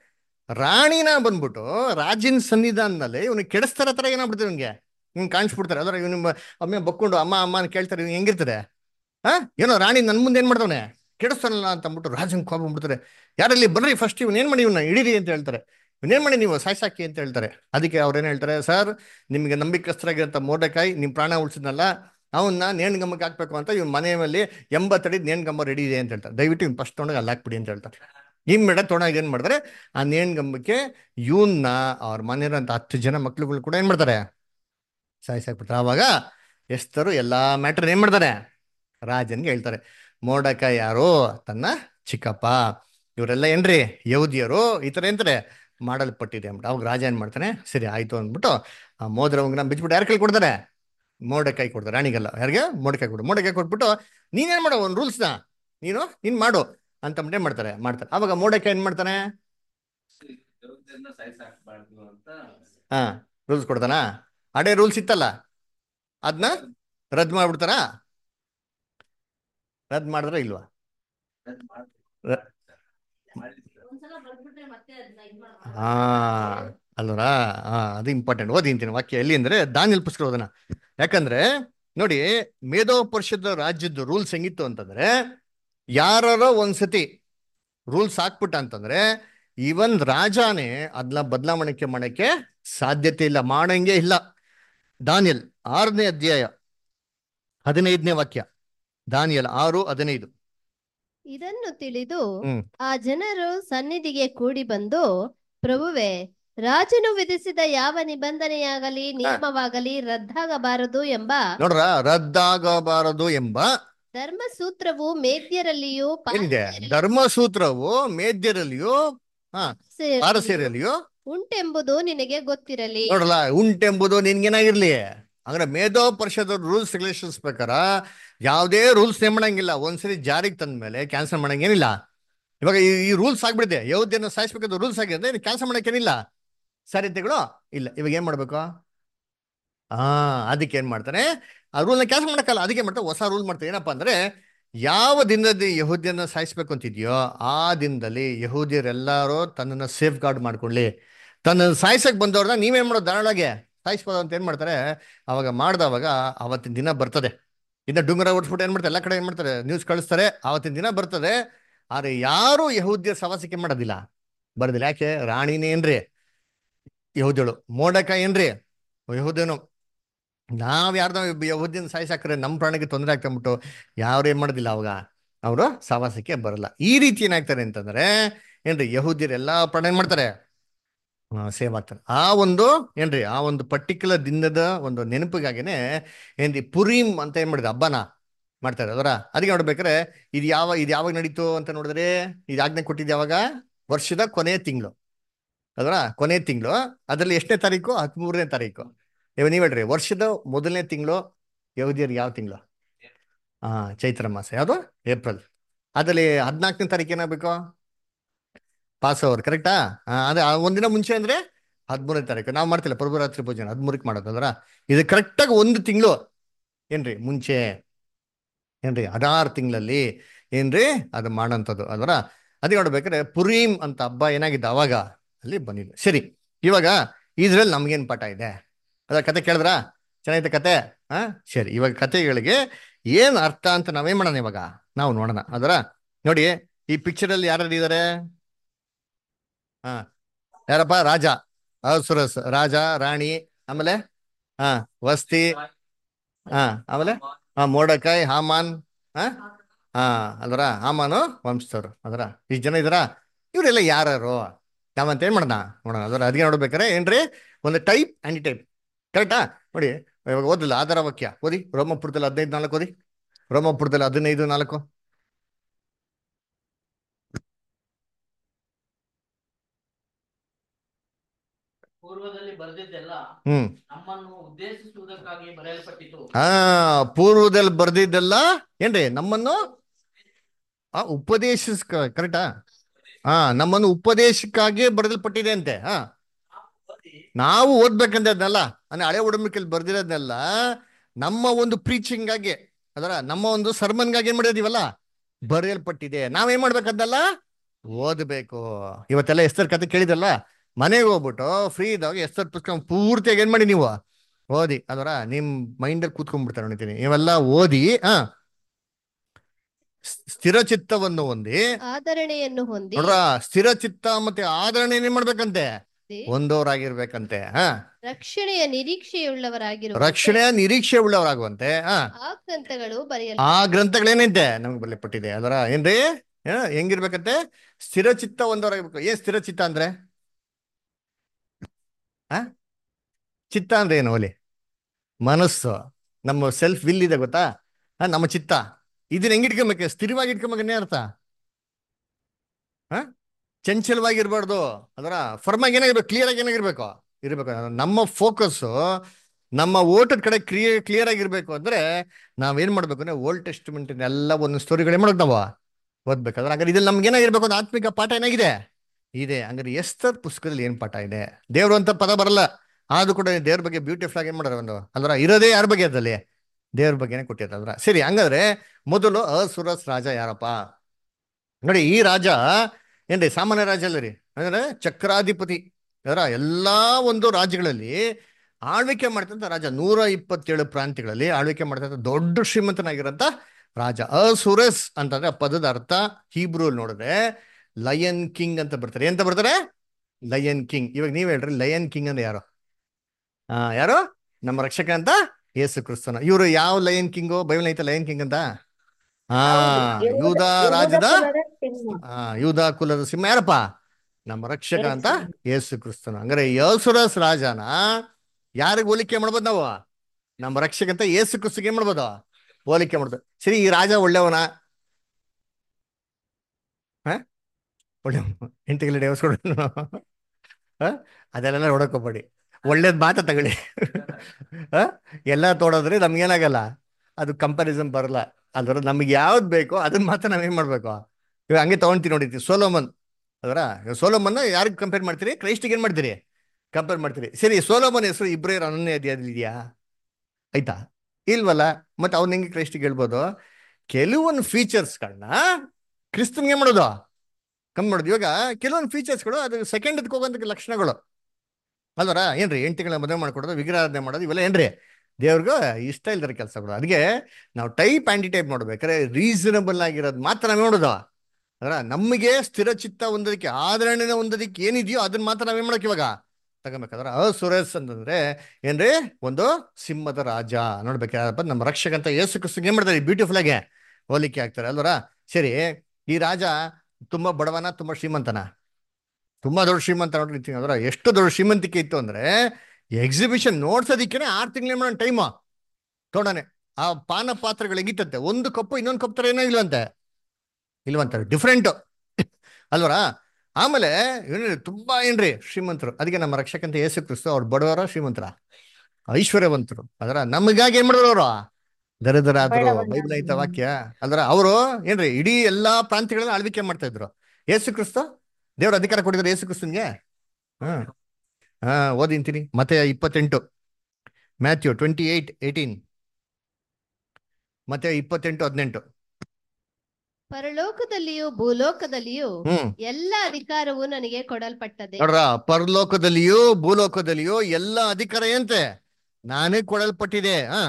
ರಾಣಿನ ಬಂದ್ಬಿಟ್ಟು ರಾಜಿನ ಸನ್ನಿಧಾನದಲ್ಲಿ ಇವನು ಕೆಡಿಸ್ತಾರ ತರ ಏನಾಗ್ಬಿಡ್ತಾರೆ ಇವನ್ಗೆ ಹಿಂಗ್ ಕಾಣಿಸ್ಬಿಡ್ತಾರೆ ಅದ್ರ ಇವನು ಅಮ್ಮ ಬಕ್ಕೊಂಡು ಅಮ್ಮ ಅಮ್ಮ ಅಂತ ಕೇಳ್ತಾರೆ ಇವ್ನು ಹೆಂಗಿರ್ತದೆ ಹಾ ಏನೋ ರಾಣಿ ನನ್ ಮುಂದೆ ಏನ್ ಮಾಡ್ತಾವನೆ ಕೆಡಿಸ್ತಾನಲ್ಲ ಅಂತ ಅಂದ್ಬಿಟ್ಟು ರಾಜನ್ ಕೋಪ ಬಿಡ್ತಾರೆ ಯಾರಲ್ಲಿ ಬರ್ರಿ ಫಸ್ಟ್ ಇವನ್ ಏನ್ ಮಾಡಿ ಇವನ್ನ ಹಿಡೀರಿ ಅಂತ ಹೇಳ್ತಾರೆ ಇವನೇನ್ ಮಾಡಿ ನೀವು ಸಾಯ್ಸಾಕಿ ಅಂತ ಹೇಳ್ತಾರೆ ಅದಕ್ಕೆ ಅವ್ರೇನ್ ಹೇಳ್ತಾರೆ ಸರ್ ನಿಮ್ಗೆ ನಂಬಿಕಸ್ಥರಾಗಿರಂತ ಮೋಡಕಾಯಿ ನಿಮ್ ಪ್ರಾಣ ಉಳಿಸಿದ್ನಲ್ಲ ಅವನ್ನ ನೇಣ್ಗಂಬಕ್ಕೆ ಹಾಕ್ಬೇಕು ಅಂತ ಇವ್ನ ಮನೆ ಮೇಲೆ ಎಂಬತ್ತಡಿ ನೇಣ್ಗಂಬ ರೆಡಿ ಇದೆ ಅಂತ ಹೇಳ್ತಾರೆ ದಯವಿಟ್ಟು ಇವ್ನು ಫಸ್ಟ್ ತೊಗೊಂಡಾಗ ಅಲ್ಲಿ ಹಾಕ್ಬಿಡಿ ಅಂತ ಹೇಳ್ತಾರೆ ಇಮ್ಮಿಡ ತೊಗೊಂಡಾಗ ಏನ್ ಮಾಡ್ತಾರೆ ಆ ನೇಣ್ಗಂಬಕ್ಕೆ ಇವನ್ನ ಅವ್ರ ಮನೆಯಂತ ಹತ್ತು ಜನ ಮಕ್ಳುಗಳು ಕೂಡ ಏನ್ ಮಾಡ್ತಾರೆ ಸಾಯಿಸಾಕ್ಬಿಡ್ತಾರೆ ಆವಾಗ ಎಸ್ತರು ಎಲ್ಲಾ ಮ್ಯಾಟರ್ ಏನ್ ಮಾಡ್ತಾರೆ ರಾಜನ್ಗೆ ಹೇಳ್ತಾರೆ ಮೋಡಕ ಯಾರು ತನ್ನ ಚಿಕ್ಕಪ್ಪ ಇವರೆಲ್ಲ ಏನ್ರಿ ಯೌದಿಯರು ಈ ತರ ಎಂತಾರೆ ಮಾಡಲ್ಪಟ್ಟಿದೆ ಅಂದ್ಬಿಟ್ಟು ಅವಾಗ ರಾಜ ಏನ್ ಮಾಡ್ತಾನೆ ಸರಿ ಆಯ್ತು ಅಂದ್ಬಿಟ್ಟು ಆ ಮೋದ್ರ ಉಂಗ್ರ ಬಿಚ್ಬಿಟ್ಟು ಯಾರ ಕೈ ಕೊಡ್ತಾರೆ ಮೋಡಕಾಯಿ ಕೊಡ್ತಾರೆ ರಾಣಿಗೆಲ್ಲ ಯಾರಿಗೆ ಮೋಡಕಾಯಿ ಕೊಡು ಮೋಡಕಾಯಿ ಕೊಟ್ಬಿಟ್ಟು ನೀನೇನ್ ಮಾಡೋ ಒಂದು ರೂಲ್ಸ್ನ ನೀನು ನೀನ್ ಮಾಡು ಅಂತ ಅಂದ್ಬಿಟ್ಟು ಏನ್ ಮಾಡ್ತಾರೆ ಮಾಡ್ತಾರೆ ಅವಾಗ ಮೋಡಕಾಯಿ ಏನ್ ಮಾಡ್ತಾನೆ ಯಹೂದ್ಯರನ್ನ ಸಾಯಿಸಾಕ್ಬಾರ್ದು ಅಂತ ಹಾ ರೂಲ್ಸ್ ಕೊಡ್ತಾನ ಅಡೇ ರೂಲ್ಸ್ ಇತ್ತಲ್ಲ ಅದನ್ನ ರದ್ದು ಮಾಡ್ಬಿಡ್ತಾರಾ ರದ್ದು ಮಾಡಿದ್ರೆ ಇಲ್ವಾ ರದ್ದು ಮಾಡ್ಬೇಕು. ರ- ಮಾಡಿದ್ರು. ಹಾ ಅಲ್ವರಾ ಹಾ ಅದು ಇಂಪಾರ್ಟೆಂಟ್ ಓದಿಂತೀನಿ ವಾಕ್ಯ ಎಲ್ಲಿ ಅಂದ್ರೆ ದಾನಿಯಲ್ ಪುಸ್ತಕ ಓದೋಣ ಯಾಕಂದ್ರೆ ನೋಡಿ ಮೇಧೋ ಪರಿಷತ್ ರಾಜ್ಯದ ರೂಲ್ಸ್ ಹೆಂಗಿತ್ತು ಅಂತಂದ್ರೆ ಯಾರೋ ಒಂದ್ಸತಿ ರೂಲ್ಸ್ ಹಾಕ್ಬಿಟ್ಟ ಅಂತಂದ್ರೆ ಇವನ್ ರಾಜಾನೇ ಅದನ್ನ ಬದಲಾವಣೆ ಮಾಡಕ್ಕೆ ಸಾಧ್ಯತೆ ಇಲ್ಲ ಮಾಡಂಗೆ ಇಲ್ಲ ದಾನಿಯಲ್ ಆರನೇ ಅಧ್ಯಾಯ ಹದಿನೈದನೇ ವಾಕ್ಯ ದಾನಿಯಲ್ ಆರು ಹದಿನೈದು ಇದನ್ನು ತಿಳಿದು ಹ್ಮ್. ಆ ಜನರು ಸನ್ನಿಧಿಗೆ ಕೂಡಿ ಬಂದು ಪ್ರಭುವೆ ರಾಜನು ವಿಧಿಸಿದ ಯಾವ ನಿಬಂಧನೆಯಾಗಲಿ ನಿಯಮವಾಗಲಿ ರದ್ದಾಗಬಾರದು ಎಂಬ ನೋಡ್ರ ರದ್ದಾಗಬಾರದು ಎಂಬ ಧರ್ಮಸೂತ್ರವು ಮೇದ್ಯರಲ್ಲಿಯೂ ಏನಿದೆ ಪಾರಸಿಯರಲ್ಲಿಯೂ ಧರ್ಮಸೂತ್ರವು ಮೇದ್ಯರಲ್ಲಿಯೂ ಹಾ ಸೇರಿಯಲ್ಲಿಯೂ ಪಾರಸೀಯರಲ್ಲಿಯೂ ಉಂಟೆಂಬುದು ನಿನಗೆ ಗೊತ್ತಿರಲಿ ನೋಡಲ್ಲ ಉಂಟೆಂಬುದು ನಿನ್ಗೇನಾಗಿರ್ಲಿ ಅಂದ್ರೆ ಮೇಧೋ ಪರಿಷತ್ ರೂಲ್ಸ್ ರೆಗ್ಯುಲೇಷನ್ಸ್ ಪ್ರಕಾರ ಯಾವುದೇ ರೂಲ್ಸ್ ಮಾಡಂಗಿಲ್ಲ ಒಂದ್ಸರಿ ಜಾರಿಗೆ ತಂದ ಮೇಲೆ ಕ್ಯಾನ್ಸಲ್ ಮಾಡಂಗೇನಿಲ್ಲ ಇವಾಗ ಈ ಈ ರೂಲ್ಸ್ ಆಗ್ಬಿಡಿದೆ ಯಹೂದ್ಯನ ಸಾಯಿಸ್ಬೇಕಂತ ರೂಲ್ಸ್ ಆಗಿದೆ ಇನ್ನು ಕ್ಯಾನ್ಸಲ್ ಮಾಡಕ್ಕೇನಿಲ್ಲ ಸಾಧ್ಯತೆಗಳು ಇಲ್ಲ ಇವಾಗ ಏನ್ ಮಾಡ್ಬೇಕು ಹಾ ಅದಕ್ಕೆ ಏನ್ ಮಾಡ್ತಾನೆ ಆ ರೂಲ್ನ ಕ್ಯಾನ್ಸಲ್ ಮಾಡಕ್ಕಲ್ಲ ಅದಕ್ಕೆ ಏನ್ ಮಾಡ್ತಾರೆ ಹೊಸ ರೂಲ್ ಮಾಡ್ತಾರೆ ಏನಪ್ಪಾ ಅಂದ್ರೆ ಯಾವ ದಿನದಲ್ಲಿ ಯಹೂದ್ಯನ ಸಾಯಿಸ್ಬೇಕು ಅಂತಿದ್ಯೋ ಆ ದಿನದಲ್ಲಿ ಯಹೂದ್ಯರೆಲ್ಲರೂ ತನ್ನನ್ನು ಸೇಫ್ ಗಾರ್ಡ್ ಮಾಡ್ಕೊಳ್ಳಿ ತನ್ನ ಸಾಯಿಸಕ್ ಬಂದವ್ರನ್ನ ನೀವೇನ್ ಮಾಡೋದು ಧಾರಾಳಗೆ ಸಾಯಿಸ್ಬೋದು ಅಂತ ಏನ್ ಮಾಡ್ತಾರೆ ಅವಾಗ ಮಾಡ್ದವಾಗ ಅವತ್ತಿನ ದಿನ ಬರ್ತದೆ ಇನ್ನ ಡುಂಗರ ಓಡಿಸ್ಬಿಟ್ಟು ಏನ್ ಮಾಡ್ತಾರೆ ಎಲ್ಲ ಕಡೆ ಏನ್ ಮಾಡ್ತಾರೆ ನ್ಯೂಸ್ ಕಳಿಸ್ತಾರೆ ಅವತ್ತಿನ ದಿನ ಬರ್ತದೆ ಆದ್ರೆ ಯಾರು ಯಹೂದ್ಯ ಸವಾಸಕ್ಕೆ ಮಾಡೋದಿಲ್ಲ ಬರೋದಿಲ್ಲ ಯಾಕೆ ರಾಣಿನೇ ಏನ್ರಿ ಯಹೂದ್ಯಳು ಮೋಡಕ ಏನ್ರಿ ಯಹೂದ್ಯನು ನಾವ್ ಯಾರ್ದ ಯಹೂದ್ಯನ ಸಾಯಿಸಾಕ್ರೆ ನಮ್ಮ ಪ್ರಾಣಿಗೆ ತೊಂದರೆ ಆಗ್ತಂದ್ಬಿಟ್ಟು ಯಾರು ಏನ್ ಮಾಡೋದಿಲ್ಲ ಅವಾಗ ಅವರು ಸವಾಸಕ್ಕೆ ಬರಲ್ಲ ಈ ರೀತಿ ಏನಾಗ್ತಾರೆ ಅಂತಂದ್ರೆ ಏನ್ರಿ ಯಹೂದ್ಯರು ಎಲ್ಲಾ ಪ್ರಾಣ ಏನ್ ಮಾಡ್ತಾರೆ ಸೇವ್ ಆಗ್ತಾರೆ ಆ ಒಂದು ಏನ್ರಿ ಆ ಒಂದು ಪರ್ಟಿಕ್ಯುಲರ್ ದಿನದ ಒಂದು ನೆನಪಿಗಾಗಿನೇ ಏನ್ರಿ ಪುರೀಮ್ ಅಂತ ಏನ್ ಮಾಡಿದೆ ಹಬ್ಬನ ಮಾಡ್ತಾರೆ ಅದರ ಅದಕ್ಕೆ ನೋಡ್ಬೇಕಾರೆ ಇದು ಯಾವ ಇದು ಯಾವಾಗ ನಡೀತು ಅಂತ ನೋಡಿದ್ರೆ ಇದು ಆಜ್ಞೆ ಕೊಟ್ಟಿದ್ದು ಯಾವಾಗ ವರ್ಷದ ಕೊನೆಯ ತಿಂಗಳು ಅದರ ಕೊನೆಯ ತಿಂಗಳು ಅದರಲ್ಲಿ ಎಷ್ಟನೇ ತಾರೀಕು ಹದಿಮೂರನೇ ತಾರೀಕು ಇವಾಗ ನೀವ್ ಹೇಳ್ರಿ ವರ್ಷದ ಮೊದಲನೇ ತಿಂಗಳು ಯಹೂದಿಯರ್ ಯಾವ ತಿಂಗಳು ಹಾ ಚೈತ್ರ ಮಾಸ ಯಾವುದು ಏಪ್ರಿಲ್ ಅದರಲ್ಲಿ ಹದಿನಾಲ್ಕನೇ ತಾರೀಕು ಏನಾಗಬೇಕು ಪಾಸ್ ಓವರ್ ಕರೆಕ್ಟಾ ಅದೇ ಆ ಒಂದಿನ ಮುಂಚೆ ಅಂದ್ರೆ ಹದಿಮೂರನೇ ತಾರೀಕು ನಾವು ಮಾಡ್ತಿಲ್ಲ ಪ್ರಭುರಾತ್ರಿ ಪೂಜೆ ಹದಿಮೂರಕ್ಕೆ ಮಾಡೋದು ಅದರ ಇದು ಕರೆಕ್ಟಾಗಿ ಒಂದು ತಿಂಗಳು ಏನ್ರಿ ಮುಂಚೆ ಏನ್ರಿ ಹದಿನಾರು ತಿಂಗಳಲ್ಲಿ ಏನ್ರಿ ಅದು ಮಾಡೋಂಥದ್ದು ಅದರ ಅದಕ್ಕೆ ನೋಡ್ಬೇಕಾದ್ರೆ ಪುರೀಮ್ ಅಂತ ಹಬ್ಬ ಏನಾಗಿದ್ದು ಅವಾಗ ಅಲ್ಲಿ ಬಂದಿದೆ ಸರಿ ಇವಾಗ ಇದ್ರಲ್ಲಿ ನಮ್ಗೇನ್ ಪಾಠ ಇದೆ ಅದ ಕತೆ ಕೇಳಿದ್ರಾ ಚೆನ್ನಾಗಿದೆ ಕತೆ ಹಾ ಸರಿ ಇವಾಗ ಕತೆಗಳಿಗೆ ಏನ್ ಅರ್ಥ ಅಂತ ನಾವೇನ್ ಮಾಡೋಣ ಇವಾಗ ನಾವು ನೋಡೋಣ ಅದರ ನೋಡಿ ಈ ಪಿಕ್ಚರ್ ಅಲ್ಲಿ ಯಾರು ಇದ್ದಾರೆ ಹಾ ಯಾರಪ್ಪ ರಾಜ ಸುರಸ್ ರಾಜ ರಾಣಿ ಆಮೇಲೆ ಹಾ ವಸ್ತಿ ಹಾ ಆಮೇಲೆ ಹಾ ಮೋಡಕಾಯ್ ಹಾಮಾನ್ ಹಾ ಹಾ ಅಲ್ವರ ಹಾಮಾನು ವಂಶದವ್ರು ಅದರ ಇಷ್ಟು ಜನ ಇದಾರ ಇವರೆಲ್ಲ ಯಾರು ನಾವಂತ ಏನ್ ಮಾಡೋಣ ನೋಡೋಣ ಅದರ ಅದಕ್ಕೆ ನೋಡ್ಬೇಕಾರೆ ಏನ್ರಿ ಒಂದು ಟೈಪ್ ಆಂಟಿ ಟೈಪ್ ಕರೆಕ್ಟಾ ನೋಡಿ ಇವಾಗ ಓದಿಲ್ಲ ಆಧಾರ ವಾಕ್ಯ ಓದಿ ರೋಮಪುರದಲ್ಲಿ ಹದಿನೈದು ನಾಲ್ಕು ಓದಿ ರೋಮಪುರದಲ್ಲಿ ಹದಿನೈದು ನಾಲ್ಕು ಪೂರ್ವದಲ್ಲಿ ಬರೆದಿದ್ದೆಲ್ಲ ಹ್ಮ್ ನಮ್ಮನ್ನು ಉದ್ದೇಶಿಸುವುದಕ್ಕಾಗಿ ಬರೆಯಲ್ಪಟ್ಟಿತು ಆ ಪೂರ್ವದಲ್ಲಿ ಬರ್ದಿದ್ದೆಲ್ಲ ಏನ್ರಿ ನಮ್ಮನ್ನು ಆ ಉಪದೇಶ ಕರೆಕ್ಟಾ ಹಾ ನಮ್ಮನ್ನು ಉಪದೇಶಕ್ಕಾಗಿ ಬರೆದಲ್ಪಟ್ಟಿದೆ ಅಂತೆ ಹಾ ನಾವು ಓದಿ ನಾವು ಓದ್ಬೇಕಂತ ಅದನ್ನೆಲ್ಲ ಅಂದ್ರೆ ಹಳೆ ಉಡಂಬಿಕೆಯಲ್ಲಿ ಬರ್ದಿರೋದ್ನೆಲ್ಲ ನಮ್ಮ ಒಂದು ಪ್ರೀಚಿಂಗ್ ಆಗಿ ಅದರ ನಮ್ಮ ಒಂದು ಸರ್ಮನ್ಗಾಗಿ ಏನ್ ಮಾಡಿದೀವಲ್ಲ ಬರೆಯಲ್ಪಟ್ಟಿದೆ ನಾವೇನ್ ಮಾಡ್ಬೇಕಂತಲ್ಲ ಓದ್ಬೇಕು ಇವತ್ತೆಲ್ಲ ಎಸ್ತರ್ ಕತೆ ಕೇಳಿದಲ್ಲ ಮನೆಗೆ ಹೋಗ್ಬಿಟ್ಟು ಫ್ರೀ ಇದ್ದಾಗ ಎಸ್ತರ್ ಪುಸ್ತಕ ಪೂರ್ತಿಯಾಗಿ ಏನ್ ಮಾಡಿ ನೀವು ಓದಿ ಅದರ ನಿಮ್ ಮೈಂಡಲ್ಲಿ ಕೂತ್ಕೊಂಡ್ಬಿಡ್ತಾರೆ ನೋಡ್ತೀನಿ ಇವೆಲ್ಲ ಓದಿ ಹಾ ಸ್ಥಿರ ಚಿತ್ತವನ್ನು ಹೊಂದಿ ಆದರಣೆಯನ್ನು ಹೊಂದಿ ನೋಡ್ರ ಸ್ಥಿರ ಚಿತ್ತ ಮತ್ತೆ ಆದರಣೆ ಏನ್ ಮಾಡ್ಬೇಕಂತೆ ಒಂದವರಾಗಿರ್ಬೇಕಂತೆ ಹಾ ರಕ್ಷಣೆಯ ನಿರೀಕ್ಷೆಯುಳ್ಳವರಾಗಿರುವ ರಕ್ಷಣೆಯ ನಿರೀಕ್ಷೆ ಉಳ್ಳವರಾಗುವಂತೆ ಹಾ ಆ ಗ್ರಂಥಗಳು ಬರೆಯಲ್ ಆ ಗ್ರಂಥಗಳೇನೈತೆ ನಮ್ಗೆ ಬರಲಿಪಟ್ಟಿದೆ ಅದರ ಏನ್ರಿ ಏ, ಹೆಂಗಿರ್ಬೇಕಂತೆ ಸ್ಥಿರ ಚಿತ್ತ ಒಂದವರಾಗಿರ್ಬೇಕು ಏನ್ ಸ್ಥಿರ ಚಿತ್ತ ಅಂದ್ರೆ ಆ ಚಿತ್ತ ಅಂದ್ರೆ ಏನು ಒಲಿ ಮನಸ್ಸು ನಮ್ಮ ಸೆಲ್ಫ್ ವಿಲ್ ಇದೆ ಗೊತ್ತಾ ಆ, ನಮ್ಮ ಚಿತ್ತ ಇದನ್ನ ಹೆಂಗ್ ಇಟ್ಕೊಬೇಕು ಸ್ಥಿರವಾಗಿ ಇಟ್ಕೊಬೇಕನ್ನೇ ಅರ್ಥ ಆ ಚಂಚಲವಾಗಿರ್ಬಾರ್ದು ಅದರ ಫರ್ಮಾಗಿ ಏನಾಗಿರ್ಬೇಕು ಕ್ಲಿಯರ್ ಆಗಿ ಏನಾಗಿರ್ಬೇಕು ಇರ್ಬೇಕು ನಮ್ಮ ಫೋಕಸ್ ನಮ್ಮ ಓಟದ ಕಡೆ ಕ್ರಿಯೆ ಕ್ಲಿಯರ್ ಆಗಿರ್ಬೇಕು ಅಂದ್ರೆ ನಾವೇನ್ ಮಾಡ್ಬೇಕು ಅಂದ್ರೆ ಓಲ್ಡ್ ಟೆಸ್ಟ್ಮೆಂಟ್ ಎಲ್ಲ ಒಂದು ಸ್ಟೋರಿಗಳು ಏನ್ ಮಾಡೋದು ನಾವು ಓದ್ಬೇಕಾದ್ರೆ ಹಾಗಾದ್ರೆ ಇದ್ರಲ್ಲಿ ನಮ್ಗೆ ಏನಾಗಿರ್ಬೇಕು ಒಂದು ಆತ್ಮಿಕ ಪಾಠ ಏನಾಗಿದೆ ಇದೆ ಹಂಗಾರೆ ಎಷ್ಟರ್ ಪುಸ್ತಕದಲ್ಲಿ ಏನ್ ಪಾಠ ಇದೆ ದೇವ್ರು ಅಂತ ಪದ ಬರಲ್ಲ ಆದ್ರೂ ಕೂಡ ದೇವ್ರ ಬಗ್ಗೆ ಬ್ಯೂಟಿಫುಲ್ ಆಗಿ ಏನ್ ಮಾಡೋರು ಒಂದು ಅಲ್ರ ಇರೋದೇ ಯಾರ ಬಗ್ಗೆ ಅದಲ್ಲಿ ದೇವ್ರ ಬಗ್ಗೆನೇ ಕೊಟ್ಟಿರ್ತಲ್ರ ಸರಿ ಹಂಗಾದ್ರೆ ಮೊದಲು ಅಸುರಸ್ ರಾಜ ಯಾರಪ್ಪ ನೋಡಿ ಈ ರಾಜ ಏನ್ರಿ ಸಾಮಾನ್ಯ ರಾಜ ಅಲ್ಲ ರೀ ಅಂದ್ರೆ ಚಕ್ರಾಧಿಪತಿ ಅದರ ಎಲ್ಲಾ ಒಂದು ರಾಜ್ಯಗಳಲ್ಲಿ ಆಳ್ವಿಕೆ ಮಾಡ್ತಂತ ರಾಜ ನೂರ ಇಪ್ಪತ್ತೇಳು ಪ್ರಾಂತ್ಯಗಳಲ್ಲಿ ಆಳ್ವಿಕೆ ಮಾಡ್ತಂತ ದೊಡ್ಡ ಶ್ರೀಮಂತನಾಗಿರಂತ ರಾಜ ಅಸುರಸ್ ಅಂತಂದ್ರೆ ಆ ಪದದ ಅರ್ಥ ಹೀಬ್ರೂ ನೋಡಿದ್ರೆ ಲಯನ್ ಕಿಂಗ್ ಅಂತ ಬರ್ತಾರೆ ಎಂತ ಬರ್ತಾರೆ ಲಯನ್ ಕಿಂಗ್ ಇವಾಗ ನೀವ್ ಹೇಳ್ರಿ ಲಯನ್ ಕಿಂಗ್ ಅಂದ್ರೆ ಯಾರು ಆ ಯಾರು ನಮ್ಮ ರಕ್ಷಕ ಅಂತ ಯೇಸು ಕ್ರಿಸ್ತನ ಇವರು ಯಾವ ಲಯನ್ ಕಿಂಗು ಬೈಬಲ್ ಐತೆ ಲಯನ್ ಕಿಂಗ್ ಅಂತ ಹಾ ಯೂದ ರಾಜದ ಆ ಯೂದ ಕುಲದ ಸಿಂಹ ಯಾರಪ್ಪ ನಮ್ಮ ರಕ್ಷಕ ಅಂತ ಯೇಸು ಕ್ರಿಸ್ತನ ಹಂಗಾರೆ ಯಸುರಸ್ ರಾಜನ ಯಾರಿಗೆ ಹೋಲಿಕೆ ಮಾಡ್ಬೋದು ನಾವು ನಮ್ಮ ರಕ್ಷಕ ಅಂತ ಯೇಸು ಕ್ರಿಸ್ತಗೆ ಏನ್ ಮಾಡ್ಬೋದು ಹೋಲಿಕೆ ಮಾಡ್ಬೋದು ಸರಿ ಈ ರಾಜ ಒಳ್ಳೆಯವನ ಒಳ್ಳೆ ಹೆಂಡತಿಗೆ ಡೈವರ್ಸ್ ಕೊಡು ಅದೆಲ್ಲ ಹೊಡಕೋಬೇಡಿ ಒಳ್ಳೇದು ಮಾತ್ರ ತಗೊಳ್ಳಿ ಆ? ಎಲ್ಲ ತೋಡೋದ್ರೆ ನಮ್ಗೇನಾಗಲ್ಲ ಅದು ಕಂಪ್ಯಾರಿಸನ್ ಬರಲ್ಲ ಅದ್ರ ನಮ್ಗೆ ಯಾವ್ದು ಬೇಕೋ ಅದನ್ನ ಮಾತ್ರ ನಾವೇನ್ ಮಾಡ್ಬೇಕು ಇವಾಗ ಹಂಗೆ ತಗೊಂತೀವಿ ನೋಡಿರ್ತೀವಿ ಸೋಲೋಮನ್ ಅದರ ಸೋಲೋಮನ್ನ ಯಾರಿಗೆ ಕಂಪೇರ್ ಮಾಡ್ತೀರಿ ಕ್ರೈಸ್ಟಿಗೆ ಏನ್ ಮಾಡ್ತೀರಿ ಕಂಪೇರ್ ಮಾಡ್ತೀರಿ ಸರಿ ಸೋಲೋಮನ್ ಹೆಸರು ಇಬ್ಬರೇ ಅನನ್ಯ ಇದೆಯಾ ಆಯ್ತಾ ಇಲ್ವಲ್ಲ ಮತ್ತೆ ಅವ್ನ ಹೆಂಗೆ ಕ್ರೈಸ್ಟಿಗೆ ಹೇಳ್ಬೋದು ಕೆಲವೊಂದು ಫೀಚರ್ಸ್ಗಳನ್ನ ಕ್ರಿಸ್ತನ್ಗೆ ಮಾಡೋದು ಕಮ್ಮಿ ಮಾಡೋದು ಇವಾಗ ಕೆಲವೊಂದು ಫೀಚರ್ಸ್ಗಳು ಅದು ಸೆಕೆಂಡ್ ಹೋಗೋಂಥ ಲಕ್ಷಣಗಳು ಅಲ್ವರ ಏನ್ರಿ ಹೆಂಡತಿಗಳನ್ನ ಮದುವೆ ಮಾಡ್ಕೊಡೋದು ವಿಗ್ರಹಾರಾಧನೆ ಮಾಡೋದು ಇವೆಲ್ಲ ಏನ್ರಿ ದೇವ್ರಿಗೂ ಇಷ್ಟ ಇಲ್ದಿರೋ ಕೆಲಸಗಳು ಅದಕ್ಕೆ ನಾವು ಟೈಪ್ ಆಂಟಿ ಟೈಪ್ ಮಾಡ್ಬೇಕಾದ್ರೆ ರೀಸನಬಲ್ ಆಗಿರೋದು ಮಾತ್ರ ನಾವೇ ನೋಡೋದು ಅದರ ನಮಗೆ ಸ್ಥಿರ ಚಿತ್ತ ಹೊಂದೋದಕ್ಕೆ ಆದರಣೆ ಹೊಂದೋದಕ್ಕೆ ಏನಿದೆಯೋ ಅದನ್ನ ಮಾತ್ರ ನಾವೇನ್ ಮಾಡೋಕೆ ಇವಾಗ ತಗೋಬೇಕಾದ್ರೆ ಅಸುರಸ್ ಅಂತಂದ್ರೆ ಏನ್ರಿ ಒಂದು ಸಿಂಹದ ರಾಜ ನೋಡ್ಬೇಕಾದ್ರೆ ನಮ್ಮ ರಕ್ಷಕಂತ ಯೇಸು ಕ್ರಿಸ್ತಂಗೆ ಏನ್ ಮಾಡ್ತಾರೆ ಬ್ಯೂಟಿಫುಲ್ ಆಗಿ ಹೋಲಿಕೆ ಆಗ್ತಾರೆ ಅಲ್ವರ ಸರಿ ಈ ರಾಜ ತುಂಬಾ ಬಡವನ ತುಂಬಾ ಶ್ರೀಮಂತನ ತುಂಬಾ ದೊಡ್ಡ ಶ್ರೀಮಂತ ನೋಡ್ರಿ ಅದರ ಎಷ್ಟು ದೊಡ್ಡ ಶ್ರೀಮಂತಿಕೆ ಇತ್ತು ಅಂದ್ರೆ ಎಕ್ಸಿಬಿಷನ್ ನೋಡ್ಸೋದಿಕ್ಕೇನೆ ಆರು ತಿಂಗಳು ಮಾಡೋ ಟೈಮ್ ತೊಡನೆ ಆ ಪಾನ ಪಾತ್ರೆಗಳು ಹೆಗಿತಂತೆ ಒಂದು ಕಪ್ಪು ಇನ್ನೊಂದು ಕಪ್ ತರ ಏನೋ ಇಲ್ವಂತೆ ಇಲ್ವಂತ ಡಿಫ್ರೆಂಟ್ ಅಲ್ವರ ಆಮೇಲೆ ಏನ್ರಿ ತುಂಬಾ ಏನ್ರಿ ಶ್ರೀಮಂತರು ಅದಕ್ಕೆ ನಮ್ಮ ರಕ್ಷಕಂತ ಯೇಸು ಕ್ರಿಸ್ತು ಅವ್ರು ಬಡವರ ಶ್ರೀಮಂತರ ಐಶ್ವರ್ಯವಂತರು ಅದರ ನಮಗಾಗಿ ಏನ್ ಮಾಡಿದ್ರು ಅವರು ದರಿದ್ರಾದ್ರು ಬಡವರ. ಬೈಬಲ್ ಐತ ವಾಕ್ಯ ಅಲ್ರ ಅವರು ಏನ್ರಿ ಇಡೀ ಎಲ್ಲಾ ಪ್ರಾಂತ್ಯಗಳನ್ನ ಆಳ್ವಿಕೆ ಮಾಡ್ತಾ ಇದ್ರು ಯೇಸು ಕ್ರಿಸ್ತು ದೇವ್ರ ಅಧಿಕಾರ ಕೊಟ್ಟಿದ್ರು ಯೇಸು ಕ್ರಿಸ್ತನ್ಗೆ ಹ್ಮ್ ಹಾ ಓದಿಂತೀನಿ ಮತ್ತೆ ಇಪ್ಪತ್ತೆಂಟು ಮ್ಯಾಥ್ಯೂ ಟ್ವೆಂಟಿ ಏಯ್ಟ್ ಏಯ್ಟೀನ್ ಮತ್ತೆ ಇಪ್ಪತ್ತೆಂಟು ಹದಿನೆಂಟು ಪರಲೋಕದಲ್ಲಿಯೂ ಭೂಲೋಕದಲ್ಲಿಯೂ ಹ್ಮ್ ಎಲ್ಲ ಅಧಿಕಾರವು ನನಗೆ ಕೊಡಲ್ಪಟ್ಟದೆ ನೋಡ್ರ ಪರಲೋಕದಲ್ಲಿಯೂ ಭೂಲೋಕದಲ್ಲಿಯೂ ಎಲ್ಲ ಅಧಿಕಾರ ಎಂತೆ ನಾನೇ ಕೊಡಲ್ಪಟ್ಟಿದೆ ಹ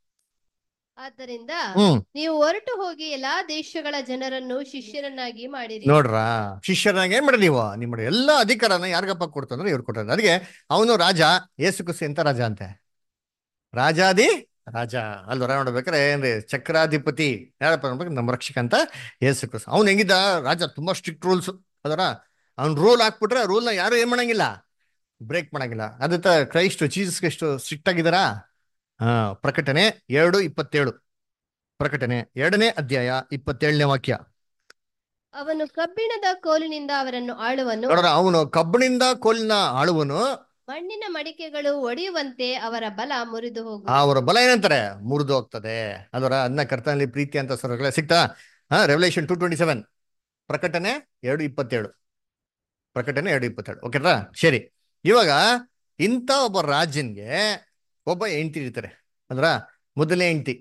ಆದ್ದರಿಂದ ಹ್ಮ್ ನೀವು ಹೊರಟು ಹೋಗಿ ಎಲ್ಲಾ ದೇಶಗಳ ಜನರನ್ನು ಶಿಷ್ಯರನ್ನಾಗಿ ಮಾಡಿರಿ ನೋಡ್ರ ಶಿಷ್ಯರಾಗ ಏನ್ ಮಾಡಿ ನೀವು ನಿಮ್ಮ ಎಲ್ಲ ಅಧಿಕಾರನ ಯಾರಿಗಪ್ಪ ಕೊಡ್ತಂದ್ರೆ ಇವ್ರು ಕೊಟ್ಟಾರೆ ಅದಕ್ಕೆ ಅವನು ರಾಜ ಏಸು ಕುಸಿ ಎಂತ ರಾಜ ಅಂತೆ ರಾಜಾದಿ ರಾಜ ಅಲ್ವರ ನೋಡ್ಬೇಕಾರೆ ಏನ್ರಿ ಚಕ್ರಾಧಿಪತಿ ಯಾರಪ್ಪ ನೋಡ್ಬೇಕು ನಮ್ಮ ರಕ್ಷಕ ಅಂತ ಏಸು ಕುಸ್ ಅವ್ನು ಹೆಂಗಿದ್ದ ರಾಜ ತುಂಬಾ ಸ್ಟ್ರಿಕ್ಟ್ ರೂಲ್ಸ್ ಅದರ ಅವ್ನ್ ರೂಲ್ ಹಾಕ್ಬಿಟ್ರೆ ರೂಲ್ನ ಯಾರು ಏನ್ ಮಾಡಂಗಿಲ್ಲ ಬ್ರೇಕ್ ಮಾಡಂಗಿಲ್ಲ ಅದೇ ತರ ಕ್ರೈಸ್ಟ್ ಜೀಸಸ್ ಎಷ್ಟು ಸ್ಟ್ರಿಕ್ಟ್ ಆಗಿದಾರಾ ಹಾ ಪ್ರಕಟಣೆ ಎರಡು ಇಪ್ಪತ್ತೇಳು ಪ್ರಕಟಣೆ ಎರಡನೇ ಅಧ್ಯಾಯ ಇಪ್ಪತ್ತೇಳನೇ ವಾಕ್ಯ ಅವನು ಕಬ್ಬಿಣದ ಕೋಲಿನಿಂದ ಅವರನ್ನು ಆಳುವನು ನೋಡ್ರ ಅವನು ಕಬ್ಬಿಣಿಂದ ಕೋಲಿನ ಆಳುವನು ಮಣ್ಣಿನ ಮಡಿಕೆಗಳು ಒಡೆಯುವಂತೆ ಅವರ ಬಲ ಮುರಿದು ಹೋಗು ಅವರ ಬಲ ಏನಂತಾರೆ ಮುರಿದು ಹೋಗ್ತದೆ ಅದರ ಅದನ್ನ ಕರ್ತನಲ್ಲಿ ಪ್ರೀತಿ ಅಂತ ಸ್ವರಗಳೇ ಸಿಗ್ತಾ ಹಾ ರೆವಲ್ಯೂಷನ್ ಟೂ ಟ್ವೆಂಟಿ ಸೆವೆನ್ ಪ್ರಕಟಣೆ ಎರಡು ಇಪ್ಪತ್ತೇಳು ಪ್ರಕಟಣೆ ಎರಡು ಇಪ್ಪತ್ತೇಳು ಓಕೆನಾ ಸರಿ ಇವಾಗ ಇಂಥ ಒಬ್ಬ ರಾಜನ್ಗೆ ಒಬ್ಬ ಹೆಂಡತಿ ಇರ್ತಾರೆ ಅಂದ್ರ ಮೊದಲನೇ ಹೆಂಡತಿ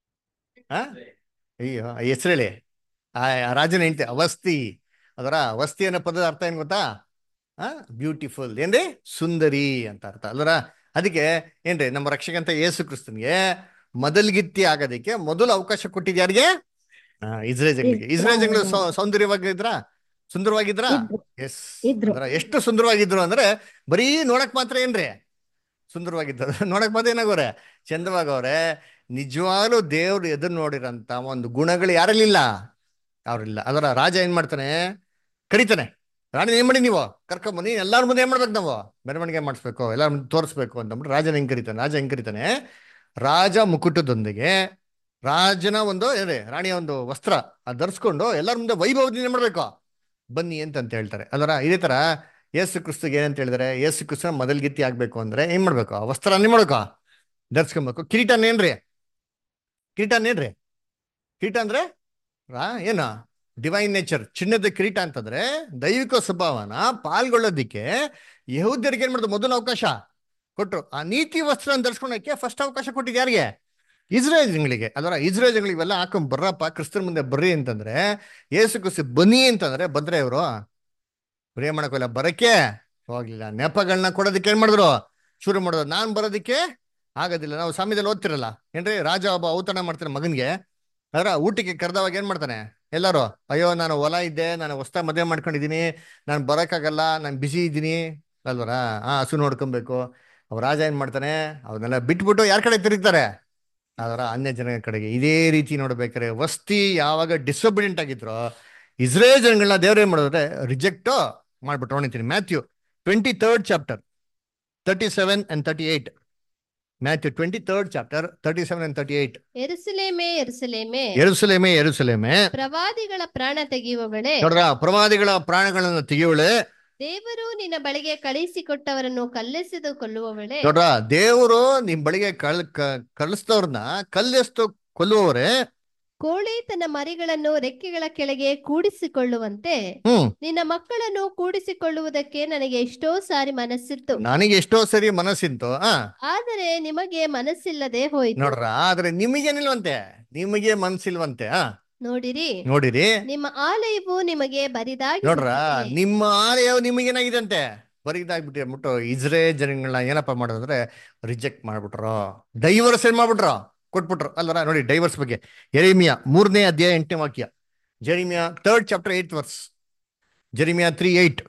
ಹಾ ಅಯ್ಯೋ ಹೆಸರು ಹೇಳಿ ಆ ಆ ರಾಜನ ಹೆಂಡತಿ ಅವಸ್ತಿ ಅದರ ಅವಸ್ತಿ ಅನ್ನೋ ಪದದ ಅರ್ಥ ಏನ್ ಗೊತ್ತಾ ಆ ಬ್ಯೂಟಿಫುಲ್ ಏನ್ರಿ ಸುಂದರಿ ಅಂತ ಅರ್ಥ ಅಲ್ವರ ಅದಕ್ಕೆ ಏನ್ರಿ ನಮ್ಮ ರಕ್ಷಕಂತ ಯೇಸು ಕ್ರಿಸ್ತನ್ಗೆ ಮೊದಲ್ಗಿತ್ತಿ ಆಗೋದಕ್ಕೆ ಮೊದಲು ಅವಕಾಶ ಕೊಟ್ಟಿದ್ ಯಾರಿಗೆ ಇಸ್ರೇಲ್ ಜಂಗ್ಳಿಗೆ ಇಸ್ರೇಲ್ ಜಂಗ್ಳು ಸೌ- ಸೌಂದರ್ಯವಾಗಿದ್ರ ಸುಂದರವಾಗಿದ್ರ ಇದ್ರು. ಎಸ್ ಇದ್ರು. ಎಷ್ಟು ಸುಂದರವಾಗಿದ್ರು ಅಂದ್ರೆ ಬರೀ ನೋಡಕ್ ಮಾತ್ರ ಏನ್ರಿ ಸುಂದರವಾಗಿದ್ದರು ನೋಡಕ್ ಮಾತ್ರ ಏನಾಗೋರೆ ಚಂದವಾಗವ್ರೆ ನಿಜವಾಗ್ಲೂ ದೇವ್ರು ಎದುರು ನೋಡಿರಂತ ಒಂದು ಗುಣಗಳು ಯಾರಲ್ಲಿಲ್ಲ ಅವ್ರಿಲ್ಲ ಅದರ ರಾಜ ಏನ್ ಮಾಡ್ತಾನೆ ಕರಿತಾನೆ ರಾಣಿ ಏನ್ ಮಾಡಿ ನೀವು ಕರ್ಕೊಂಬನ್ನಿ ಎಲ್ಲಾರ ಮುಂದೆ ಏನ್ ಮಾಡ್ಬೇಕು ನಾವು ಮೆರವಣಿಗೆ ಮಾಡಿಸ್ಬೇಕು ಎಲ್ಲಾರ ಮುಂದೆ ತೋರಿಸ್ಬೇಕು ಅಂತಂದ್ಬಿಟ್ಟು ರಾಜನ ಹೆಂಗ್ ಕರಿತಾನೆ ರಾಜ ಹೆಂಗ್ ಕರಿತಾನೆ ರಾಜ ಮುಕುಟದೊಂದಿಗೆ ರಾಜನ ಒಂದು ಏನೇ ರಾಣಿಯ ಒಂದು ವಸ್ತ್ರ ಅದ್ ಧರಿಸ್ಕೊಂಡು ಎಲ್ಲಾರ ಮುಂದೆ ವೈಭವದಿಂದ ಏನ್ ಮಾಡ್ಬೇಕು ಬನ್ನಿ ಅಂತ ಅಂತ ಹೇಳ್ತಾರೆ ಅದರ ಇದೇ ತರ ಯೇಸು ಕ್ರಿಸ್ತಗೆ ಏನಂತ ಹೇಳಿದಾರೆ ಯೇಸು ಕ್ರಿಸ್ತನ ಮೊದಲ್ಗಿತ್ತಿ ಆಗ್ಬೇಕು ಅಂದ್ರೆ ಏನ್ ಮಾಡ್ಬೇಕು ಆ ವಸ್ತ್ರನೇ ಮಾಡ್ಬೇಕು ಧರಿಸ್ಕೊಬೇಕು ಕಿರೀಟನೇನ್ರಿ ಕಿರೀಟನೇನ್ರಿ ಕಿರೀಟ ಅಂದ್ರೆ ರಾ ಏನ ಡಿವೈನ್ ನೇಚರ್ ಚಿನ್ನದ ಕಿರೀಟ ಅಂತಂದ್ರೆ ದೈವಿಕ ಸ್ವಭಾವನ ಪಾಲ್ಗೊಳ್ಳೋದಿಕ್ಕೆ ಯಹೂದ್ಯರಿಗೆ ಏನ್ ಮಾಡಿದ್ರು ಮೊದಲು ಅವಕಾಶ ಕೊಟ್ರು ಆ ನೀತಿ ವಸ್ತ್ರ ಧರಿಸ್ಕೊಳಕ್ಕೆ ಫಸ್ಟ್ ಅವಕಾಶ ಕೊಟ್ಟಿದ್ದು ಯಾರಿಗೆ ಇಸ್ರೇಲ್ ಜಂಗಳಿಗೆ ಅದರ ಇಸ್ರೇಲ್ ಜಂಗಳಿಗೆ ಇವೆಲ್ಲ ಹಾಕೊಂಡ್ ಬರ್ರಪ್ಪ ಕ್ರಿಸ್ತನ ಮುಂದೆ ಬರ್ರಿ ಅಂತಂದ್ರೆ ಏಸು ಕ್ರಿಸ್ತು ಬನ್ನಿ ಅಂತಂದ್ರೆ ಬಂದ್ರೆ ಇವರು ಪ್ರೇಮ ಮಾಡಕ್ಕೋಲ್ಲ ಬರಕ್ಕೆ ಹೋಗ್ಲಿಲ್ಲ ನೆಪಗಳನ್ನ ಕೊಡೋದಕ್ಕೆ ಏನ್ ಮಾಡಿದ್ರು ಶುರು ಮಾಡೋದು ನಾನ್ ಬರೋದಕ್ಕೆ ಆಗೋದಿಲ್ಲ ನಾವು ಸಾಮ್ಯದಲ್ಲಿ ಓದ್ತಿರಲ್ಲ ಏನ್ರಿ ರಾಜ ಒಬ್ಬ ಔತಣ ಮಾಡ್ತಾನೆ ಮಗನ್ಗೆ ಅದರ ಊಟಕ್ಕೆ ಕರೆದವಾಗ ಏನ್ ಮಾಡ್ತಾನೆ ಎಲ್ಲರೂ ಅಯ್ಯೋ ನಾನು ಹೊಲ ಇದ್ದೆ ನಾನು ಹೊಸ್ತ ಮದುವೆ ಮಾಡ್ಕೊಂಡಿದ್ದೀನಿ ನಾನು ಬರೋಕ್ಕಾಗಲ್ಲ ನಾನು ಬಿಸಿ ಇದ್ದೀನಿ ಅಲ್ವರ ಆ ಹಸು ನೋಡ್ಕೊಬೇಕು ಅವ್ ರಾಜ ಏನ್ ಮಾಡ್ತಾನೆ ಅವನ್ನೆಲ್ಲ ಬಿಟ್ಬಿಟ್ಟು ಯಾರ ಕಡೆ ತಿರುಗ್ತಾರೆ ಅದರ ಅನ್ಯ ಜನ ಕಡೆಗೆ ಇದೇ ರೀತಿ ನೋಡ್ಬೇಕಾರೆ ವಸ್ತಿ ಯಾವಾಗ ಡಿಸೊಬಿಡೆಂಟ್ ಆಗಿದ್ರು ಇಸ್ರೇಲ್ ಜನಗಳನ್ನ ದೇವ್ರು ಏನ್ ಮಾಡಿದ್ರೆ ರಿಜೆಕ್ಟ್ ಮಾಡ್ಬಿಟ್ಟು ನೋಡಿತೀನಿ Matthew twenty third chapter thirty seven and thirty eight Matthew twenty third chapter thirty seven and thirty eight ಎರುಸಲೇಮೇ ಎರುಸಲೇಮೇ ಎರುಸಲೇಮೆ ಎರುಸಲೇಮೆ ಪ್ರವಾದಿಗಳ ಪ್ರಾಣ ತೆಗೆಯುವವಳೆ ನೋಡ್ರ ಪ್ರವಾದಿಗಳ ಪ್ರಾಣಗಳನ್ನು ತೆಗೆಯುವಳೆ ದೇವರು ನಿನ್ನ ಬಳಿಗೆ ಕಳುಹಿಸಿಕೊಟ್ಟವರನ್ನು ಕಲ್ಲೆಸೆದು ಕೊಲ್ಲುವವಳೆ ನೋಡ್ರ ದೇವರು ನಿಮ್ ಬಳಿಗೆ ಕಳ್ ಕ- ಕಳಿಸ್ದವ್ರನ್ನ ಕಲ್ಲೆಸ್ತು ಕೊಲ್ಲುವವರೇ ಕೋಳಿ ತನ್ನ ಮರಿಗಳನ್ನು ರೆಕ್ಕೆಗಳ ಕೆಳಗೆ ಕೂಡಿಸಿಕೊಳ್ಳುವಂತೆ ಹ್ಮ್ ನಿನ್ನ ಮಕ್ಕಳನ್ನು ಕೂಡಿಸಿಕೊಳ್ಳುವುದಕ್ಕೆ ನನಗೆ ಎಷ್ಟೋ ಸಾರಿ ಮನಸ್ಸಿತ್ತು ನನಗೆ ಎಷ್ಟೋ ಸರಿ ಮನಸ್ಸಿಂತು ಆ ಆದರೆ ನಿಮಗೆ ಮನಸ್ಸಿಲ್ಲದೆ ಹೋಯಿತು ನೋಡ್ರ ಆದ್ರೆ ನಿಮಗೇನಿಲ್ವಂತೆ ನಿಮಗೆ ಮನ್ಸಿಲ್ವಂತೆ ಆ ನೋಡಿರಿ ನೋಡಿರಿ ನಿಮ್ಮ ಆಲಯವು ನಿಮಗೆ ಬರಿದಾಗಿ ನೋಡ್ರ ಬಿಟ್ಟಿದೆ. ನಿಮ್ಮ ಆಲಯ ನಿಮಗೇನಾಗಿದಂತೆ ಬರೀದಾಗ್ಬಿಟ್ಟು ಅಂದ್ಬಿಟ್ಟು ಇಸ್ರೇಲ್ ಜನಗಳನ್ನ ಏನಪ್ಪ ಮಾಡೋದಂದ್ರೆ ರಿಜೆಕ್ಟ್ ಮಾಡ್ಬಿಟ್ರು ಡೈವರ್ಸ್ ಏನ್ ಮಾಡ್ಬಿಟ್ರು ಕೊಟ್ಬಿಟ್ರು ಅಲ್ಲರ ನೋಡಿ ಡೈವರ್ಸ್ ಬಗ್ಗೆ ಜೆರಿಮಿಯಾ ಮೂರನೇ ಅಧ್ಯಾಯ ಎಂಟನೇ ವಾಕ್ಯ Jeremiah third chapter eight verse Jeremiah three eight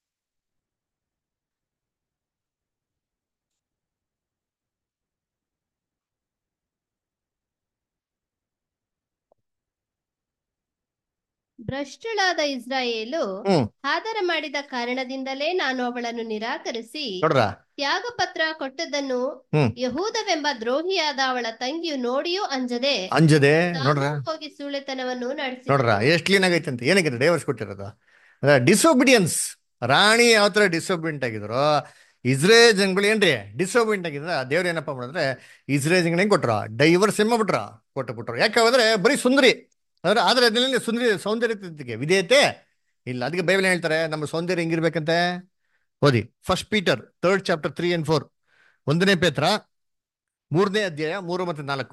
ಭ್ರಷ್ಟಳಾದ ಇಸ್ರಾಯೇಲು ಹ್ಮ್ ಆದರ ಮಾಡಿದ ಕಾರಣದಿಂದಲೇ ನಾನು ಅವಳನ್ನು ನಿರಾಕರಿಸಿ ನೋಡ್ರ ತ್ಯಾಗ ಪತ್ರ ಕೊಟ್ಟದ್ದನ್ನು ಹ್ಮ್. ಯಹೂದವೆಂಬ ದ್ರೋಹಿಯಾದ ಅವಳ ತಂಗಿಯು ನೋಡಿಯೂ ಅಂಜದೆ ಅಂಜದೆ ತಾನೂ ನೋಡ್ರ ಹೋಗಿ ಸುಳ್ಳೆತನವನ್ನು ನಡೆಸಿ ನೋಡ್ರ ಎಷ್ಟು ಕ್ಲೀನ್ ಆಗೈತೆ ಅಂತ ಏನಕ್ಕೆ ಡೈವರ್ಸ್ ಕೊಟ್ಟಿರೋದು ಅದ ಡಿಸೊಬಿಡಿಯನ್ಸ್ ರಾಣಿ ಯಾವ ತರ ಡಿಸೊಬಿಡೆಂಟ್ ಆಗಿದ್ರು ಇಸ್ರೇಲ್ ಜನಗಳು ಏನ್ರಿ ಡಿಸೊಬಿಡೆಂಟ್ ಆಗಿದ್ರ ದೇವ್ರ ಏನಪ್ಪ ಮಾಡಿದ್ರೆ ಇಸ್ರೇಲ್ ಜನಗಳು ಹೆಂಗ್ ಕೊಟ್ರ ಡೈವರ್ಸ್ ಏನ್ ಮಾಡ್ಬಿಟ್ರ ಕೊಟ್ಟು ಬಿಟ್ರು ಯಾಕಂದ್ರೆ ಬರೀ ಸುಂದರಿ ಅಂದ್ರೆ ಆದ್ರೆ ಅದ್ರಲ್ಲಿ ಸುಂದರಿ ಸೌಂದರ್ಯತೆಗೆ ವಿಧೇಯತೆ ಇಲ್ಲ ಅದಕ್ಕೆ ಬೈಬಲ್ ಏನ್ ಹೇಳ್ತಾರೆ ನಮ್ಮ ಸೌಂದರ್ಯ ಹೆಂಗಿರ್ಬೇಕಂತೆ ಓದಿ first Peter third chapter three and four ಒಂದನೇ ಪೇತ್ರ ಮೂರನೇ ಅಧ್ಯಾಯ ಮೂರು ಮತ್ತು ನಾಲ್ಕು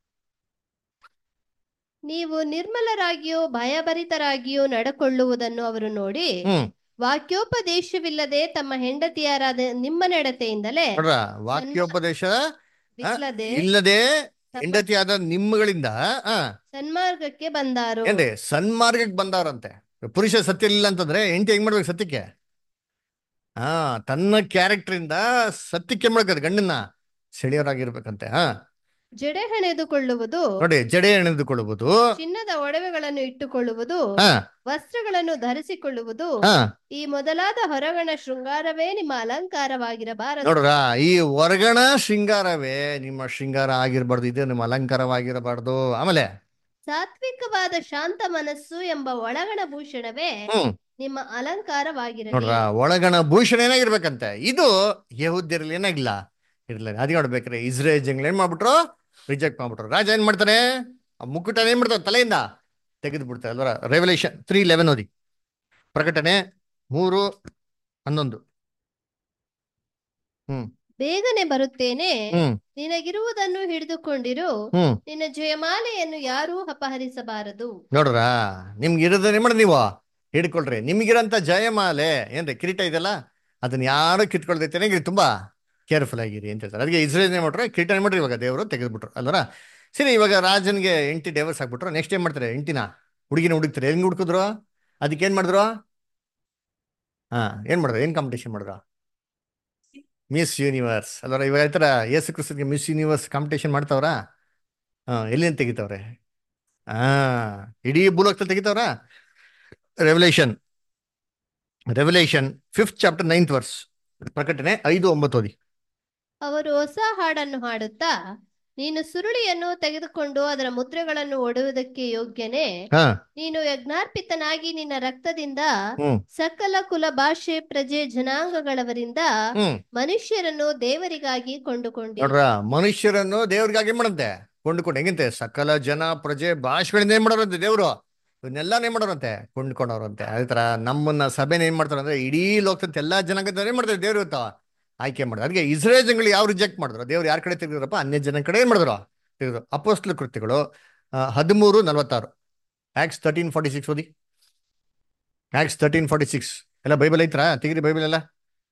ನೀವು ನಿರ್ಮಲರಾಗಿಯೂ ಭಯಭರಿತರಾಗಿಯೂ ನಡಕೊಳ್ಳುವುದನ್ನು ಅವರು ನೋಡಿ ಹ್ಮ್ ವಾಕ್ಯೋಪದೇಶವಿಲ್ಲದೆ ತಮ್ಮ ಹೆಂಡತಿಯರಾದ ನಿಮ್ಮ ನಡತೆಯಿಂದಲೇ ನೋಡ್ರ ವಾಕ್ಯೋಪದೇಶ ಇಲ್ಲದೆ ಇಲ್ಲದೆ ತಮ್ಮ ಹೆಂಡತಿಯಾದ ನಿಮ್ಮಗಳಿಂದ ಆ ಸನ್ಮಾರ್ಗಕ್ಕೆ ಬಂದಾರು ಏನ್ರಿ ಸನ್ಮಾರ್ಗಕ್ಕೆ ಬಂದಾರಂತೆ ಪುರುಷ ಸತ್ಯ ಇಲ್ಲ ಅಂತಂದ್ರೆ ಹೆಂಡತಿ ಹೆಂಗ್ ಮಾಡ್ಬೇಕು ಸತ್ಯಕ್ಕೆ ಹಾ ತನ್ನ ಕ್ಯಾರೆಕ್ಟರ್ ಇಂದ ಸತ್ಯಕ್ಕೆ ಏನ್ ಮಾಡ್ಬೇಕು ಗಂಡನ್ನ ಸೆಳೆಯೋರಾಗಿರ್ಬೇಕಂತೆ ಹಾ ಜಡೆ ಹೆಣೆದುಕೊಳ್ಳುವುದು ನೋಡಿ ಜಡೆ ಎಣೆದುಕೊಳ್ಳುವುದು ಚಿನ್ನದ ಒಡವೆಗಳನ್ನು ಇಟ್ಟುಕೊಳ್ಳುವುದು ಹಾ ವಸ್ತ್ರಗಳನ್ನು ಧರಿಸಿಕೊಳ್ಳುವುದು ಹಾ ಈ ಮೊದಲಾದ ಹೊರಗಣ ಶೃಂಗಾರವೇ ನಿಮ್ಮ ಅಲಂಕಾರವಾಗಿರಬಾರದು ನೋಡ್ರ ಈ ಹೊರಗಣ ಶೃಂಗಾರವೇ ನಿಮ್ಮ ಶೃಂಗಾರ ಆಗಿರ್ಬಾರ್ದು ಇದು ನಿಮ್ಮ ಅಲಂಕಾರವಾಗಿರಬಾರ್ದು ಆಮೇಲೆ ಸಾತ್ವಿಕವಾದ ಶಾಂತ ಮನಸ್ಸು ಎಂಬ ಒಳಗಣ ಭೂಷಣವೇ ಹ್ಮ್ ನಿಮ್ಮ ಅಲಂಕಾರವಾಗಿರಲಿ ನೋಡ್ರ ಒಳಗಣ ಭೂಷಣ ಏನಾಗಿರ್ಬೇಕಂತೆ ಇದು ಯಹೂದ್ಯರಲ್ಲಿ ಏನಾಗಿಲ್ಲ ಇರ್ಲಿಲ್ಲ ಅದೇ ನೋಡ್ಬೇಕ್ರೆ ಇಸ್ರೇಲ್ ಜಂಗ್ಲ ಏನ್ ಮಾಡ್ಬಿಟ್ರು ರಿಜೆಕ್ಟ್ ಮಾಡ್ಬಿಟ್ರು ರಾಜ ಏನ್ ಮಾಡ್ತಾನೆ ಆ ಮುಕ್ಕುಟ ಏನ್ ಮಾಡ್ತಾನೆ ತಲೆಯಿಂದ ತೆಗೆದು ಬಿಡ್ತಾರೆ ಅಲ್ವರ ರೆವಲ್ಯೂಷನ್ ತ್ರೀ ಲೆವೆನ್ ಓದಿ ಪ್ರಕಟಣೆ ಮೂರು ಹನ್ನೊಂದು ಹ್ಮ್ ಬೇಗನೆ ಬರುತ್ತೇನೆ ಹ್ಮ್ ನಿನಗಿರುವುದನ್ನು ಹಿಡಿದುಕೊಂಡಿರು ಹ್ಮ್ ನಿನ್ನ ಜಯಮಾಲೆಯನ್ನು ಯಾರೂ ಅಪಹರಿಸಬಾರದು ನೋಡ್ರ ನಿಮ್ಗೆ ಇರೋದನ್ನ ಏನ್ ಮಾಡಿ ನೀವು ಹಿಡ್ಕೊಳ್ರಿ ನಿಮ್ಗಿರಂತ ಜಯಮಾಲೆ ಏನ್ರಿ ಕಿರೀಟ ಇದೆಲ್ಲ ಅದನ್ನ ಯಾರು ಕಿತ್ಕೊಳ್ದೈತೆ ತುಂಬಾ ಕೇರ್ಫುಲ್ ಆಗಿರಿ ಅಂತ ಹೇಳ್ತಾರೆ ಅದಕ್ಕೆ ಇಸ್ರೇಲ್ ಏನ್ ಮಾಡ್ರೆ ಕಿರೀಟ ಏನ್ ಮಾಡ್ರಿ ಇವಾಗ ದೇವರು ತೆಗೆದ್ಬಿಟ್ರು ಅಲ್ವರ ಸರಿ ಇವಾಗ ರಾಜನ್ಗೆ ಎಂಟಿ ಡೈವರ್ಸ್ ಆಗ್ಬಿಟ್ರು ನೆಕ್ಸ್ಟ್ ಏನ್ ಮಾಡ್ತಾರೆ ಎಂಟಿನ ಹುಡುಗಿನ ಹುಡುಕ್ತಾರೆ ಹೆಂಗ್ ಹುಡುಕಿದ್ರು ಅದಕ್ಕೆ ಏನ್ ಮಾಡಿದ್ರು ಹಾ ಏನ್ ಮಾಡಿದ್ರು ಏನ್ ಕಾಂಪಿಟೇಷನ್ ಮಾಡಿದ್ರು ಮಿಸ್ ಯೂನಿವರ್ಸ್ ಅಲ್ವರ ಇವಾಗ ಹೇಳ್ತಾರ ಯೇಸು ಕ್ರಿಸ್ತನ್ಗೆ ಮಿಸ್ ಯೂನಿವರ್ಸ್ ಕಾಂಪಿಟೇಷನ್ ಮಾಡ್ತಾವ್ರ ಹಾ ಎಲ್ಲಿಂದ ತೆಗಿತಾವ್ರೆ ಹಾ ಇಡೀ ಭೂಲೋಕದಲ್ಲಿ ತೆಗಿತಾವ್ರ Revelation Revelation fifth chapter ninth verse ಪ್ರಕಟಣೆ ಐದು ಒಂಬತ್ತು ಓದಿ ಅವರು ಹೊಸ ಹಾಡನ್ನು ಹಾಡುತ್ತಾ ನೀನು ಸುರುಳಿಯನ್ನು ತೆಗೆದುಕೊಂಡು ಅದರ ಮುದ್ರೆಗಳನ್ನು ಒಡೆಯುವುದಕ್ಕೆ ಯೋಗ್ಯನೇ ಹಾ ನೀನು ಯಜ್ಞಾರ್ಪಿತನಾಗಿ ನಿನ್ನ ರಕ್ತದಿಂದ ಹ್ಮ್ ಸಕಲ ಕುಲ ಭಾಷೆ ಪ್ರಜೆ ಜನಾಂಗಗಳವರಿಂದ ಹ್ಮ್ ಮನುಷ್ಯರನ್ನು ದೇವರಿಗಾಗಿ ಕೊಂಡುಕೊಂಡಿ ನೋಡ್ರ ಮನುಷ್ಯರನ್ನು ದೇವ್ರಿಗಾಗಿ ಮಾಡಂತೆ ಕೊಂಡುಕೊಂಡು ಹೆಂಗಂತೆ ಸಕಲ ಜನ ಪ್ರಜೆ ಭಾಷೆಗಳಿಂದ ಏನ್ ಮಾಡೋರಂತೆ ದೇವ್ರು ಇವನ್ನೆಲ್ಲ ಏನ್ ಮಾಡೋರಂತೆ ಕೊಂಡ್ಕೊಂಡವ್ರಂತೆ ಅದೇ ತರ ನಮ್ಮನ್ನ ಸಭೆನ ಏನ್ ಮಾಡ್ತಾರೆ ಅಂದ್ರೆ ಇಡೀ ಲೋಕದ ಎಲ್ಲಾ ಜನಾಂಗದವ್ರು ಏನ್ ಮಾಡ್ತಾರೆ ದೇವ್ರು ಇವತ್ತು ಆಯ್ಕೆ ಮಾಡಿದ್ರು ಅದಕ್ಕೆ ಇಸ್ರೇಲ್ ಜನಗಳು ಯಾವ ರಿಜೆಕ್ಟ್ ಮಾಡಿದ್ರು ದೇವ್ರು ಯಾರ ಕಡೆ ತೆಗೆದ್ರಪ್ಪ ಅನ್ಯ ಜನ ಕಡೆ ಏನ್ ಮಾಡಿದ್ರು ತೆಗೆದ್ರು ಅಪೋಸ್ಟ್ಲ ಕೃತ್ಯಗಳು ಆ, ಹದಿಮೂರು ನಲವತ್ತಾರು ಆಕ್ಸ್ ತರ್ಟೀನ್ ಫಾರ್ಟಿ ಸಿಕ್ಸ್ ಓದಿ ಆಕ್ಸ್ ತರ್ಟೀನ್ ಫಾರ್ಟಿ ಸಿಕ್ಸ್ ಎಲ್ಲ ಬೈಬಲ್ ಐತ್ರಾ ತೆಗಿರಿ ಬೈಬಲ್ ಎಲ್ಲ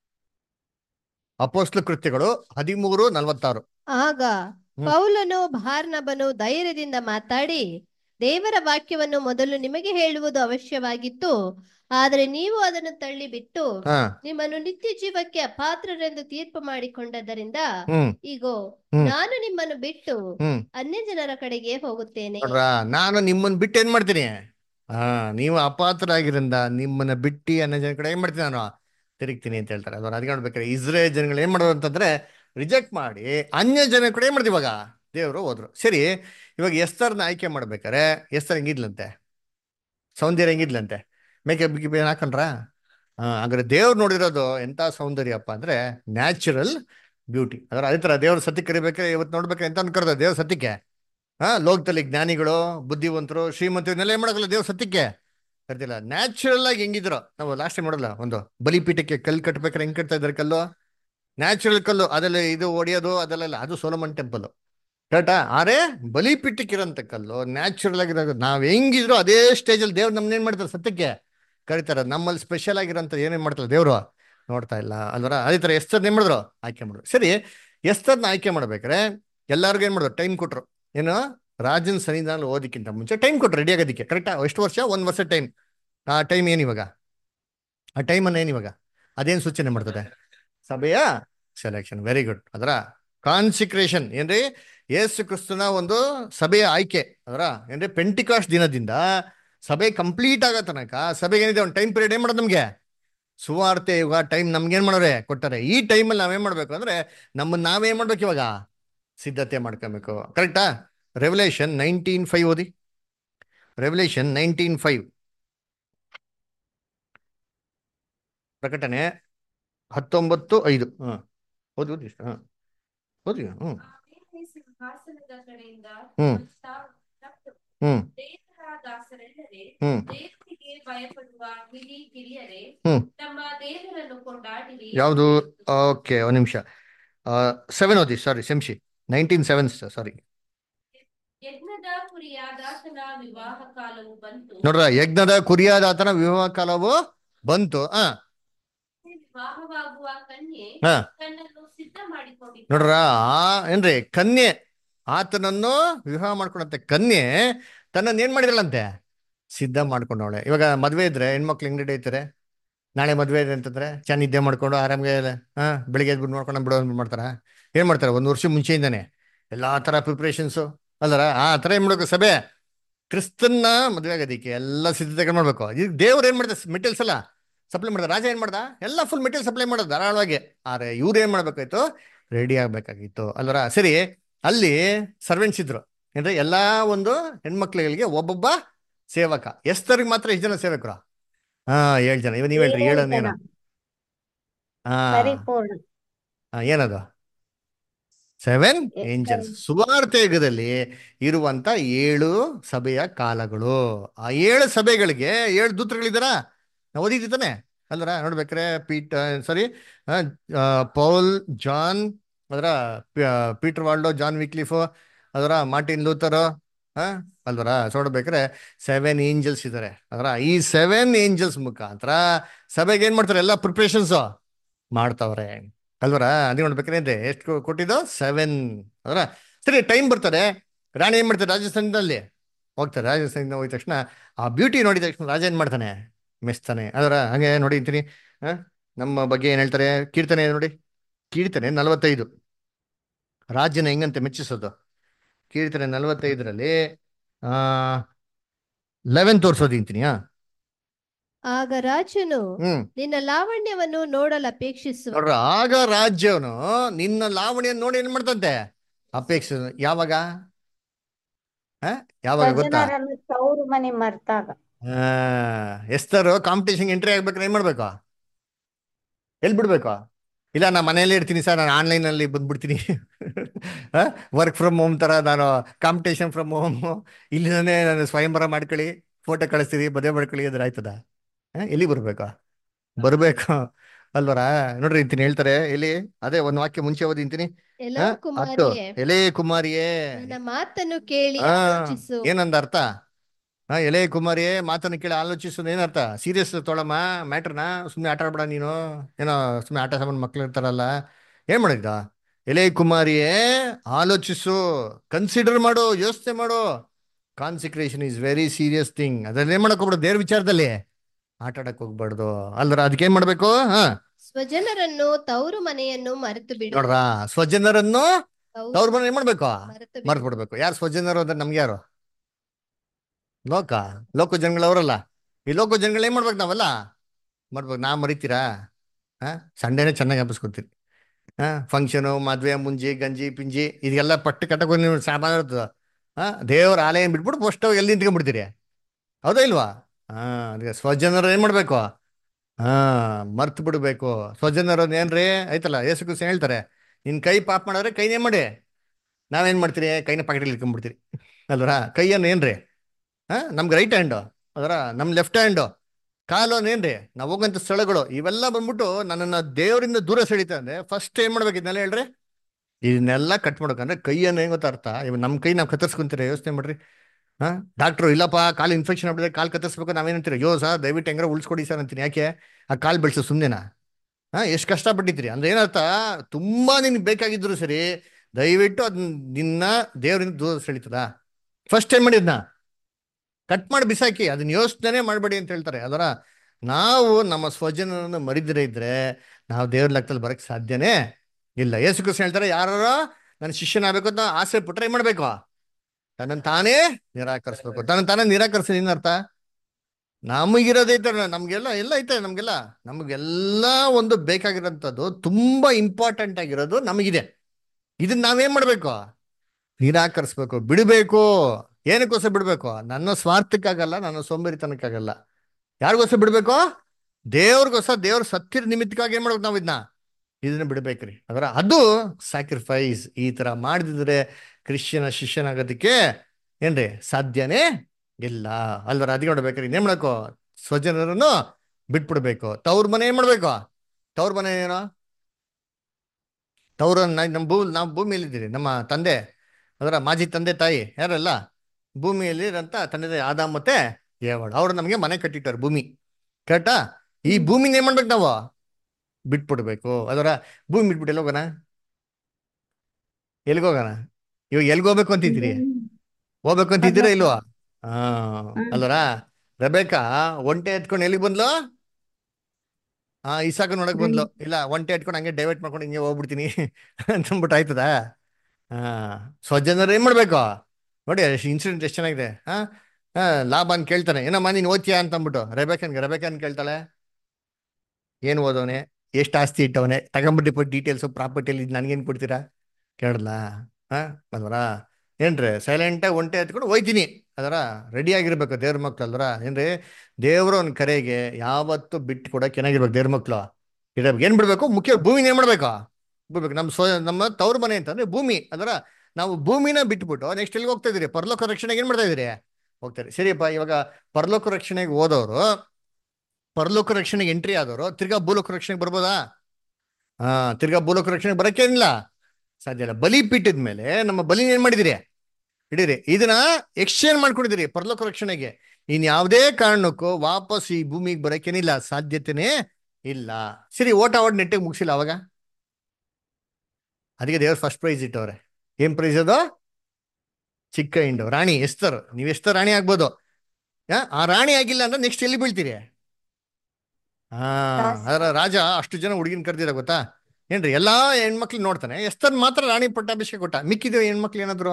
ಅಪೋಸ್ಟ್ಲ ಕೃತ್ಯಗಳು ಹದಿಮೂರು ನಲವತ್ತಾರು ಆಗ ಹ್ಮ್. ಪೌಲನು ಬಾರ್ನಬನು ಧೈರ್ಯದಿಂದ ಮಾತಾಡಿ ದೇವರ ವಾಕ್ಯವನ್ನು ಮೊದಲು ನಿಮಗೆ ಹೇಳುವುದು ಅವಶ್ಯವಾಗಿತ್ತು ಆದರೆ ನೀವು ಅದನ್ನು ತಳ್ಳಿಬಿಟ್ಟು ಹಾ ನಿಮ್ಮನ್ನು ನಿತ್ಯ ಜೀವಕ್ಕೆ ಅಪಾತ್ರರೆಂದು ತೀರ್ಪು ಮಾಡಿಕೊಂಡದ್ದರಿಂದ ಹ್ಮ್ ಈಗೋ ಹ್ಮ್. ನಾನು ನಿಮ್ಮನ್ನು ಬಿಟ್ಟು ಹ್ಮ್ ಅನ್ಯ ಜನರ ಕಡೆಗೆ ಹೋಗುತ್ತೇನೆ ನೋಡ್ರ ನಾನು ನಿಮ್ಮನ್ನ ಬಿಟ್ಟು ಏನ್ ಮಾಡ್ತೀನಿ ಹಾ ನೀವು ಅಪಾತ್ರರಾಗಿರಿಂದ ನಿಮ್ಮನ್ನ ಬಿಟ್ಟು ಅನ್ನೋ ಜನ ಕಡೆ ಏನ್ ಮಾಡ್ತೀನಿ ನಾನು ತಿರುಗ್ತೀನಿ ಅಂತ ಹೇಳ್ತಾರೆ ಅದನ್ನ ಅದಕ್ಕೆ ನೋಡ್ಬೇಕಾದ್ರೆ ಇಸ್ರೇಲ್ ಜನಗಳು ಏನ್ ಮಾಡೋದು ಅಂತಂದ್ರೆ ರಿಜೆಕ್ಟ್ ಮಾಡಿ ಅನ್ಯ ಜನ ಕೂಡ ಏನ್ ಮಾಡ್ತೀವಿ ಇವಾಗ ದೇವರು ಹೋದ್ರು ಸರಿ ಇವಾಗ ಎಸ್ತರ್ನ ಆಯ್ಕೆ ಮಾಡ್ಬೇಕಾರೆ ಎಸ್ತರ್ ಹೆಂಗಿದ್ಲಂತೆ ಸೌಂದರ್ಯ ಹೆಂಗಿದ್ಲಂತೆ ಮೇಕಪ್ ಗಿಪ್ ಏನ್ ಹಾಕೊಂಡ್ರ ಹಾ ಹಾಗಾದ್ರೆ ದೇವ್ರು ನೋಡಿರೋದು ಎಂತ ಸೌಂದರ್ಯಪ್ಪ ಅಂದ್ರೆ ನ್ಯಾಚುರಲ್ ಬ್ಯೂಟಿ ಅದರ ಅದೇ ತರ ದೇವ್ರ ಸತ್ಯ ಕರಿಬೇಕಾದ್ರೆ ಇವತ್ತು ನೋಡ್ಬೇಕಾದ್ರೆ ಎಂತ ಅನ್ಕರ್ದ ದೇವ್ರ ಸತ್ಯಕ್ಕೆ ಹಾ ಲೋಕದಲ್ಲಿ ಜ್ಞಾನಿಗಳು ಬುದ್ಧಿವಂತರು ಶ್ರೀಮಂತರು ಇದನ್ನೆಲ್ಲ ಏನ್ ಮಾಡಲ್ಲ ದೇವ್ರ ಸತ್ಯಕ್ಕೆ ಕರ್ತಿಲ್ಲ ನ್ಯಾಚುರಲ್ ಆಗಿ ಹೆಂಗಿದ್ರು ನಾವು ಲಾಸ್ಟ್ ಟೈಮ್ ನೋಡಲ್ಲ ಒಂದು ಬಲಿಪೀಠಕ್ಕೆ ಕಲ್ಲು ಕಟ್ಬೇಕಾದ್ರೆ ಹೆಂಗ್ ಕಟ್ತಾ ಇದ್ದಾರೆ ಕಲ್ಲು ನ್ಯಾಚುರಲ್ ಕಲ್ಲು ಅದೆಲ್ಲ ಇದು ಹೊಡಿಯೋದು ಅದೆಲ್ಲ ಅದು ಸೋಲಮನ್ ಟೆಂಪಲ್ ಕರೆಕ್ಟಾ ಆರೆ ಬಲಿಪೀಠಕ್ಕೆ ಇರೋಂಥ ಕಲ್ಲು ನ್ಯಾಚುರಲ್ ಆಗಿರೋ ನಾವ್ ಹೆಂಗಿದ್ರು ಅದೇ ಸ್ಟೇಜಲ್ಲಿ ದೇವ್ರು ನಮ್ನ ಏನ್ ಮಾಡ್ತಾರೆ ಸತ್ಯಕ್ಕೆ ಕರೀತಾರೆ ನಮ್ಮಲ್ಲಿ ಸ್ಪೆಷಲ್ ಆಗಿರೋಂಥ ಏನೇನ್ ಮಾಡ್ತಾರೆ ದೇವ್ರು ನೋಡ್ತಾ ಇಲ್ಲ ಅಲ್ವರ ಅದೇ ತರ ಎಷ್ಟರ್ನ ಏನ್ ಮಾಡಿದ್ರು ಆಯ್ಕೆ ಮಾಡಿದ್ರು ಸರಿ ಎಷ್ಟರ್ನ ಆಯ್ಕೆ ಮಾಡ್ಬೇಕಾರೆ ಎಲ್ಲಾರ್ಗು ಏನ್ ಮಾಡಿದ್ರು ಟೈಮ್ ಕೊಟ್ರು ಏನು ರಾಜನ್ ಸನ್ನಿಧಾನ ಓದಕ್ಕಿಂತ ಮುಂಚೆ ಟೈಮ್ ಕೊಟ್ರು ರೆಡಿ ಆಗೋದಕ್ಕೆ ಕರೆಕ್ಟಾ ಎಷ್ಟು ವರ್ಷ ಒಂದ್ ವರ್ಷ ಟೈಮ್ ಆ ಟೈಮ್ ಏನ್ ಇವಾಗ ಆ ಟೈಮ್ ಅನ್ನ ಏನ್ ಇವಾಗ ಅದೇನ್ ಸೂಚನೆ ಮಾಡ್ತದೆ ಸಭೆಯ ಸೆಲೆಕ್ಷನ್ ವೆರಿ ಗುಡ್ ಅದರ ಕಾನ್ಸಿಕ್ರೇಷನ್ ಏನ್ರಿ ಯೇಸು ಕ್ರಿಸ್ತನ ಒಂದು ಸಭೆಯ ಆಯ್ಕೆ ಅದರ ಏನ್ರಿ ಪೆಂಟಿಕಾಸ್ಟ್ ದಿನದಿಂದ ಸಭೆ ಕಂಪ್ಲೀಟ್ ಆಗೋ ತನಕ ಸಭೆಗೆ ಏನಿದೆ ಒಂದು ಟೈಮ್ ಪೀರಿಯಡ್ ಏನ್ ಮಾಡೋದು ನಮ್ಗೆ ಸುವಾರ್ತೆ ಯುಗ ಟೈಮ್ ನಮ್ಗೆ ಏನ್ ಮಾಡೋರೆ ಕೊಟ್ಟಾರೆ ಈ ಟೈಮಲ್ಲಿ ನಾವೇನ್ ಮಾಡ್ಬೇಕು ಅಂದ್ರೆ ನಮ್ಮನ್ನ ನಾವೇನ್ ಮಾಡ್ಬೇಕು ಇವಾಗ ಸಿದ್ಧತೆ ಮಾಡ್ಕೊಬೇಕು ಕರೆಕ್ಟಾ ರೆವಲ್ಯೂಷನ್ ನೈನ್ಟೀನ್ ಫೈವ್ ಓದಿ ರೆವಲ್ಯೂಷನ್ ನೈನ್ಟೀನ್ ಫೈವ್ ಪ್ರಕಟಣೆ ಹತ್ತೊಂಬತ್ತು ಐದು ಹಾ ಓದಿ ಓದಿ ಇಷ್ಟ ಹಾ ಓದಿ ಹ್ಮ್ ಆಮೇಲೆ ಸಿಂಹಾಸನದ ಕಡೆಯಿಂದ ಹ್ಮ್. ತಾವು ತಪ್ಪು ಹ್ಮ್ ದೇವರ ದಾಸರೆಲ್ಲರೇ ಹ್ಮ್ ದೇವರಿಗೆ ಭಯಪಡುವ ಹಿರಿ ಕಿರಿಯರೇ ಹ್ಮ್. ನಮ್ಮ ದೇವರನ್ನು ಕೊಂಡಾಡಿರಿ ಯಾವುದು ಓಕೆ ಒಂದು ನಿಮಿಷ ಸೆವೆನ್ ಓದಿ ಸಾರಿ ಶಂಶಿ ನೈನ್ಟೀನ್ ಸೆವೆನ್ ಸಾರಿ ಯಜ್ಞದ ಕುರಿಯ ದಾಸನ ವಿವಾಹ ಕಾಲವು ಬಂತು ನೋಡ್ರ ಯಜ್ಞದ ಕುರಿಯಾದಾತನ ವಿವಾಹ ಕಾಲವು ಬಂತು ಆ ವಿವಾಹವಾಗುವ ಕನ್ಯೆ ಹಾ. ತನ್ನನ್ನು ಸಿದ್ಧ ಮಾಡಿಕೊಂಡಿದ್ದ ನೋಡ್ರ ಆ ಏನ್ರಿ ಕನ್ಯೆ ಆತನನ್ನು ವಿವಾಹ ಮಾಡ್ಕೊಂಡಂತೆ ಕನ್ಯೆ ತನ್ನನ್ನು ಏನ್ ಮಾಡಿದ್ರಲ್ಲಂತೆ ಸಿದ್ಧ ಮಾಡ್ಕೊಂಡವಳೆ ಇವಾಗ ಮದ್ವೆ ಇದ್ರೆ ಹೆಣ್ಮಕ್ಳು ಹೆಂಗ್ ರೆಡಿ ಆಯ್ತಾರೆ ನಾಳೆ ಮದ್ವೆ ಇದೆ ಅಂತಂದ್ರೆ ಚೆನ್ನ ನಿದ್ದೆ ಮಾಡ್ಕೊಂಡು ಆರಾಮ್ಗೆ ಹಾ ಬೆಳಿಗ್ಗೆ ಎದ್ಬಿಟ್ಟು ನೋಡ್ಕೊಂಡು ಬಿಡೋ ಮಾಡ್ತಾರ ಏನ್ ಮಾಡ್ತಾರೆ ಒಂದು ವರ್ಷ ಮುಂಚೆಯಿಂದಾನೆ ಎಲ್ಲಾ ತರ ಪ್ರಿಪ್ರೇಷನ್ಸು ಅಲ್ಲರ ಆ ತರ ಏನ್ ಮಾಡ್ಬೇಕು ಸಭೆ ಕ್ರಿಸ್ತನ್ನ ಮದ್ವೆ ಆಗೋದಿಕ್ಕೆ ಎಲ್ಲ ಸಿದ್ಧತೆಗಳು ಮಾಡ್ಬೇಕು ಈಗ ದೇವ್ರು ಏನ್ ಮಾಡ್ತಾರೆ ಮೆಟೀರಿಯಲ್ಸ್ ಎಲ್ಲ ಸಪ್ಲೈ ಮಾಡ್ದ ರಾಜ ಏನ್ ಮಾಡ್ದ ಎಲ್ಲ ಫುಲ್ ಮೆಟೀರಿಯಲ್ ಸಪ್ಲೈ ಮಾಡೋದು ಧಾರಾಳವಾಗಿ ಆದ್ರೆ ಇವ್ರು ಏನ್ ಮಾಡ್ಬೇಕಾಯ್ತು ರೆಡಿ ಆಗ್ಬೇಕಾಗಿತ್ತು ಅಲ್ವರ ಸರಿ ಅಲ್ಲಿ ಸರ್ವೆಂಟ್ಸ್ ಇದ್ರು ಅಂದ್ರೆ ಎಲ್ಲಾ ಒಂದು ಹೆಣ್ಮಕ್ಳುಗಳಿಗೆ ಒಬ್ಬೊಬ್ಬ ಸೇವಕ ಎಷ್ಟರಿಗೆ ಮಾತ್ರ ಎಷ್ಟು ಜನ ಸೇವಕರು ಹಾ ಏಳು ಜನ ಇವ ನೀವ್ ಹೇಳ್ರಿ ಏಳು ಅಂದ್ರೆ ಏನು ಹಾ ಪರಿಪೂರ್ಣ ಹಾ, ಏನದು ಸೆವೆನ್ ಎ- ಏಂಜಲ್ಸ್ ಸುವಾರ್ಥ ಯುಗದಲ್ಲಿ ಇರುವಂತ ಏಳು ಸಭೆಯ ಕಾಲಗಳು ಆ ಏಳು ಸಭೆಗಳಿಗೆ ಏಳು ದೂತರುಗಳಿದಾರ ನಾವು ಓದಿದ್ವಿ ತಾನೆ ಅಲ್ರ ನೋಡ್ಬೇಕ್ರೆ ಪೀಟ್ ಸಾರಿ ಪೌಲ್ ಜಾನ್ ಅದರ ಪೀಟರ್ ವಾಲ್ಡೋ ಜಾನ್ ವಿಕ್ಲಿಫ್ ಅದರ ಮಾರ್ಟಿನ್ ಲೂಥರ್ ಹಾ ಅಲ್ವರ ನೋಡ್ಬೇಕ್ರೆ ಸೆವೆನ್ ಏಂಜಲ್ಸ್ ಇದಾರೆ ಅದರ ಈ ಸೆವೆನ್ ಏಂಜಲ್ಸ್ ಮುಖಾಂತರ ಸಭೆಗೆ ಏನ್ ಮಾಡ್ತಾರೆ ಎಲ್ಲ ಪ್ರಿಪ್ರೇಷನ್ಸ್ ಮಾಡ್ತಾವ್ರೆ ಅಲ್ವರ ಅದೇ ನೋಡ್ಬೇಕ್ರೆ ಇದೆ ಎಷ್ಟು ಕೊಟ್ಟಿದ್ದು ಸೆವೆನ್ ಅದರ ಸರಿ ಟೈಮ್ ಬರ್ತದೆ ರಾಣಿ ಏನ್ ಮಾಡ್ತಾರೆ ರಾಜಸ್ಥಾನದಲ್ಲಿ ಹೋಗ್ತಾರೆ ರಾಜಸ್ಥಾನದಿಂದ ಹೋಗಿದ ತಕ್ಷಣ ಆ ಬ್ಯೂಟಿ ನೋಡಿದ ತಕ್ಷಣ ರಾಜ ಏನ್ ಮಾಡ್ತಾನೆ ಮೆಚ್ತಾನೆ ಅದರ ಹಂಗೆ ನೋಡಿ ಅಂತೀನಿ ಆ ನಮ್ಮ ಬಗ್ಗೆ ಏನ್ ಹೇಳ್ತಾರೆ ಕೀರ್ತನೆ ನೋಡಿ ಕೀರ್ತನೆ ನಲವತ್ತೈದು ರಾಜ್ಯನ ಹೆಂಗಂತೆ ಮೆಚ್ಚಿಸೋದು ಕೀರ್ತನೆ ನಲವತ್ತೈದರಲ್ಲಿ ಆ ಲೆವೆನ್ ತೋರ್ಸೋದು ಅಂತೀನಿ ಹಾ ಆಗ ರಾಜನು ಹ್ಮ್ ನಿನ್ನ ಲಾವಣ್ಯವನ್ನು ನೋಡಲು ಅಪೇಕ್ಷಿಸುವ ನೋಡ್ರ ಆಗ ರಾಜ್ಯವನು ನಿನ್ನ ಲಾವಣಿಯ ನೋಡಿ ಏನ್ ಮಾಡ್ತಂತೆ ಅಪೇಕ್ಷೆ ಯಾವಾಗ ಆ? ಯಾವಾಗ ಗೊತ್ತಾ ಸಜ್ಜನರನ್ನು ತವರು ಮನೆ ಮರ್ತಾಗ ಆ, ಎಸ್ತರು ಕಾಂಪಿಟೇಷನ್ ಎಂಟ್ರಿ ಆಗ್ಬೇಕಾದ್ರೆ ಏನ್ ಮಾಡ್ಬೇಕು ಎಲ್ಲಿ ಬಿಡ್ಬೇಕು ಇಲ್ಲ ನಾ ಮನೇಲಿ ಇರ್ತೀನಿ ಸರ್ ನಾನು ಆನ್ಲೈನ್ ಅಲ್ಲಿ ಬಂದ್ಬಿಡ್ತೀನಿ ವರ್ಕ್ ಫ್ರಮ್ ಹೋಮ್ ತರ ನಾನು ಕಾಂಪಿಟೇಷನ್ ಫ್ರಮ್ ಹೋಮ್ ಇಲ್ಲಿಂದಾನೆ ನಾನು ಸ್ವಯಂವರ ಮಾಡ್ಕೊಳ್ಳಿ ಫೋಟೋ ಕಳಿಸ್ತೀರಿ ಮದುವೆ ಮಾಡ್ಕೊಳ್ಳಿ ಅದ್ರ ಆಯ್ತದ ಆ, ಎಲ್ಲಿ ಬರ್ಬೇಕು ಬರ್ಬೇಕು ಅಲ್ವರ ನೋಡ್ರಿ ಇಂತೀನಿ ಹೇಳ್ತಾರೆ ಎಲ್ಲಿ ಅದೇ ಒಂದ್ ವಾಕ್ಯ ಮುಂಚೆ ಓದಿಂತೀನಿ ಎಲ್ಲ ಆ, ಹತ್ತು ಕುಮಾರಿಯೇ ಎಲೆ ಕುಮಾರಿಯೇ ನನ್ನ ಮಾತನ್ನು ಕೇಳಿ ಆ, ಆಲೋಚಿಸು ಏನಂದ ಅರ್ಥ ಹಾ ಎಲೆ ಕುಮಾರಿಯೇ ಮಾತನ್ನು ಕೇಳಿ ಆಲೋಚಿಸೋದು ಏನರ್ಥ ಸೀರಿಯಸ್ ತೊಳಮ್ಮ ಮ್ಯಾಟ್ರನ ಸುಮ್ಮನೆ ಆಟ ಆಡ್ಬೇಡ ನೀನು ಏನೋ ಸುಮ್ಮನೆ ಆಟ ಸಾಮಾನು ಮಕ್ಳು ಇರ್ತಾರಲ್ಲ ಏನ್ ಮಾಡಿದ್ದ ಎಲೆ ಕುಮಾರಿಯೇ ಆಲೋಚಿಸು ಕನ್ಸಿಡರ್ ಮಾಡು ಯೋಚನೆ ಮಾಡು consecration is very serious thing ಅದ್ರಲ್ಲಿ ಏನ್ ಮಾಡಕ್ ಹೋಗ್ಬಿಡು ದೇವ್ರ ವಿಚಾರದಲ್ಲಿ ಆಟ ಆಡಕ್ ಹೋಗ್ಬಾರ್ದು ಅಲ್ರ ಅದಕ್ಕೆ ಏನ್ ಮಾಡ್ಬೇಕು ಹಾ ಸ್ವಜನರನ್ನು ತವರು ಮನೆಯನ್ನು ಮರೆತು ಬಿಡು ನೋಡ್ರ ಸ್ವಜನರನ್ನು ತವರು ತವ್ರ ಮನೆ ಏನ್ ಮಾಡ್ಬೇಕು ಮರೆತು ಬಿಡು. ಮರ್ತು ಬಿಡ್ಬೇಕು ಯಾರು ಸ್ವಜನರು ಅಂದ್ರೆ ನಮ್ಗೆ ಯಾರು ಲೋಕ ಲೋಕ ಜನಗಳವರಲ್ಲ ಈ ಲೋಕ ಜನಗಳು ಏನ್ ಮಾಡ್ಬೇಕು ನಾವಲ್ಲ ಮಾಡ್ಬೇಕು ನಾ ಮರಿತೀರಾ ಹಾ ಸಂಡೇನೆ ಚೆನ್ನಾಗಿ ಹಬ್ಬಿಸ್ಕೊತೀರಿ ಹಾ ಫಂಕ್ಷನು ಮದ್ವೆ ಮುಂಜಿ ಗಂಜಿ ಪಿಂಜಿ ಇದೆಲ್ಲ ಪಟ್ಟು ಕಟ್ಟಕ್ಕೆ ನೀವು ಸಾಮಾನು ಇರ್ತದ ಹಾ ದೇವ್ರ ಆಲಯ ಬಿಟ್ಬಿಟ್ಟು ಫಸ್ಟ್ ಎಲ್ಲಿ ನಿಂತ್ಕೊಂಡ್ಬಿಡ್ತೀರಿ ಹೌದಾ ಇಲ್ವಾ ಹಾ ಅದಕ್ಕೆ ಸ್ವಜನರು ಏನ್ ಮಾಡ್ಬೇಕು ಹಾ ಮರ್ತು ಬಿಡ್ಬೇಕು ಸ್ವಜನರು ಏನ್ರಿ ಐತಲ್ಲ ಯೇಸು ಕ್ರಿಸ್ತ ಹೇಳ್ತಾರೆ ನಿನ್ ಕೈ ಪಾಪ ಮಾಡಿದ್ರೆ ಕೈನೇ ಮಾಡಿ ನಾವೇನ್ ಮಾಡ್ತೀರಿ ಕೈನ ಪಾಕೆಟಲ್ಲಿ ಇಟ್ಕೊಂಡ್ಬಿಡ್ತೀರಿ ಅಲ್ವರ ಕೈಯನ್ನು ಏನ್ರಿ ಹಾ ನಮ್ಗೆ ರೈಟ್ ಹ್ಯಾಂಡು ಅದರ ನಮ್ ಲೆಫ್ಟ್ ಹ್ಯಾಂಡು ಕಾಲು ಏನ್ರಿ ನಾವು ಹೋಗಂತ ಸ್ಥಳಗಳು ಇವೆಲ್ಲ ಬಂದ್ಬಿಟ್ಟು ನನ್ನನ್ನ ದೇವರಿಂದ ದೂರ ಸೆಳೀತಾ ಅಂದ್ರೆ ಫಸ್ಟ್ ಏನ್ ಮಾಡ್ಬೇಕು ಇದನ್ನೆಲ್ಲ ಹೇಳ್ರಿ ಇದನ್ನೆಲ್ಲ ಕಟ್ ಮಾಡ್ಬೇಕಂದ್ರೆ ಕೈಯನ್ನು ಹೆಂಗ್ ಗೊತ್ತಾ ಅರ್ಥ ಇವ್ ನಮ್ ಕೈ ನಾವು ಕತ್ತರಿಸ್ಕೊಂತೀರ ಯೋಚನೆ ಮಾಡ್ರಿ ಹಾ ಡಾಕ್ಟ್ರು ಇಲ್ಲಪ್ಪ ಕಾಲು ಇನ್ಫೆಕ್ಷನ್ ಆಗ್ಬಿಟ್ಟಿದೆ ಕಾಲು ಕತ್ತರಿಸ್ಬೇಕು ನಾವೇನಂತೀರಿ ಯೋ ಸರ್ ದಯವಿಟ್ಟು ಹೆಂಗಾರ ಉಳಿಸ್ಕೊಡಿ ಸರ್ ಅಂತೀನಿ ಯಾಕೆ ಆ ಕಾಲು ಬೆಳೆಸೋ ಸುಮ್ಮನೆನಾ ಹಾ ಎಷ್ಟು ಕಷ್ಟಪಟ್ಟಿದ್ರಿ ಅಂದ್ರೆ ಏನರ್ಥ ತುಂಬಾ ನಿನ್ಗೆ ಬೇಕಾಗಿದ್ರು ಸರಿ ದಯವಿಟ್ಟು ಅದನ್ನ ನಿನ್ನ ದೇವರಿಂದ ದೂರ ಸೆಳೀತದ ಫಸ್ಟ್ ಏನ್ ಮಾಡಿದ್ನ ಕಟ್ ಮಾಡಿ ಬಿಸಾಕಿ ಅದನ್ನ ಯೋಚನೆ ಮಾಡಬೇಡಿ ಅಂತ ಹೇಳ್ತಾರೆ ಅದರ ನಾವು ನಮ್ಮ ಸ್ವಜನರನ್ನು ಮರಿದಿರೇ ಇದ್ರೆ ನಾವು ದೇವ್ರ ಲೆಕ್ಕದಲ್ಲಿ ಬರಕ್ ಸಾಧ್ಯನೇ ಇಲ್ಲ ಯೇಸು ಕ್ರಿಸ್ತ ಹೇಳ್ತಾರೆ ಯಾರು ನನ್ನ ಶಿಷ್ಯನಾಗಬೇಕು ಅಂತ ಆಸೆ ಪಟ್ರೆ ಏನ್ ಮಾಡ್ಬೇಕು ತನ್ನನ್ನು ತಾನೇ ನಿರಾಕರಿಸ್ಬೇಕು ತನ್ನ ತಾನೇ ನಿರಾಕರಿಸಿ ಏನರ್ಥ ನಮಗಿರೋದೈತೆ ನಮ್ಗೆಲ್ಲ ಎಲ್ಲ ಐತೆ ನಮ್ಗೆಲ್ಲ ನಮಗೆಲ್ಲ ಒಂದು ಬೇಕಾಗಿರೋಂಥದ್ದು ತುಂಬಾ ಇಂಪಾರ್ಟೆಂಟ್ ಆಗಿರೋದು ನಮಗಿದೆ ಇದನ್ನ ನಾವೇನ್ ಮಾಡ್ಬೇಕು ನಿರಾಕರಿಸ್ಬೇಕು ಬಿಡಬೇಕು ಏನಕ್ಕೋಸ್ಕರ ಬಿಡ್ಬೇಕು ನನ್ನ ಸ್ವಾರ್ಥಕ್ಕಾಗಲ್ಲ ನನ್ನ ಸೋಂಬೇರಿತನಕ್ಕಾಗಲ್ಲ ಯಾರಿಗೋಸ್ಕರ ಬಿಡ್ಬೇಕು ದೇವ್ರಿಗೋಸ್ಕರ ದೇವ್ರ ಸತ್ಯದ ನಿಮಿತ್ತಕ್ಕಾಗಿ ಏನ್ ಮಾಡ್ಬೇಕು ನಾವು ಇದನ್ನ ಇದನ್ನ ಬಿಡ್ಬೇಕ್ರಿ ಅದರ ಅದು ಸ್ಯಾಕ್ರಿಫೈಸ್ ಈ ತರ ಮಾಡಿದ್ರೆ ಕ್ರಿಶ್ಚಿಯನ ಶಿಷ್ಯನಾಗೋದಕ್ಕೆ ಏನ್ರಿ ಸಾಧ್ಯನೇ ಇಲ್ಲ ಅಲ್ವರ ಅದಕ್ಕೆ ನೋಡ್ಬೇಕ್ರಿ ಇನ್ನೇನ್ ಮಾಡ್ಬೇಕು ಸ್ವಜನರನ್ನು ಬಿಟ್ಬಿಡ್ಬೇಕು ತವ್ರ ಮನೆ ಏನ್ ಮಾಡ್ಬೇಕು ತವ್ರ ಮನೆ ಏನೋ ತವ್ರ ನಮ್ಮ ಭೂ ನಾವು ಭೂಮಿಯಲ್ಲಿದ್ದೀರಿ ನಮ್ಮ ತಂದೆ ಅದರ ಮಾಜಿ ತಂದೆ ತಾಯಿ ಯಾರಲ್ಲ ಭೂಮಿಯಲ್ಲಿ ಅಂತ ತಂದೆ ತಾಯಿ ಆದಾಮ್ ಮತ್ತೆ ಏವಾಳು ಅವ್ರು ನಮಗೆ ಮನೆ ಕಟ್ಟಿಟ್ಟಾರೆ ಭೂಮಿ ಕರೆಕ್ಟಾ ಈ ಭೂಮಿನ ಏನ್ ಮಾಡ್ಬೇಕು ನಾವು ಬಿಟ್ಬಿಡ್ಬೇಕು ಅದರ ಭೂಮಿ ಬಿಟ್ಬಿಟ್ಟು ಎಲ್ಲಿ ಹೋಗೋಣ ಎಲ್ಲಿಗೋಗೋಣ ಇವಾಗ ಎಲ್ಗೋಗ್ಬೇಕು ಅಂತಿದ್ದೀರಿ ಹೋಗ್ಬೇಕು ಅಂತಿದ್ದೀರಾ ಇಲ್ವಾ ಹಾ ಅಲ್ವರ ರೆಬೇಕಾ ಒಂಟೆ ಎತ್ಕೊಂಡು ಎಲ್ಲಿಗೆ ಬಂದ್ಲು ಹಾ ಇಸಾಕ ನೋಡಕ್ ಬಂದ್ಲು ಇಲ್ಲ ಒಂಟೆ ಎತ್ಕೊಂಡು ಹಂಗೆ ಡೈವರ್ಟ್ ಮಾಡ್ಕೊಂಡು ಹಿಂಗೆ ಹೋಗ್ಬಿಡ್ತೀನಿ ಅಂತಂದ್ಬಿಟ್ಟು ಆಯ್ತದ ಹಾ ಸ್ವಜನರು ಏನ್ ಮಾಡ್ಬೇಕು ನೋಡಿ ಇನ್ಸಿಡೆಂಟ್ ಎಷ್ಟು ಚೆನ್ನಾಗಿದೆ ಹಾ ಹಾ ಲಾಭ ಅಂತ ಕೇಳ್ತಾನೆ ಏನಮ್ಮ ನೀನು ಓದ್ತೀಯಾ ಅಂತ ಅಂದ್ಬಿಟ್ಟು ರೆಬೇಕನ್ಗೆ ರೆಬೇಕನ್ ಕೇಳ್ತಾಳೆ ಏನು ಓದವನೆ ಎಷ್ಟು ಆಸ್ತಿ ಇಟ್ಟವನೆ ತಗೊಂಬಿಟ್ಟು ಡೀಟೇಲ್ಸು ಪ್ರಾಪರ್ಟಿಯಲ್ಲಿ ನನಗೇನು ಕೊಡ್ತೀರಾ ಕೇಳಲ್ಲ ಹಾ ಅಲ್ವರ ಏನ್ರಿ ಸೈಲೆಂಟಾಗಿ ಒಂಟೆ ಎತ್ಕೊಂಡು ಹೋಯ್ತೀನಿ ಅದರ ರೆಡಿ ಆಗಿರ್ಬೇಕು ದೇವ್ರ ಮಕ್ಳು ಅಲ್ವರ ಏನ್ರಿ ದೇವ್ರ ಒಂದು ಕರೆಗೆ ಯಾವತ್ತು ಬಿಟ್ಟು ಕೂಡ ಚೆನ್ನಾಗಿರ್ಬೇಕು ದೇವ್ರ ಮಕ್ಳು ಇರ್ಬೇಕು ಏನ್ ಬಿಡ್ಬೇಕು ಮುಖ್ಯ ಭೂಮಿನ ಏನ್ ಮಾಡ್ಬೇಕು ಬಿಡ್ಬೇಕು ನಮ್ಮ ಸ್ವ ನಮ್ಮ ತವ್ರ ಮನೆ ಅಂತಂದ್ರೆ ಭೂಮಿ ಅದರ ನಾವು ಭೂಮಿನ ಬಿಟ್ಬಿಟ್ಟು ನೆಕ್ಸ್ಟ್ ಎಲ್ಲಿಗೆ ಹೋಗ್ತಾ ಇದೀರಿ ಪರಲೋಕ ರಕ್ಷಣೆಗೆ ಏನ್ ಮಾಡ್ತಾ ಇದೀರಿ ಹೋಗ್ತಾರೆ ಸರಿಯಪ್ಪ ಇವಾಗ ಪರಲೋಕ ರಕ್ಷಣೆಗೆ ಹೋದವರು ಪರಲೋಕ ರಕ್ಷಣೆಗೆ ಎಂಟ್ರಿ ಆದವರು ತಿರ್ಗಾ ಭೂಲೋಕ ರಕ್ಷಣೆಗೆ ಬರ್ಬೋದಾ ಹಾ ತಿರ್ಗಾ ಭೂಲೋಕ ರಕ್ಷಣೆಗೆ ಬರಕ್ಕೇನಿಲ್ಲ ಸಾಧ್ಯ ಇಲ್ಲ ಬಲಿ ಪೀಠದ ಮೇಲೆ ನಮ್ಮ ಬಲಿ ಏನ್ ಮಾಡಿದಿರಿ ಹಿಡೀರಿ ಇದನ್ನ ಎಕ್ಸ್ಚೇಂಜ್ ಮಾಡ್ಕೊಂಡಿದ್ದೀರಿ ಪರಲೋಕ ರಕ್ಷಣೆಗೆ ಇನ್ ಯಾವುದೇ ಕಾರಣಕ್ಕೂ ವಾಪಸ್ ಈ ಭೂಮಿಗೆ ಬರಕ್ಕೇನಿಲ್ಲ ಸಾಧ್ಯತೆನೇ ಇಲ್ಲ ಸರಿ ಓಟ ಓಡ್ ನೆಟ್ಟಿಗೆ ಮುಗಿಸಿಲ್ಲ ಅವಾಗ ಅದಕ್ಕೆ ದೇವ್ರ ಫಸ್ಟ್ ಪ್ರೈಸ್ ಇಟ್ಟವ್ರೆ ಏನ್ ಪ್ರೈಸ್ ಅದು ಚಿಕ್ಕ ಇಂಡು ರಾಣಿ ಎಸ್ತರ್ ನೀವ್ ಎಷ್ಟರ್ ರಾಣಿ ಆಗ್ಬೋದು ಆ ರಾಣಿ ಆಗಿಲ್ಲ ಅಂದ್ರೆ ನೆಕ್ಸ್ಟ್ ಎಲ್ಲಿ ಬೀಳ್ತೀರಿ ಹಾ ಅದರ ರಾಜ ಅಷ್ಟು ಜನ ಹುಡುಗಿನ ಕರ್ದಿರ ಗೊತ್ತಾ ಏನ್ರಿ ಎಲ್ಲಾ ಹೆಣ್ಮಕ್ಳು ನೋಡ್ತಾನೆ ಎಷ್ಟನ್ ಮಾತ್ರ ರಾಣಿ ಪಟ್ಟಾಭಿಷೇಕ ಕೊಟ್ಟ ಮಿಕ್ಕಿದ ಹೆಣ್ಮಕ್ಳು ಏನಾದ್ರು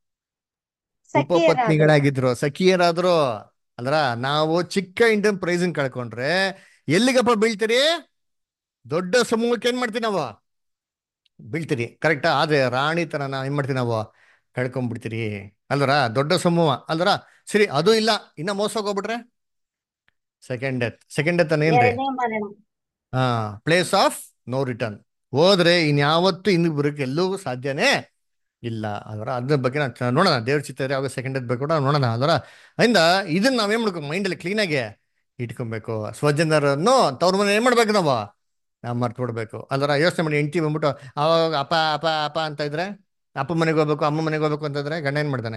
ಉಪಪತ್ನಿಗಳಾಗಿದ್ರು ಸಖಿಯರಾದ್ರು ಅಲ್ರ ನಾವು ಚಿಕ್ಕ ಇಂಡಿಯನ್ ಪ್ರೈಸ್ ಕಳ್ಕೊಂಡ್ರೆ ಎಲ್ಲಿಗಪ್ಪ ಬೀಳ್ತೀರಿ ದೊಡ್ಡ ಸಮೂಹಕ್ಕೆ ಏನ್ ಮಾಡ್ತೀವಿ ನಾವು ಬೀಳ್ತೀರಿ ಕರೆಕ್ಟಾ ಆದ್ರೆ ರಾಣಿತನ ಏನ್ ಮಾಡ್ತೀವಿ ನಾವು ಕಳ್ಕೊಂಡ್ಬಿಡ್ತೀರಿ ಅಲ್ವರ ದೊಡ್ಡ ಸಮೂಹ ಅಲ್ವರ ಸರಿ ಅದು ಇಲ್ಲ ಇನ್ನ ಮೋಸ ಹೋಗ್ಬಿಟ್ರೆ ಸೆಕೆಂಡ್ ಡೆತ್ ಸೆಕೆಂಡ್ ಡೆತ್ ಏನ್ರಿ ಎರಡನೇ ಮರಣ ಹಾ ಪ್ಲೇಸ್ ಆಫ್ ನೋ ರಿಟರ್ನ್ ಹೋದ್ರೆ ಇನ್ಯಾವತ್ತು ಇನ್ನು ಬರೋಕೆ ಎಲ್ಲೂ ಸಾಧ್ಯನೇ ಇಲ್ಲ ಅದರ ಅದ್ರ ಬಗ್ಗೆ ನಾವು ನೋಡೋಣ ದೇವ್ರ ಚಿತ್ತ ಯಾವಾಗ ಸೆಕೆಂಡ್ ಬೇಕು ಕೂಡ ನೋಡೋಣ ಅದರ ಅದರಿಂದ ಇದನ್ನ ನಾವೇನ್ ಮಾಡ್ಬೇಕು ಮೈಂಡಲ್ಲಿ ಕ್ಲೀನಾಗಿ ಇಟ್ಕೊಬೇಕು ಸ್ವಜನರನ್ನು ತವ್ರ ಮನೆ ಏನ್ ಮಾಡ್ಬೇಕು ನಾವು ನಾವು ಮರ್ತು ಬಿಡ್ಬೇಕು ಅದರ ಯೋಚನೆ ಮಾಡಿ ಹೆಂಡತಿ ಬಂದ್ಬಿಟ್ಟು ಅವಾಗ ಅಪ್ಪ ಅಪ್ಪ ಅಪ್ಪ ಅಂತ ಇದ್ರೆ ಅಪ್ಪ ಮನೆಗೆ ಹೋಗ್ಬೇಕು ಅಮ್ಮ ಮನೆಗೆ ಹೋಗ್ಬೇಕು ಅಂತಂದ್ರೆ ಗಂಡ ಏನ್ ಮಾಡ್ತಾನೆ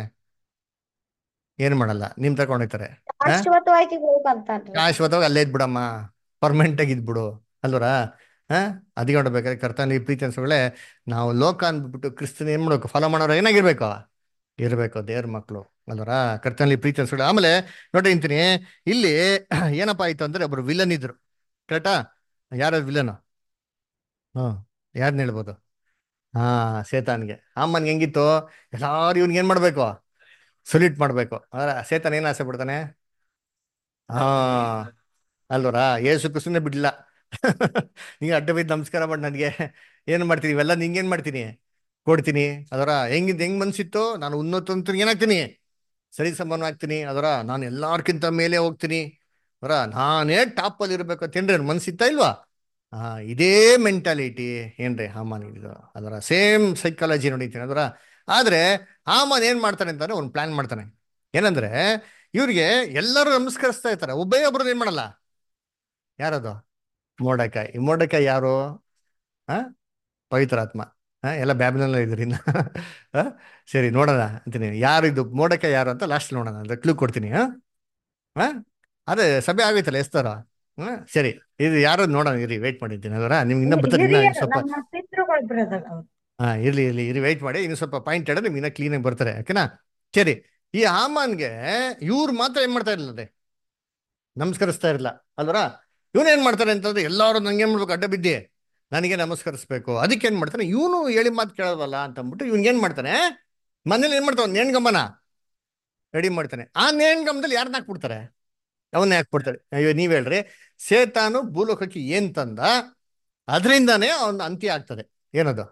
ಏನ್ ಮಾಡಲ್ಲ ನಿಮ್ ತಗೊಂಡ್ ಹೋಗ್ತಾರೆ ಶಾಶ್ವತವಾಗಿ ಹೋಗಂತಾನ್ರಿ ಶಾಶ್ವತವಾಗಿ ಅಲ್ಲೇ ಇದ್ಬಿಡಮ್ಮ ಪರ್ಮನೆಂಟ್ ಆಗಿ ಇದ್ಬಿಡು ಅಲ್ವರ ಹಾ ಅದಕ್ಕೆ ನೋಡ್ಬೇಕಾದ್ರೆ ಕರ್ತನಲ್ಲಿ ಪ್ರೀತಿ ಅನ್ಸೋಗಳೇ ನಾವು ಲೋಕ ಅಂದ್ಬಿಟ್ಟು ಕ್ರಿಸ್ತನ ಏನ್ ಮಾಡ್ಬೇಕು ಫಾಲೋ ಮಾಡೋರು ಏನಾಗಿರ್ಬೇಕು ಇರ್ಬೇಕು ದೇವ್ರ ಮಕ್ಕಳು ಅಲ್ವರ ಕರ್ತನಲ್ಲಿ ಪ್ರೀತಿ ಅನ್ಸೋಳೆ ಆಮೇಲೆ ನೋಡಿ ಅಂತೀನಿ ಇಲ್ಲಿ ಏನಪ್ಪ ಆಯ್ತು ಅಂದ್ರೆ ಒಬ್ರು ವಿಲನ್ ಇದ್ರು ಕರೆಕ್ಟಾ ಯಾರ ವಿಲನ್ ಹ್ಮ್ ಯಾರನ್ನ ಹೇಳ್ಬೋದು ಹಾ ಸೇತಾನ್ಗೆ ಅಮ್ಮನ್ಗೆ ಹೆಂಗಿತ್ತು ಎಲ್ಲಾರು ಇವ್ನಿಗೆ ಏನ್ ಮಾಡ್ಬೇಕು ಸೊಲ್ಯೂಟ್ ಮಾಡ್ಬೇಕು ಅದ್ರ ಸೇತಾನ್ ಏನ್ ಆಸೆ ಪಡ್ತಾನೆ ಹಾ ಅಲ್ವರ ಏಸು ಕ್ರಿಸ್ತನೇ ಬಿಡ್ಲಿಲ್ಲ ನಿಂಗೆ ಅಡ್ಡ ಬಿದ್ದು ನಮಸ್ಕಾರ ಮಾಡಿ ನನಗೆ ಏನು ಮಾಡ್ತೀನಿ ಇವೆಲ್ಲ ನಿಂಗೇನು ಮಾಡ್ತೀನಿ ಕೊಡ್ತೀನಿ ಅದರ ಹೆಂಗಿದ್ ಹೆಂಗ್ ಮನ್ಸಿತ್ತು ನಾನು ಉನ್ನತ ಏನಾಗ್ತೀನಿ ಸರಿ ಸಮಾನ ಆಗ್ತೀನಿ ಅದರ ನಾನು ಎಲ್ಲಾರ್ಕಿಂತ ಮೇಲೆ ಹೋಗ್ತೀನಿ ಅದರ ನಾನೇ ಟಾಪಲ್ಲಿ ಇರ್ಬೇಕು ಅಂತೇನ್ರಿ ಮನ್ಸಿತ್ತಾ ಇಲ್ವಾ ಹಾ ಇದೇ ಮೆಂಟಾಲಿಟಿ ಏನ್ರಿ ಹಾಮಾನ್ ಇದು ಅದರ ಸೇಮ್ ಸೈಕಾಲಜಿ ನೋಡಿತೀನಿ ಅದರ ಆದ್ರೆ ಹಾಮಾನ್ ಏನ್ ಮಾಡ್ತಾನೆ ಅಂತಾನೆ ಒಂದು ಪ್ಲಾನ್ ಮಾಡ್ತಾನೆ ಏನಂದ್ರೆ ಇವ್ರಿಗೆ ಎಲ್ಲರೂ ನಮಸ್ಕರಿಸ್ತಾ ಇರ್ತಾರೆ ಒಬ್ಬೇ ಒಬ್ರು ಏನ್ ಮಾಡಲ್ಲ ಯಾರದು ಮೋಡಕಾಯಿ ಈ ಮೋಡಕಾಯಿ ಯಾರು ಹಾ ಪವಿತ್ರಾತ್ಮ ಹಾ ಎಲ್ಲ ಬ್ಯಾಬಿಲಲ್ಲ ಇದ್ರಿಂದ ಹಾ ಸರಿ ನೋಡೋಣ ಅಂತೀನಿ ಯಾರು ಇದು ಮೋಡಕಾಯಿ ಯಾರು ಅಂತ ಲಾಸ್ಟ್ ನೋಡೋಣ ಅಂತ ಕ್ಲೂ ಕೊಡ್ತೀನಿ ಹಾ ಹಾ ಅದೇ ಸಭೆ ಆಗೈತಲ್ಲ ಎಸ್ತಾರ ಹಾ ಸರಿ ಇದು ಯಾರು ನೋಡೋಣ ಇರಿ ವೆಯ್ಟ್ ಮಾಡಿದ್ದೀನಿ ಅದರ ನಿಮ್ಗೆ ಇನ್ನೂ ಬರ್ತಾರೆ ಇನ್ನ ಹಿರಿಯರು ಸ್ವಲ್ಪ ನಮ್ಮ ಪಿತೃಗಳು ಬ್ರದರ್ ಅವ್ರು ಹಾ ಇರ್ಲಿ ಇರ್ಲಿ ಇರಿ ವೆಯ್ಟ್ ಮಾಡಿ ಇನ್ನು ಸ್ವಲ್ಪ ಪಾಯಿಂಟ್ ಹೇಳಿ ನಿಮ್ಗೆ ಇನ್ನೂ ಕ್ಲೀನಾಗಿ ಬರ್ತಾರೆ ಓಕೆನಾ ಸರಿ ಈ ಹಾಮಾನ್ಗೆ ಇವ್ರು ಮಾತ್ರ ಏನ್ ಮಾಡ್ತಾ ಇರಲಿಲ್ಲ ರೀ ನಮಸ್ಕರಿಸ್ತಾ ಇರಲಿಲ್ಲ ಅಲ್ವರ ಇವನು ಏನ್ ಮಾಡ್ತಾರೆ ಅಂತಂದ್ರೆ ಎಲ್ಲರೂ ನಂಗೆ ಏನ್ ಮಾಡ್ಬೇಕು ಅಡ್ಡ ಬಿದ್ದಿ ನನಗೆ ನಮಸ್ಕರಿಸ್ಬೇಕು ಅದಕ್ಕೆ ಏನ್ ಮಾಡ್ತಾನೆ ಇವನು ಹೇಳಿ ಮಾತು ಕೇಳೋದಲ್ಲ ಅಂತ ಅಂದ್ಬಿಟ್ಟು ಇವ್ನಿಗೆ ಏನ್ ಮಾಡ್ತಾನೆ ಮನೇಲಿ ಏನ್ ಮಾಡ್ತಾನೆ ನೇಣ್ಗಂಬನ ರೆಡಿ ಮಾಡ್ತಾನೆ ಆ ನೇಣ್ಗಂಬದಲ್ಲಿ ಯಾರನ್ನ ಹಾಕ್ಬಿಡ್ತಾರೆ ಅವನ್ನೇ ಹಾಕ್ಬಿಡ್ತಾರೆ ಅಯ್ಯೋ ನೀವ್ ಹೇಳ್ರಿ ಸೇತಾನು ಭೂಲೋಕಕ್ಕೆ ಏನ್ ತಂದ ಅದರಿಂದಾನೇ ಅವನ ಅಂತ್ಯ ಆಗ್ತದೆ ಏನದು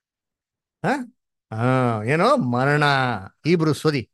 ಹ ಹಾ ಏನೋ ಮರಣ ಇಬ್ರು ಸ್ವದಿ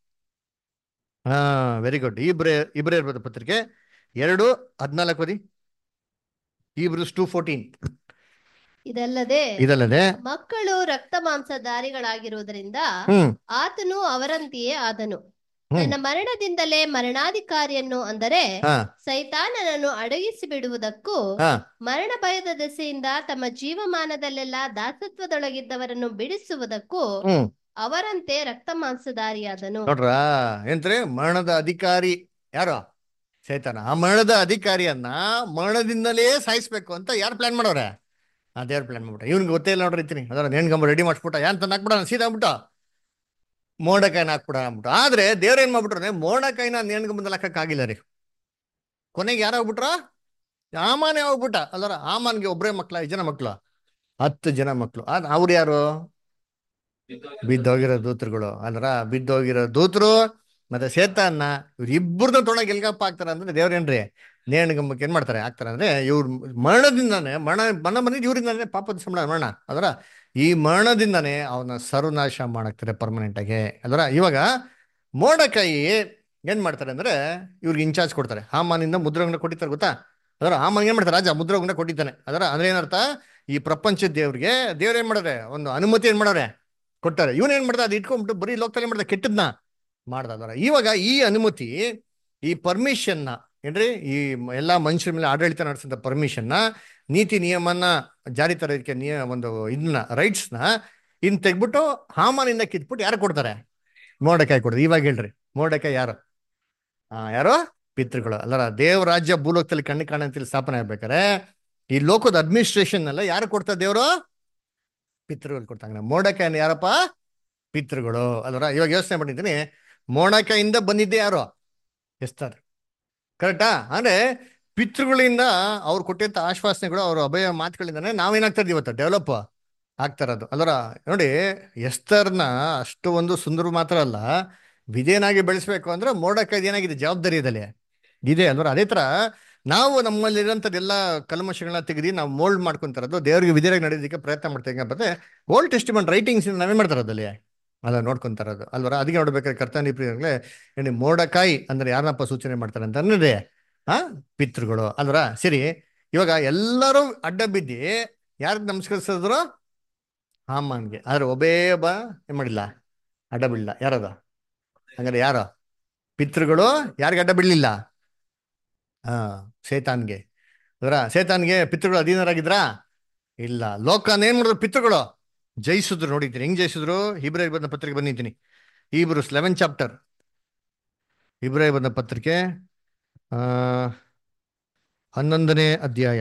ಹಾ ವೆರಿ ಗುಡ್ ಇಬ್ರೇ ಇಬ್ರೇ ಇರ್ಬೋದು ಪತ್ರಿಕೆ ಎರಡು ಹದ್ನಾಲ್ಕು ಓದಿ ಇಬ್ರು ಟೂ ಫೋರ್ಟೀನ್ ಇದಲ್ಲದೆ ಇದಲ್ಲದೆ ಮಕ್ಕಳು ರಕ್ತ ಮಾಂಸಧಾರಿಗಳಾಗಿರುವುದರಿಂದ ಹ್ಮ್ ಆತನು ಅವರಂತೆಯೇ ಆದನು ಹ್ಮ್. ತನ್ನ ಮರಣದಿಂದಲೇ ಮರಣಾಧಿಕಾರಿಯನ್ನು ಅಂದರೆ ಹಾ ಸೈತಾನನನ್ನು ಅಡಗಿಸಿ ಬಿಡುವುದಕ್ಕೂ ಹಾ ಮರಣ ಭಯದ ದೆಸೆಯಿಂದ ತಮ್ಮ ಜೀವಮಾನದಲ್ಲೆಲ್ಲ ದಾಸತ್ವದೊಳಗಿದ್ದವರನ್ನು ಬಿಡಿಸುವುದಕ್ಕೂ ಹ್ಮ್ ಅವರಂತೆ ರಕ್ತ ಮಾಂಸಧಾರಿಯಾದನು ನೋಡ್ರ ಏನ್ರಿ ಮರಣದ ಅಧಿಕಾರಿ ಯಾರು ಚೈತನ ಆ ಮರಣದ ಅಧಿಕಾರಿಯನ್ನ ಮರಣದಿಂದಲೇ ಸಾಯಿಸ್ಬೇಕು ಅಂತ ಯಾರು ಪ್ಲಾನ್ ಮಾಡೋರೆ ಆ ದೇವ್ರ ಪ್ಲಾನ್ ಮಾಡ್ಬಿಟ್ಟ ಇವ್ನಿಗೆ ಗೊತ್ತೇ ಇಲ್ಲ ನೋಡ್ರಿ ಇತ್ತೀನಿ ಅದರ ನೇಣ್ಗಂಬ ರೆಡಿ ಮಾಡಿಸ್ಬಿಟ್ಟ ಯಾನ್ ತಂದು ಹಾಕ್ಬಿಡ ಸೀದಾ ಆಗ್ಬಿಟ್ಟ ಮೋಡಕಾಯಿನ ಹಾಕ್ಬಿಡ ಅಂದ್ಬಿಟ್ಟು ಆದ್ರೆ ದೇವ್ರ ಏನ್ ಮಾಡ್ಬಿಟ್ರೆ ಮೋಡಕಾಯಿನ ನೇಣ್ಗಂಬದಲ್ಲಿ ಹಾಕಕ್ಕಾಗಿಲ್ಲ ರೀ ಕೊನೆಗೆ ಯಾರು ಹೋಗ್ಬಿಟ್ರ ಆಮಾನೆ ಹೋಗ್ಬಿಟ್ಟ ಅಲ್ಲರ ಆಮಾನ್ಗೆ ಒಬ್ರೇ ಮಕ್ಳ ಐದು ಜನ ಮಕ್ಳು ಹತ್ತು ಜನ ಮಕ್ಳು ಆದ್ ಅವ್ರು ಯಾರು ಬಿದ್ದೋಗಿರೋ ದೂತರುಗಳು ಅಲ್ರ ಬಿದ್ದೋಗಿರೋ ದೂತರು ಮತ್ತೆ ಸೇತಾನ್ನ ಇವ್ರ ಇಬ್ಬರನ್ನ ತೊಳಗೆ ಎಲ್ಗಪ್ಪ ಆಗ್ತಾರ ಅಂದ್ರೆ ದೇವ್ರೇನ್ರಿ ನೇಣಗಂಬಕ್ಕೆ ಏನ್ ಮಾಡ್ತಾರೆ ಆಗ್ತಾರೆ ಅಂದ್ರೆ ಇವ್ರ ಮರಣದಿಂದಾನೆ ಮರಣ ಮರಣ ಬಂದಿದ್ದು ಇವರಿಂದಾನೆ ಪಾಪದ ಸಂಬಳ ಮರಣ ಅದರ ಈ ಮರಣದಿಂದಾನೆ ಅವನ ಸರ್ವನಾಶ ಮಾಡಾಕ್ತಾರೆ ಪರ್ಮನೆಂಟ್ ಆಗಿ ಅದರ ಇವಾಗ ಮೋಡಕಾಯಿ ಏನ್ ಮಾಡ್ತಾರೆ ಅಂದ್ರೆ ಇವ್ರಿಗೆ ಇನ್ಚಾರ್ಜ್ ಕೊಡ್ತಾರೆ ಹಾಮಾನಿಂದ ಮುದ್ರಗಂಡ ಕೊಟ್ಟಿರ್ತಾರೆ ಗೊತ್ತಾ ಅದರ ಹಾಮಾನ್ ಏನ್ ಮಾಡ್ತಾರೆ ರಾಜ ಮುದ್ರಗಂಡ ಕೊಟ್ಟಿದ್ದಾನೆ ಅದರ ಅಂದ್ರೆ ಏನರ್ಥ ಈ ಪ್ರಪಂಚದ ದೇವ್ರಿಗೆ ದೇವ್ರ ಏನ್ ಮಾಡೋರೆ ಒಂದು ಅನುಮತಿ ಏನ್ ಮಾಡೋರೆ ಕೊಟ್ಟಾರೆ ಇವನ್ ಏನ್ ಮಾಡ್ದ ಅದು ಇಟ್ಕೊಂಡ್ಬಿಟ್ಟು ಬರೀ ಲೋಕದಲ್ಲಿ ಮಾಡ್ದ ಕೆಟ್ಟದ್ನ ಮಾಡ್ದ ಅದರ ಇವಾಗ ಈ ಅನುಮತಿ ಈ ಪರ್ಮಿಷನ್ನ ಏನ್ರಿ ಈ ಮ- ಎಲ್ಲಾ ಮನುಷ್ಯರ ಮೇಲೆ ಆಡಳಿತ ನಡೆಸಿದ ಪರ್ಮಿಷನ್ನ ನೀತಿ ನಿಯಮನ ಜಾರಿ ತರೋದಕ್ಕೆ ನಿಯ ಒಂದು ಇದನ್ನ ರೈಟ್ಸ್ನ ಇನ್ ತೆಗ್ಬಿಟ್ಟು ಹಾಮಾನಿಂದ ಕಿತ್ಬಿಟ್ಟು ಯಾರು ಕೊಡ್ತಾರೆ ಮೋಡಕಾಯಿ ಕೊಡ್ತಾರೆ ಇವಾಗ ಹೇಳ್ರಿ ಮೋಡಕಾಯಿ ಯಾರು ಆ ಯಾರು ಪಿತೃಗಳು ಅಲ್ಲರ ದೇವ ರಾಜ್ಯ ಭೂಲೋಕದಲ್ಲಿ ಕಣ್ಣು ಕಾಣಂತಲ್ಲಿ ಸ್ಥಾಪನೆ ಆಗ್ಬೇಕಾರೆ ಈ ಲೋಕದ ಅಡ್ಮಿನಿಸ್ಟ್ರೇಷನ್ ಎಲ್ಲ ಯಾರು ಕೊಡ್ತಾರೆ ದೇವರು ಪಿತೃಗಳು ಕೊಡ್ತಾங்க ಮೋಡಕಾಯಿನ ಯಾರಪ್ಪ ಪಿತೃಗಳು ಅಲ್ವರ ಇವಾಗ ಯೋಚನೆ ಮಾಡಿದ್ದೀನಿ ಮೋಡಕಾಯಿಂದ ಬಂದಿದ್ದೆ ಯಾರು ಎಸ್ತಾರ್ ಕರೆಕ್ಟಾ ಅಂದ್ರೆ ಪಿತೃಗಳಿಂದ ಅವ್ರು ಕೊಟ್ಟಿದ್ದ ಆಶ್ವಾಸನೆಗಳು ಅವ್ರ ಅಭಯ ಮಾತುಗಳಿಂದಾನೆ ನಾವೇನಾಗ್ತಾ ಇದೀವಿ ಇವತ್ತು ಡೆವಲಪ್ ಆಗ್ತಾ ಇರೋದು ಅಲ್ವರ ನೋಡಿ ಎಸ್ತರ್ನ ಅಷ್ಟು ಒಂದು ಸುಂದರ ಮಾತ್ರ ಅಲ್ಲ ವಿಧೇಯನಾಗಿ ಬೆಳೆಸ್ಬೇಕು ಅಂದ್ರೆ ಮೋಡಕಾಯ್ದು ಏನಾಗಿದೆ ಜವಾಬ್ದಾರಿ ಇದಲ್ಲಿ ಇದೆ ಅಲ್ವರ ಅದೇ ತರ ನಾವು ನಮ್ಮಲ್ಲಿರೋಂಥದ್ದೆಲ್ಲ ಕಲ್ಮಶಗಳನ್ನ ತೆಗೆದು ನಾವು ಮೋಲ್ಡ್ ಮಾಡ್ಕೊಂತಾರದು ದೇವರಿಗೆ ವಿಧಿಯಾಗಿ ನಡೆಯೋದಕ್ಕೆ ಪ್ರಯತ್ನ ಮಾಡ್ತೀವಿ ಮತ್ತೆ ಓಲ್ಡ್ ಟೆಸ್ಟಿಮೆಂಟ್ ರೈಟಿಂಗ್ಸ್ ನಾವೇ ಮಾಡ್ತಾರದಲ್ಲಿ ಅಲ್ಲ ನೋಡ್ಕೊಂತಾರದು ಅಲ್ವರ ಅದಕ್ಕೆ ನೋಡ್ಬೇಕಾದ್ರೆ ಕರ್ತನಿ ಪ್ರಿಯಗಳೇ ಏನಿ ಮೋಡಕಾಯಿ ಅಂದ್ರೆ ಯಾರನ್ನಪ್ಪ ಸೂಚನೆ ಮಾಡ್ತಾರೆ ಅಂತ ಅಂದ್ರೆ ಆ ಪಿತೃಗಳು ಅಲ್ವರ ಸರಿ ಇವಾಗ ಎಲ್ಲರೂ ಅಡ್ಡ ಬಿದ್ದಿ ಯಾರಿಗೆ ನಮಸ್ಕರಿಸಿದ್ರು ಹಾಮಾನ್ಗೆ ಆದ್ರೆ ಒಬ್ಬೇ ಬಾ ಏನ್ ಮಾಡಿಲ್ಲ ಅಡ್ಡ ಬಿಡಲಿಲ್ಲ ಯಾರದ ಹಂಗಾರೆ ಯಾರು ಪಿತೃಗಳು ಯಾರಿಗೆ ಅಡ್ಡ ಬಿಡ್ಲಿಲ್ಲ ಹಾ ಸೇತಾನ್ಗೆ ಅದರ ಸೇತಾನ್ಗೆ ಪಿತೃಗಳು ಅಧೀನರಾಗಿದ್ರಾ ಇಲ್ಲ ಲೋಕನ ಏನ್ ಮಾಡಿದ್ರು ಪಿತೃಗಳು ಜಯಿಸಿದ್ರು ನೋಡಿದ್ದೀನಿ ಹೆಂಗ್ ಜಯಿಸಿದ್ರು ಇಬ್ರಾಹಿಂ ಬಂದ ಪತ್ರಿಕೆ ಬಂದಿದ್ದೀನಿ ಇಬ್ರು ಲೆವೆನ್ ಚಾಪ್ಟರ್ ಇಬ್ರಾಹಿಂ ಬಂದ ಪತ್ರಿಕೆ ಆ ಹನ್ನೊಂದನೇ ಅಧ್ಯಾಯ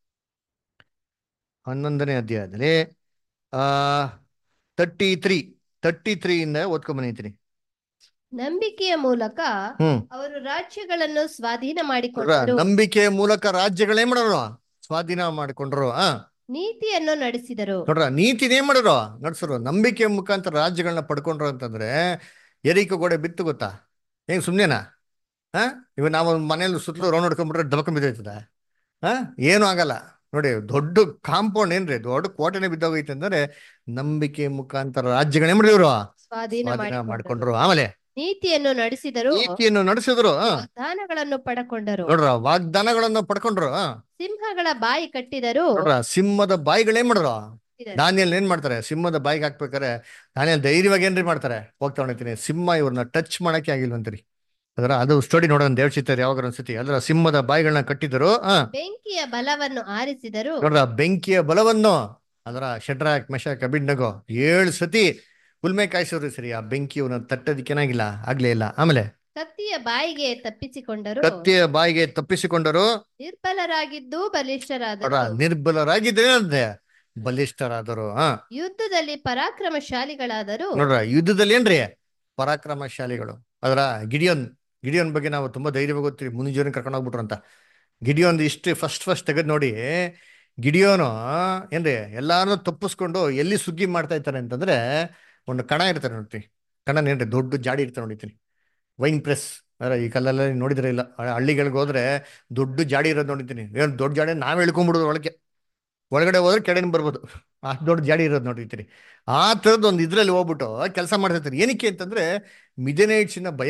ಹನ್ನೊಂದನೇ ಅಧ್ಯಾಯದಲ್ಲಿ ಆ ತರ್ಟಿ ತ್ರೀ ತರ್ಟಿ ತ್ರೀಯಿಂದ ಓದ್ಕೊಂಡ್ ಬಂದಿದ್ದೀನಿ ನಂಬಿಕೆಯ ಮೂಲಕ ಹ್ಮ್ ಅವರು ರಾಜ್ಯಗಳನ್ನು ಸ್ವಾಧೀನ ನೋಡ್ರಾ? ಮಾಡಿಕೊಂಡರು ನಂಬಿಕೆಯ ಮೂಲಕ ರಾಜ್ಯಗಳೇನ್ ಮಾಡೋರು ಸ್ವಾಧೀನ ಮಾಡಿಕೊಂಡ್ರು ಆ ನೀತಿಯನ್ನು ನಡೆಸಿದರು ನೋಡ್ರ ನೀತಿನೇ ಮಾಡಿದ್ರು ನಡ್ಸರು ನಂಬಿಕೆಯ ಮುಖಾಂತರ ರಾಜ್ಯಗಳನ್ನ ಪಡ್ಕೊಂಡ್ರು ಅಂತಂದ್ರೆ ಎರಿಕೆ ಗೋಡೆ ಬಿತ್ತು ಗೊತ್ತಾ ಹೆಂಗ್ ಸುಮ್ನೆನಾ ಹಾ ಇವಾಗ ನಾವು ಮನೇಲಿ ಸುತ್ತಲೂ ರೌಂಡ್ ಹೊಡ್ಕೊಂಡ್ಬಿಟ್ರೆ ದಬಕೊಂಡ್ ಬಿದ್ದೈತದ ಹಾ ಏನು ಆಗಲ್ಲ ನೋಡಿ ದೊಡ್ಡ ಕಾಂಪೌಂಡ್ ಏನ್ರಿ ದೊಡ್ಡ ಕೋಟೆನೆ ಬಿದ್ದೋಗೈತೆ ಅಂದ್ರೆ ನಂಬಿಕೆ ಮುಖಾಂತರ ರಾಜ್ಯಗಳೇ ಮಾಡಿದ್ರು ಸ್ವಾಧೀನ ಸ್ವಾಧೀನ ಮಾಡಿಕೊಂಡರು ಮಾಡ್ಕೊಂಡ್ರು ಆಮೇಲೆ ನೀತಿಯನ್ನು ನಡೆಸಿದರು ನೀತಿಯನ್ನು ನಡೆಸಿದ್ರು ಆ, ವಾಗ್ದಾನಗಳನ್ನು ಪಡಕೊಂಡರು ನೋಡ್ರ ವಾಗ್ದಾನಗಳನ್ನು ಪಡ್ಕೊಂಡ್ರು ಆ, ಸಿಂಹಗಳ ಬಾಯಿ ಕಟ್ಟಿದರು ನೋಡ್ರ ಸಿಂಹದ ಬಾಯಿಗಳೇನ್ ಮಾಡಿದ್ರು ಇದ್ದಾರೆ. ದಾನಿಯಲ್ ಏನ್ ಮಾಡ್ತಾರೆ ಸಿಂಹದ ಬಾಯಿಗೆ ಹಾಕ್ಬೇಕಾರೆ ದಾನಿಯಲ್ ಧೈರ್ಯವಾಗಿ ಏನ್ರಿ ಮಾಡ್ತಾರೆ ಹೋಗ್ತಾ ಹೊಣಿತೀನಿ ಸಿಂಹ ಇವ್ರನ್ನ ಟಚ್ ಮಾಡಕ್ಕೆ ಆಗಿಲ್ವಂತ್ರಿ ಅದರ ಅದು ಸ್ಟೋರಿ ನೋಡೋಣ ದೇವ್ ಚಿತ್ರ ಯಾವಾಗ ಅನ್ಸುತ್ತೆ ಅದರ ಸಿಂಹದ ಬಾಯಿಗಳನ್ನ ಕಟ್ಟಿದ್ರು ಆ ಬೆಂಕಿಯ ಬಲವನ್ನು ಆರಿಸಿದರು ನೋಡ್ರ ಬೆಂಕಿಯ ಬಲವನ್ನು ಅದರ ಶಟ್ರಾಕ್ ಮೆಶಾಕ್ ಅಬಿಡ್ನಗೋ ಏಳು ಸತಿ ಉಲ್ಮೆ ಕಾಯಿಸಿದ್ರು ಸರಿ ಆ ಬೆಂಕಿ ಇವನ್ನ ತಟ್ಟೋದಿಕ್ಕೇನಾಗಿಲ್ಲ ಆಗ್ಲೇ ಇಲ್ಲ ಆಮೇಲೆ ಕತ್ತಿಯ ಬಾಯಿಗೆ ತಪ್ಪಿಸಿಕೊಂಡರು ಕತ್ತಿಯ ಬಾಯಿಗೆ ತಪ್ಪಿಸಿಕೊಂಡರು ನಿರ್ಬಲರಾಗಿದ್ದು ನೋಡ್ರ ಬಲಿಷ್ಠರಾದರು ನಿರ್ಬಲರಾಗಿದ್ರೆ ಅಂತೆ ಬಲಿಷ್ಠರಾದರು ಹಾ ಯುದ್ಧದಲ್ಲಿ ಪರಾಕ್ರಮಶಾಲಿಗಳಾದರು ನೋಡ್ರ ಯುದ್ಧದಲ್ಲಿ ಏನ್ರಿ ಪರಾಕ್ರಮಶಾಲಿಗಳು ಅದರ ಗಿಡಿಯೋನ್ ಗಿಡಿಯೋನ್ ಬಗ್ಗೆ ನಾವು ತುಂಬಾ ಧೈರ್ಯವಾಗಿ ಗೊತ್ತೀವಿ ಮುಂದಿನ ಕರ್ಕೊಂಡು ಹೋಗ್ಬಿಟ್ರು ಅಂತ ಗಿಡಿಯೋನ್ ಇಷ್ಟು ಫಸ್ಟ್ ಫಸ್ಟ್ ತೆಗೆದು ನೋಡಿ ಗಿಡಿಯೋನು ಏನ್ರಿ ಎಲ್ಲಾನು ತಪ್ಪಿಸ್ಕೊಂಡು ಎಲ್ಲಿ ಸುಗ್ಗಿ ಮಾಡ್ತಾ ಇರ್ತಾರೆ ಅಂತಂದ್ರೆ ಒಂದು ಕಣ ಇರ್ತಾರೆ ನೋಡ್ತೀನಿ ಕಣ ಏನ್ರಿ ದೊಡ್ಡ ಜಾಡಿ ಇರ್ತಾರೆ ನೋಡಿತೀನಿ ವೈನ್ ಪ್ರೆಸ್ ಅದ್ರ ಈ ಕಲ್ಲೆಲ್ಲ ನೋಡಿದ್ರೆ ಇಲ್ಲ ಹ- ಹಳ್ಳಿಗಳಿಗೆ ಹೋದ್ರೆ ದೊಡ್ಡ ಜಾಡಿ ಇರೋದು ನೋಡಿದ್ದೀನಿ ಏನು ದೊಡ್ಡ ಜಾಡಿ ನಾವ್ ಎಳ್ಕೊಂಡ್ಬಿಡೋದು ಒಳಗೆ ಒಳಗಡೆ ಹೋದ್ರೆ ಕೆಳಗೆ ಬರ್ಬೋದು ಆ ದೊಡ್ಡ ಜಾಡಿ ಇರೋದು ನೋಡಿರ್ತೀರಿ ಆ ಥರದ್ದು ಒಂದು ಇದ್ರಲ್ಲಿ ಹೋಗ್ಬಿಟ್ಟು ಕೆಲಸ ಮಾಡ್ತಿರ್ತಾರೆ ಏನಕ್ಕೆ ಅಂತಂದ್ರೆ ಮಿದನೇಟ್ಸಿನ ಭಯ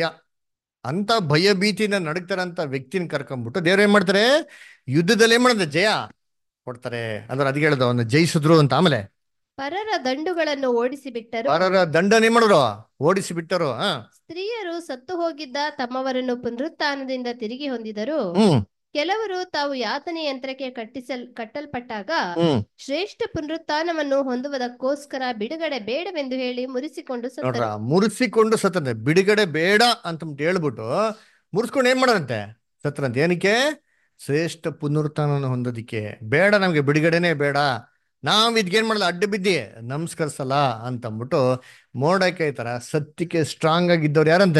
ಅಂತ ಭಯ ಭೀತಿನ ನಡಗ್ತಾರಂತ ವ್ಯಕ್ತಿನ ಕರ್ಕೊಂಡ್ಬಿಟ್ಟು ದೇವ್ರು ಏನ್ ಮಾಡ್ತಾರೆ ಯುದ್ಧದಲ್ಲಿ ಏನ್ ಮಾಡಿದ್ರೆ ಜಯ ಕೊಡ್ತಾರೆ ಅಂದ್ರೆ ಅದಕ್ಕೆ ಹೇಳ್ದ ಅವನು ಜಯಿಸಿದ್ರು ಅಂತ ಆಮೇಲೆ ಪರರ ದಂಡುಗಳನ್ನು ಓಡಿಸಿ ಬಿಟ್ಟರು ಪರರ ದಂಡನೆ ಮಾಡಿದ್ರು ಓಡಿಸಿ ಬಿಟ್ಟರು ಹಾ ಸ್ತ್ರೀಯರು ಸತ್ತು ಹೋಗಿದ್ದ ತಮ್ಮವರನ್ನು ಪುನರುತ್ಥಾನದಿಂದ ತಿರುಗಿ ಹೊಂದಿದರು ಹ್ಮ್ ಕೆಲವರು ತಾವು ಯಾತನೆ ಯಂತ್ರಕ್ಕೆ ಕಟ್ಟಿಸಲ್ ಕಟ್ಟಲ್ಪಟ್ಟಾಗ ಹ್ಮ್ ಶ್ರೇಷ್ಠ ಪುನರುತ್ಥಾನವನ್ನು ಹೊಂದುವುದಕ್ಕೋಸ್ಕರ ಬಿಡುಗಡೆ ಬೇಡವೆಂದು ಹೇಳಿ ಮುರಿಸಿಕೊಂಡು ನೋಡ್ರ ಸತ್ತರು ಮುರಿಸಿಕೊಂಡು ಸತ್ತಂತೆ ಬಿಡುಗಡೆ ಬೇಡ ಅಂತ ಹೇಳ್ಬಿಟ್ಟು ಮುರಿಸ್ಕೊಂಡು ಏನ್ ಮಾಡದಂತೆ ಸತ್ರಂತೆ ಏನಕ್ಕೆ ಶ್ರೇಷ್ಠ ಪುನರುತ್ಥಾನ ಹೊಂದೋದಿಕ್ಕೆ ಬೇಡ ನಮ್ಗೆ ಬಿಡುಗಡೆನೆ ಬೇಡ ನಾವ್ ಇದ್ಗೇನ್ ಮಾಡಲ್ಲ ಅಡ್ಡ ಬಿದ್ದಿ ನಮಸ್ಕರಿಸಲ್ಲ ಅಂತಂದ್ಬಿಟ್ಟು ಮೋಡಕ್ಕೆ ತರ ಸತ್ಯಕ್ಕೆ ಸ್ಟ್ರಾಂಗ್ ಆಗಿದ್ದವ್ರು ಯಾರಂತೆ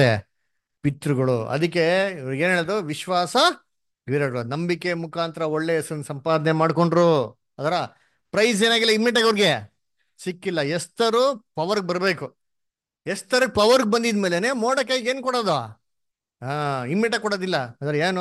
ಪಿತೃಗಳು ಅದಕ್ಕೆ ಇವ್ರಿಗೆ ಏನ್ ಹೇಳೋದು ವಿಶ್ವಾಸ ವೀರಗಳು ನಂಬಿಕೆ ಮುಖಾಂತರ ಒಳ್ಳೆ ಹೆಸರನ್ನ ಸಂಪಾದನೆ ಮಾಡ್ಕೊಂಡ್ರು ಅದರ ಪ್ರೈಸ್ ಏನಾಗಿಲ್ಲ ಇಮ್ಮಿಡಿಯೇಟ್ ಆಗಿ ಅವ್ರಿಗೆ ಸಿಕ್ಕಿಲ್ಲ ಎಸ್ತರು ಪವರ್ಗೆ ಬರಬೇಕು ಎಸ್ತರ್ ಪವರ್ಗೆ ಬಂದಿದ್ಮೇಲೆ ಮೋಡಕಾಯಿಗೆ ಏನ್ ಕೊಡೋದು ಹಾ ಇಮ್ಮಿಡಿಯೇಟ್ ಕೊಡೋದಿಲ್ಲ ಅಂದ್ರೆ ಏನು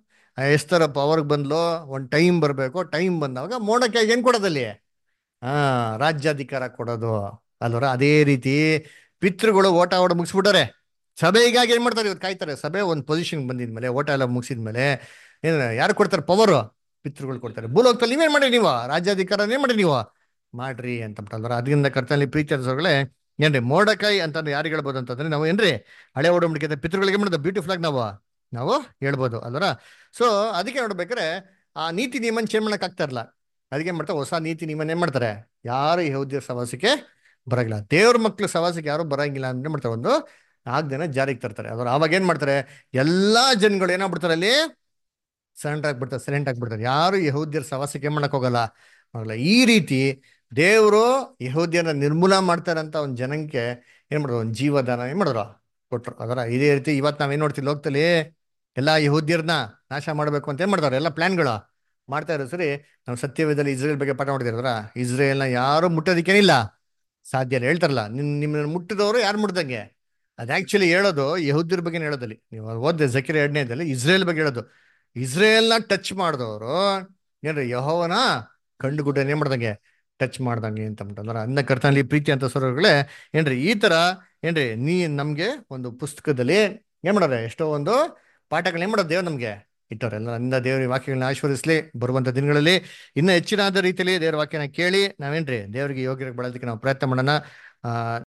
ಆ ಎಸ್ತರ ಪವರ್ಗೆ ಬಂದ್ಲು ಒಂದು ಟೈಮ್ ಬರಬೇಕು ಟೈಮ್ ಬಂದಾಗ ಮೋಡಕಾಯಿಗೆ ಏನ್ ಕೊಡೋದಲ್ಲಿ ಹಾ ರಾಜ್ಯಾಧಿಕಾರ ಕೊಡೋದು ಅಲ್ವರ ಅದೇ ರೀತಿ ಪಿತೃಗಳು ಓಟ ಓಡ ಮುಗಿಸ್ಬಿಟ್ಟಾರೆ ಸಭೆಗಾಗಿ ಏನ್ ಮಾಡ್ತಾರೆ ಇವತ್ತು ಕಾಯ್ತಾರೆ ಸಭೆ ಒಂದು ಪೊಸಿಷನ್ ಬಂದಿದ್ಮೇಲೆ ಓಟ ಎಲ್ಲ ಮುಗಿಸಿದ್ಮೇಲೆ ಏನ್ ಯಾರು ಕೊಡ್ತಾರೆ ಪವರ್ ಪಿತೃಗಳು ಕೊಡ್ತಾರೆ ಭೂಲೋಕದಲ್ಲಿ ನೀವೇನ್ ಮಾಡಿ ನೀವು ರಾಜ್ಯಾಧಿಕಾರ ಏನ್ ಮಾಡಿ ನೀವು ಮಾಡ್ರಿ ಅಂತ ಬಿಟ್ಟಲ್ವರ ಅದರಿಂದ ಕರ್ತನಲ್ಲಿ ಪ್ರೀತಿ ಅನ್ಸೋಗಳೇ ಏನ್ರಿ ಮೋಡಕಾಯಿ ಅಂತ ಯಾರಿಗೆ ಹೇಳ್ಬೋದು ಅಂತಂದ್ರೆ ನಾವು ಏನ್ರಿ ಹಳೆ ಓಡಂಬಿಕೆ ಪಿತೃಗಳಿಗೆ ಮಾಡೋದು ಬ್ಯೂಟಿಫುಲ್ ಆಗಿ ನಾವು ನಾವು ಹೇಳ್ಬೋದು ಅಲ್ವರ ಸೊ ಅದಕ್ಕೆ ನೋಡ್ಬೇಕಾದ್ರೆ ಆ ನೀತಿ ನಿಯಮನ ಚೇಂಜ್ ಮಾಡಕ್ ಆಗ್ತಾ ಇರಲ್ಲ ಅದಕ್ಕೆ ಏನ್ ಮಾಡ್ತಾರೆ ಹೊಸ ನೀತಿ ನಿಯಮನ ಏನ್ ಮಾಡ್ತಾರೆ ಯಾರು ಯಹೂದ್ಯರ ಸವಾಸಕ್ಕೆ ಬರಂಗಿಲ್ಲ ದೇವ್ರ ಮಕ್ಳು ಸವಾಸಕ್ಕೆ ಯಾರು ಬರಂಗಿಲ್ಲ ಅಂದ್ರೆ ಮಾಡ್ತಾರೆ ಒಂದು ನಾಲ್ಕು ಜನ ಜಾರಿಗೆ ತರ್ತಾರೆ ಅದ್ರ ಅವಾಗ ಏನ್ ಮಾಡ್ತಾರೆ ಎಲ್ಲಾ ಜನಗಳು ಏನಾಗ್ಬಿಡ್ತಾರೆ ಅಲ್ಲಿ ಸರೆಂಡರ್ ಆಗ್ಬಿಡ್ತಾರೆ ಸೈಲೆಂಟ್ ಆಗ್ಬಿಡ್ತಾರೆ ಯಾರು ಯಹೂದ್ಯರ ಸವಾಸಕ್ಕೆ ಏನ್ ಮಾಡಕ್ ಹೋಗಲ್ಲ ಹೋಗಲ್ಲ ಈ ರೀತಿ ದೇವರು ಯಹೂದ್ಯನ ನಿರ್ಮೂಲ ಮಾಡ್ತಾರಂತ ಒಂದು ಜನಕ್ಕೆ ಏನ್ ಮಾಡಿದ್ರು ಒಂದು ಜೀವದಾನ ಏನ್ ಮಾಡಿದ್ರು ಕೊಟ್ರು ಅದರ ಇದೇ ರೀತಿ ಇವತ್ತು ನಾವೇನ್ ನೋಡ್ತೀವಿ ಲೋಕದಲ್ಲಿ ಎಲ್ಲಾ ಯಹೂದ್ಯರನ್ನ ನಾಶ ಮಾಡ್ಬೇಕು ಅಂತ ಏನ್ ಮಾಡ್ತಾರೆ ಎಲ್ಲ ಪ್ಲಾನ್ಗಳು ಮಾಡ್ತಾ ಇರೋ ಸರಿ ನಾವು ಸತ್ಯವೇದಲ್ಲಿ ಇಸ್ರೇಲ್ ಬಗ್ಗೆ ಪಾಠ ಮಾಡ್ತಿರೋದ್ರ ಇಸ್ರೇಲ್ನ ಯಾರು ಮುಟ್ಟೋದಿಕ್ಕೇನಿಲ್ಲ ಸಾಧ್ಯ ಇಲ್ಲ ಹೇಳ್ತಾರಲ್ಲ ನಿಮ್ ನಿಮ್ಮನ್ನ ಮುಟ್ಟಿದವರು ಯಾರು ಮುಟ್ದಂಗೆ ಅದು ಆಕ್ಚುಲಿ ಹೇಳೋದು ಯಹೂದ್ಯರ ಬಗ್ಗೆ ಹೇಳೋದಲ್ಲಿ ನೀವು ಓದ್ದೆ ಜಕಿರ ಎರಡನೇದಲ್ಲಿ ಇಸ್ರೇಲ್ ಬಗ್ಗೆ ಹೇಳೋದು ಇಸ್ರೇಲ್ನ ಟಚ್ ಮಾಡಿದವರು ಏನ್ರಿ ಯಹೋವನ ಕಂಡು ಗುಡ್ಡ ಏನ್ ಮಾಡ್ದಂಗೆ ಟಚ್ ಮಾಡ್ದಂಗೆ ಅಂತ ಅಂದ್ರೆ ಅನ್ನ ಕರ್ತನಲ್ಲಿ ಪ್ರೀತಿ ಅಂತ ಸ್ವರಗಳೇ ಏನ್ರಿ ಈ ತರ ಏನ್ರಿ ನೀ ನಮ್ಗೆ ಒಂದು ಪುಸ್ತಕದಲ್ಲಿ ಏನ್ ಮಾಡೋರೆ ಎಷ್ಟೋ ಒಂದು ಪಾಠಗಳನ್ನ ಏನ್ ಮಾಡೋದು ದೇವ್ರು ನಮ್ಗೆ ಇಟ್ಟವ್ರೆ ಎಲ್ಲ ನನ್ನ ದೇವ್ರ ವಾಕ್ಯಗಳನ್ನ ಆಶೀರ್ವದಿಸ್ಲಿ ಬರುವಂತ ದಿನಗಳಲ್ಲಿ ಇನ್ನ ಹೆಚ್ಚಿನಾದ ರೀತಿಯಲ್ಲಿ ದೇವ್ರ ವಾಕ್ಯನ ಕೇಳಿ ನಾವೇನ್ರಿ ದೇವರಿಗೆ ಯೋಗ್ಯರಿಗೆ ಬಳದಕ್ಕೆ ನಾವು ಪ್ರಯತ್ನ ಮಾಡೋಣ ಆ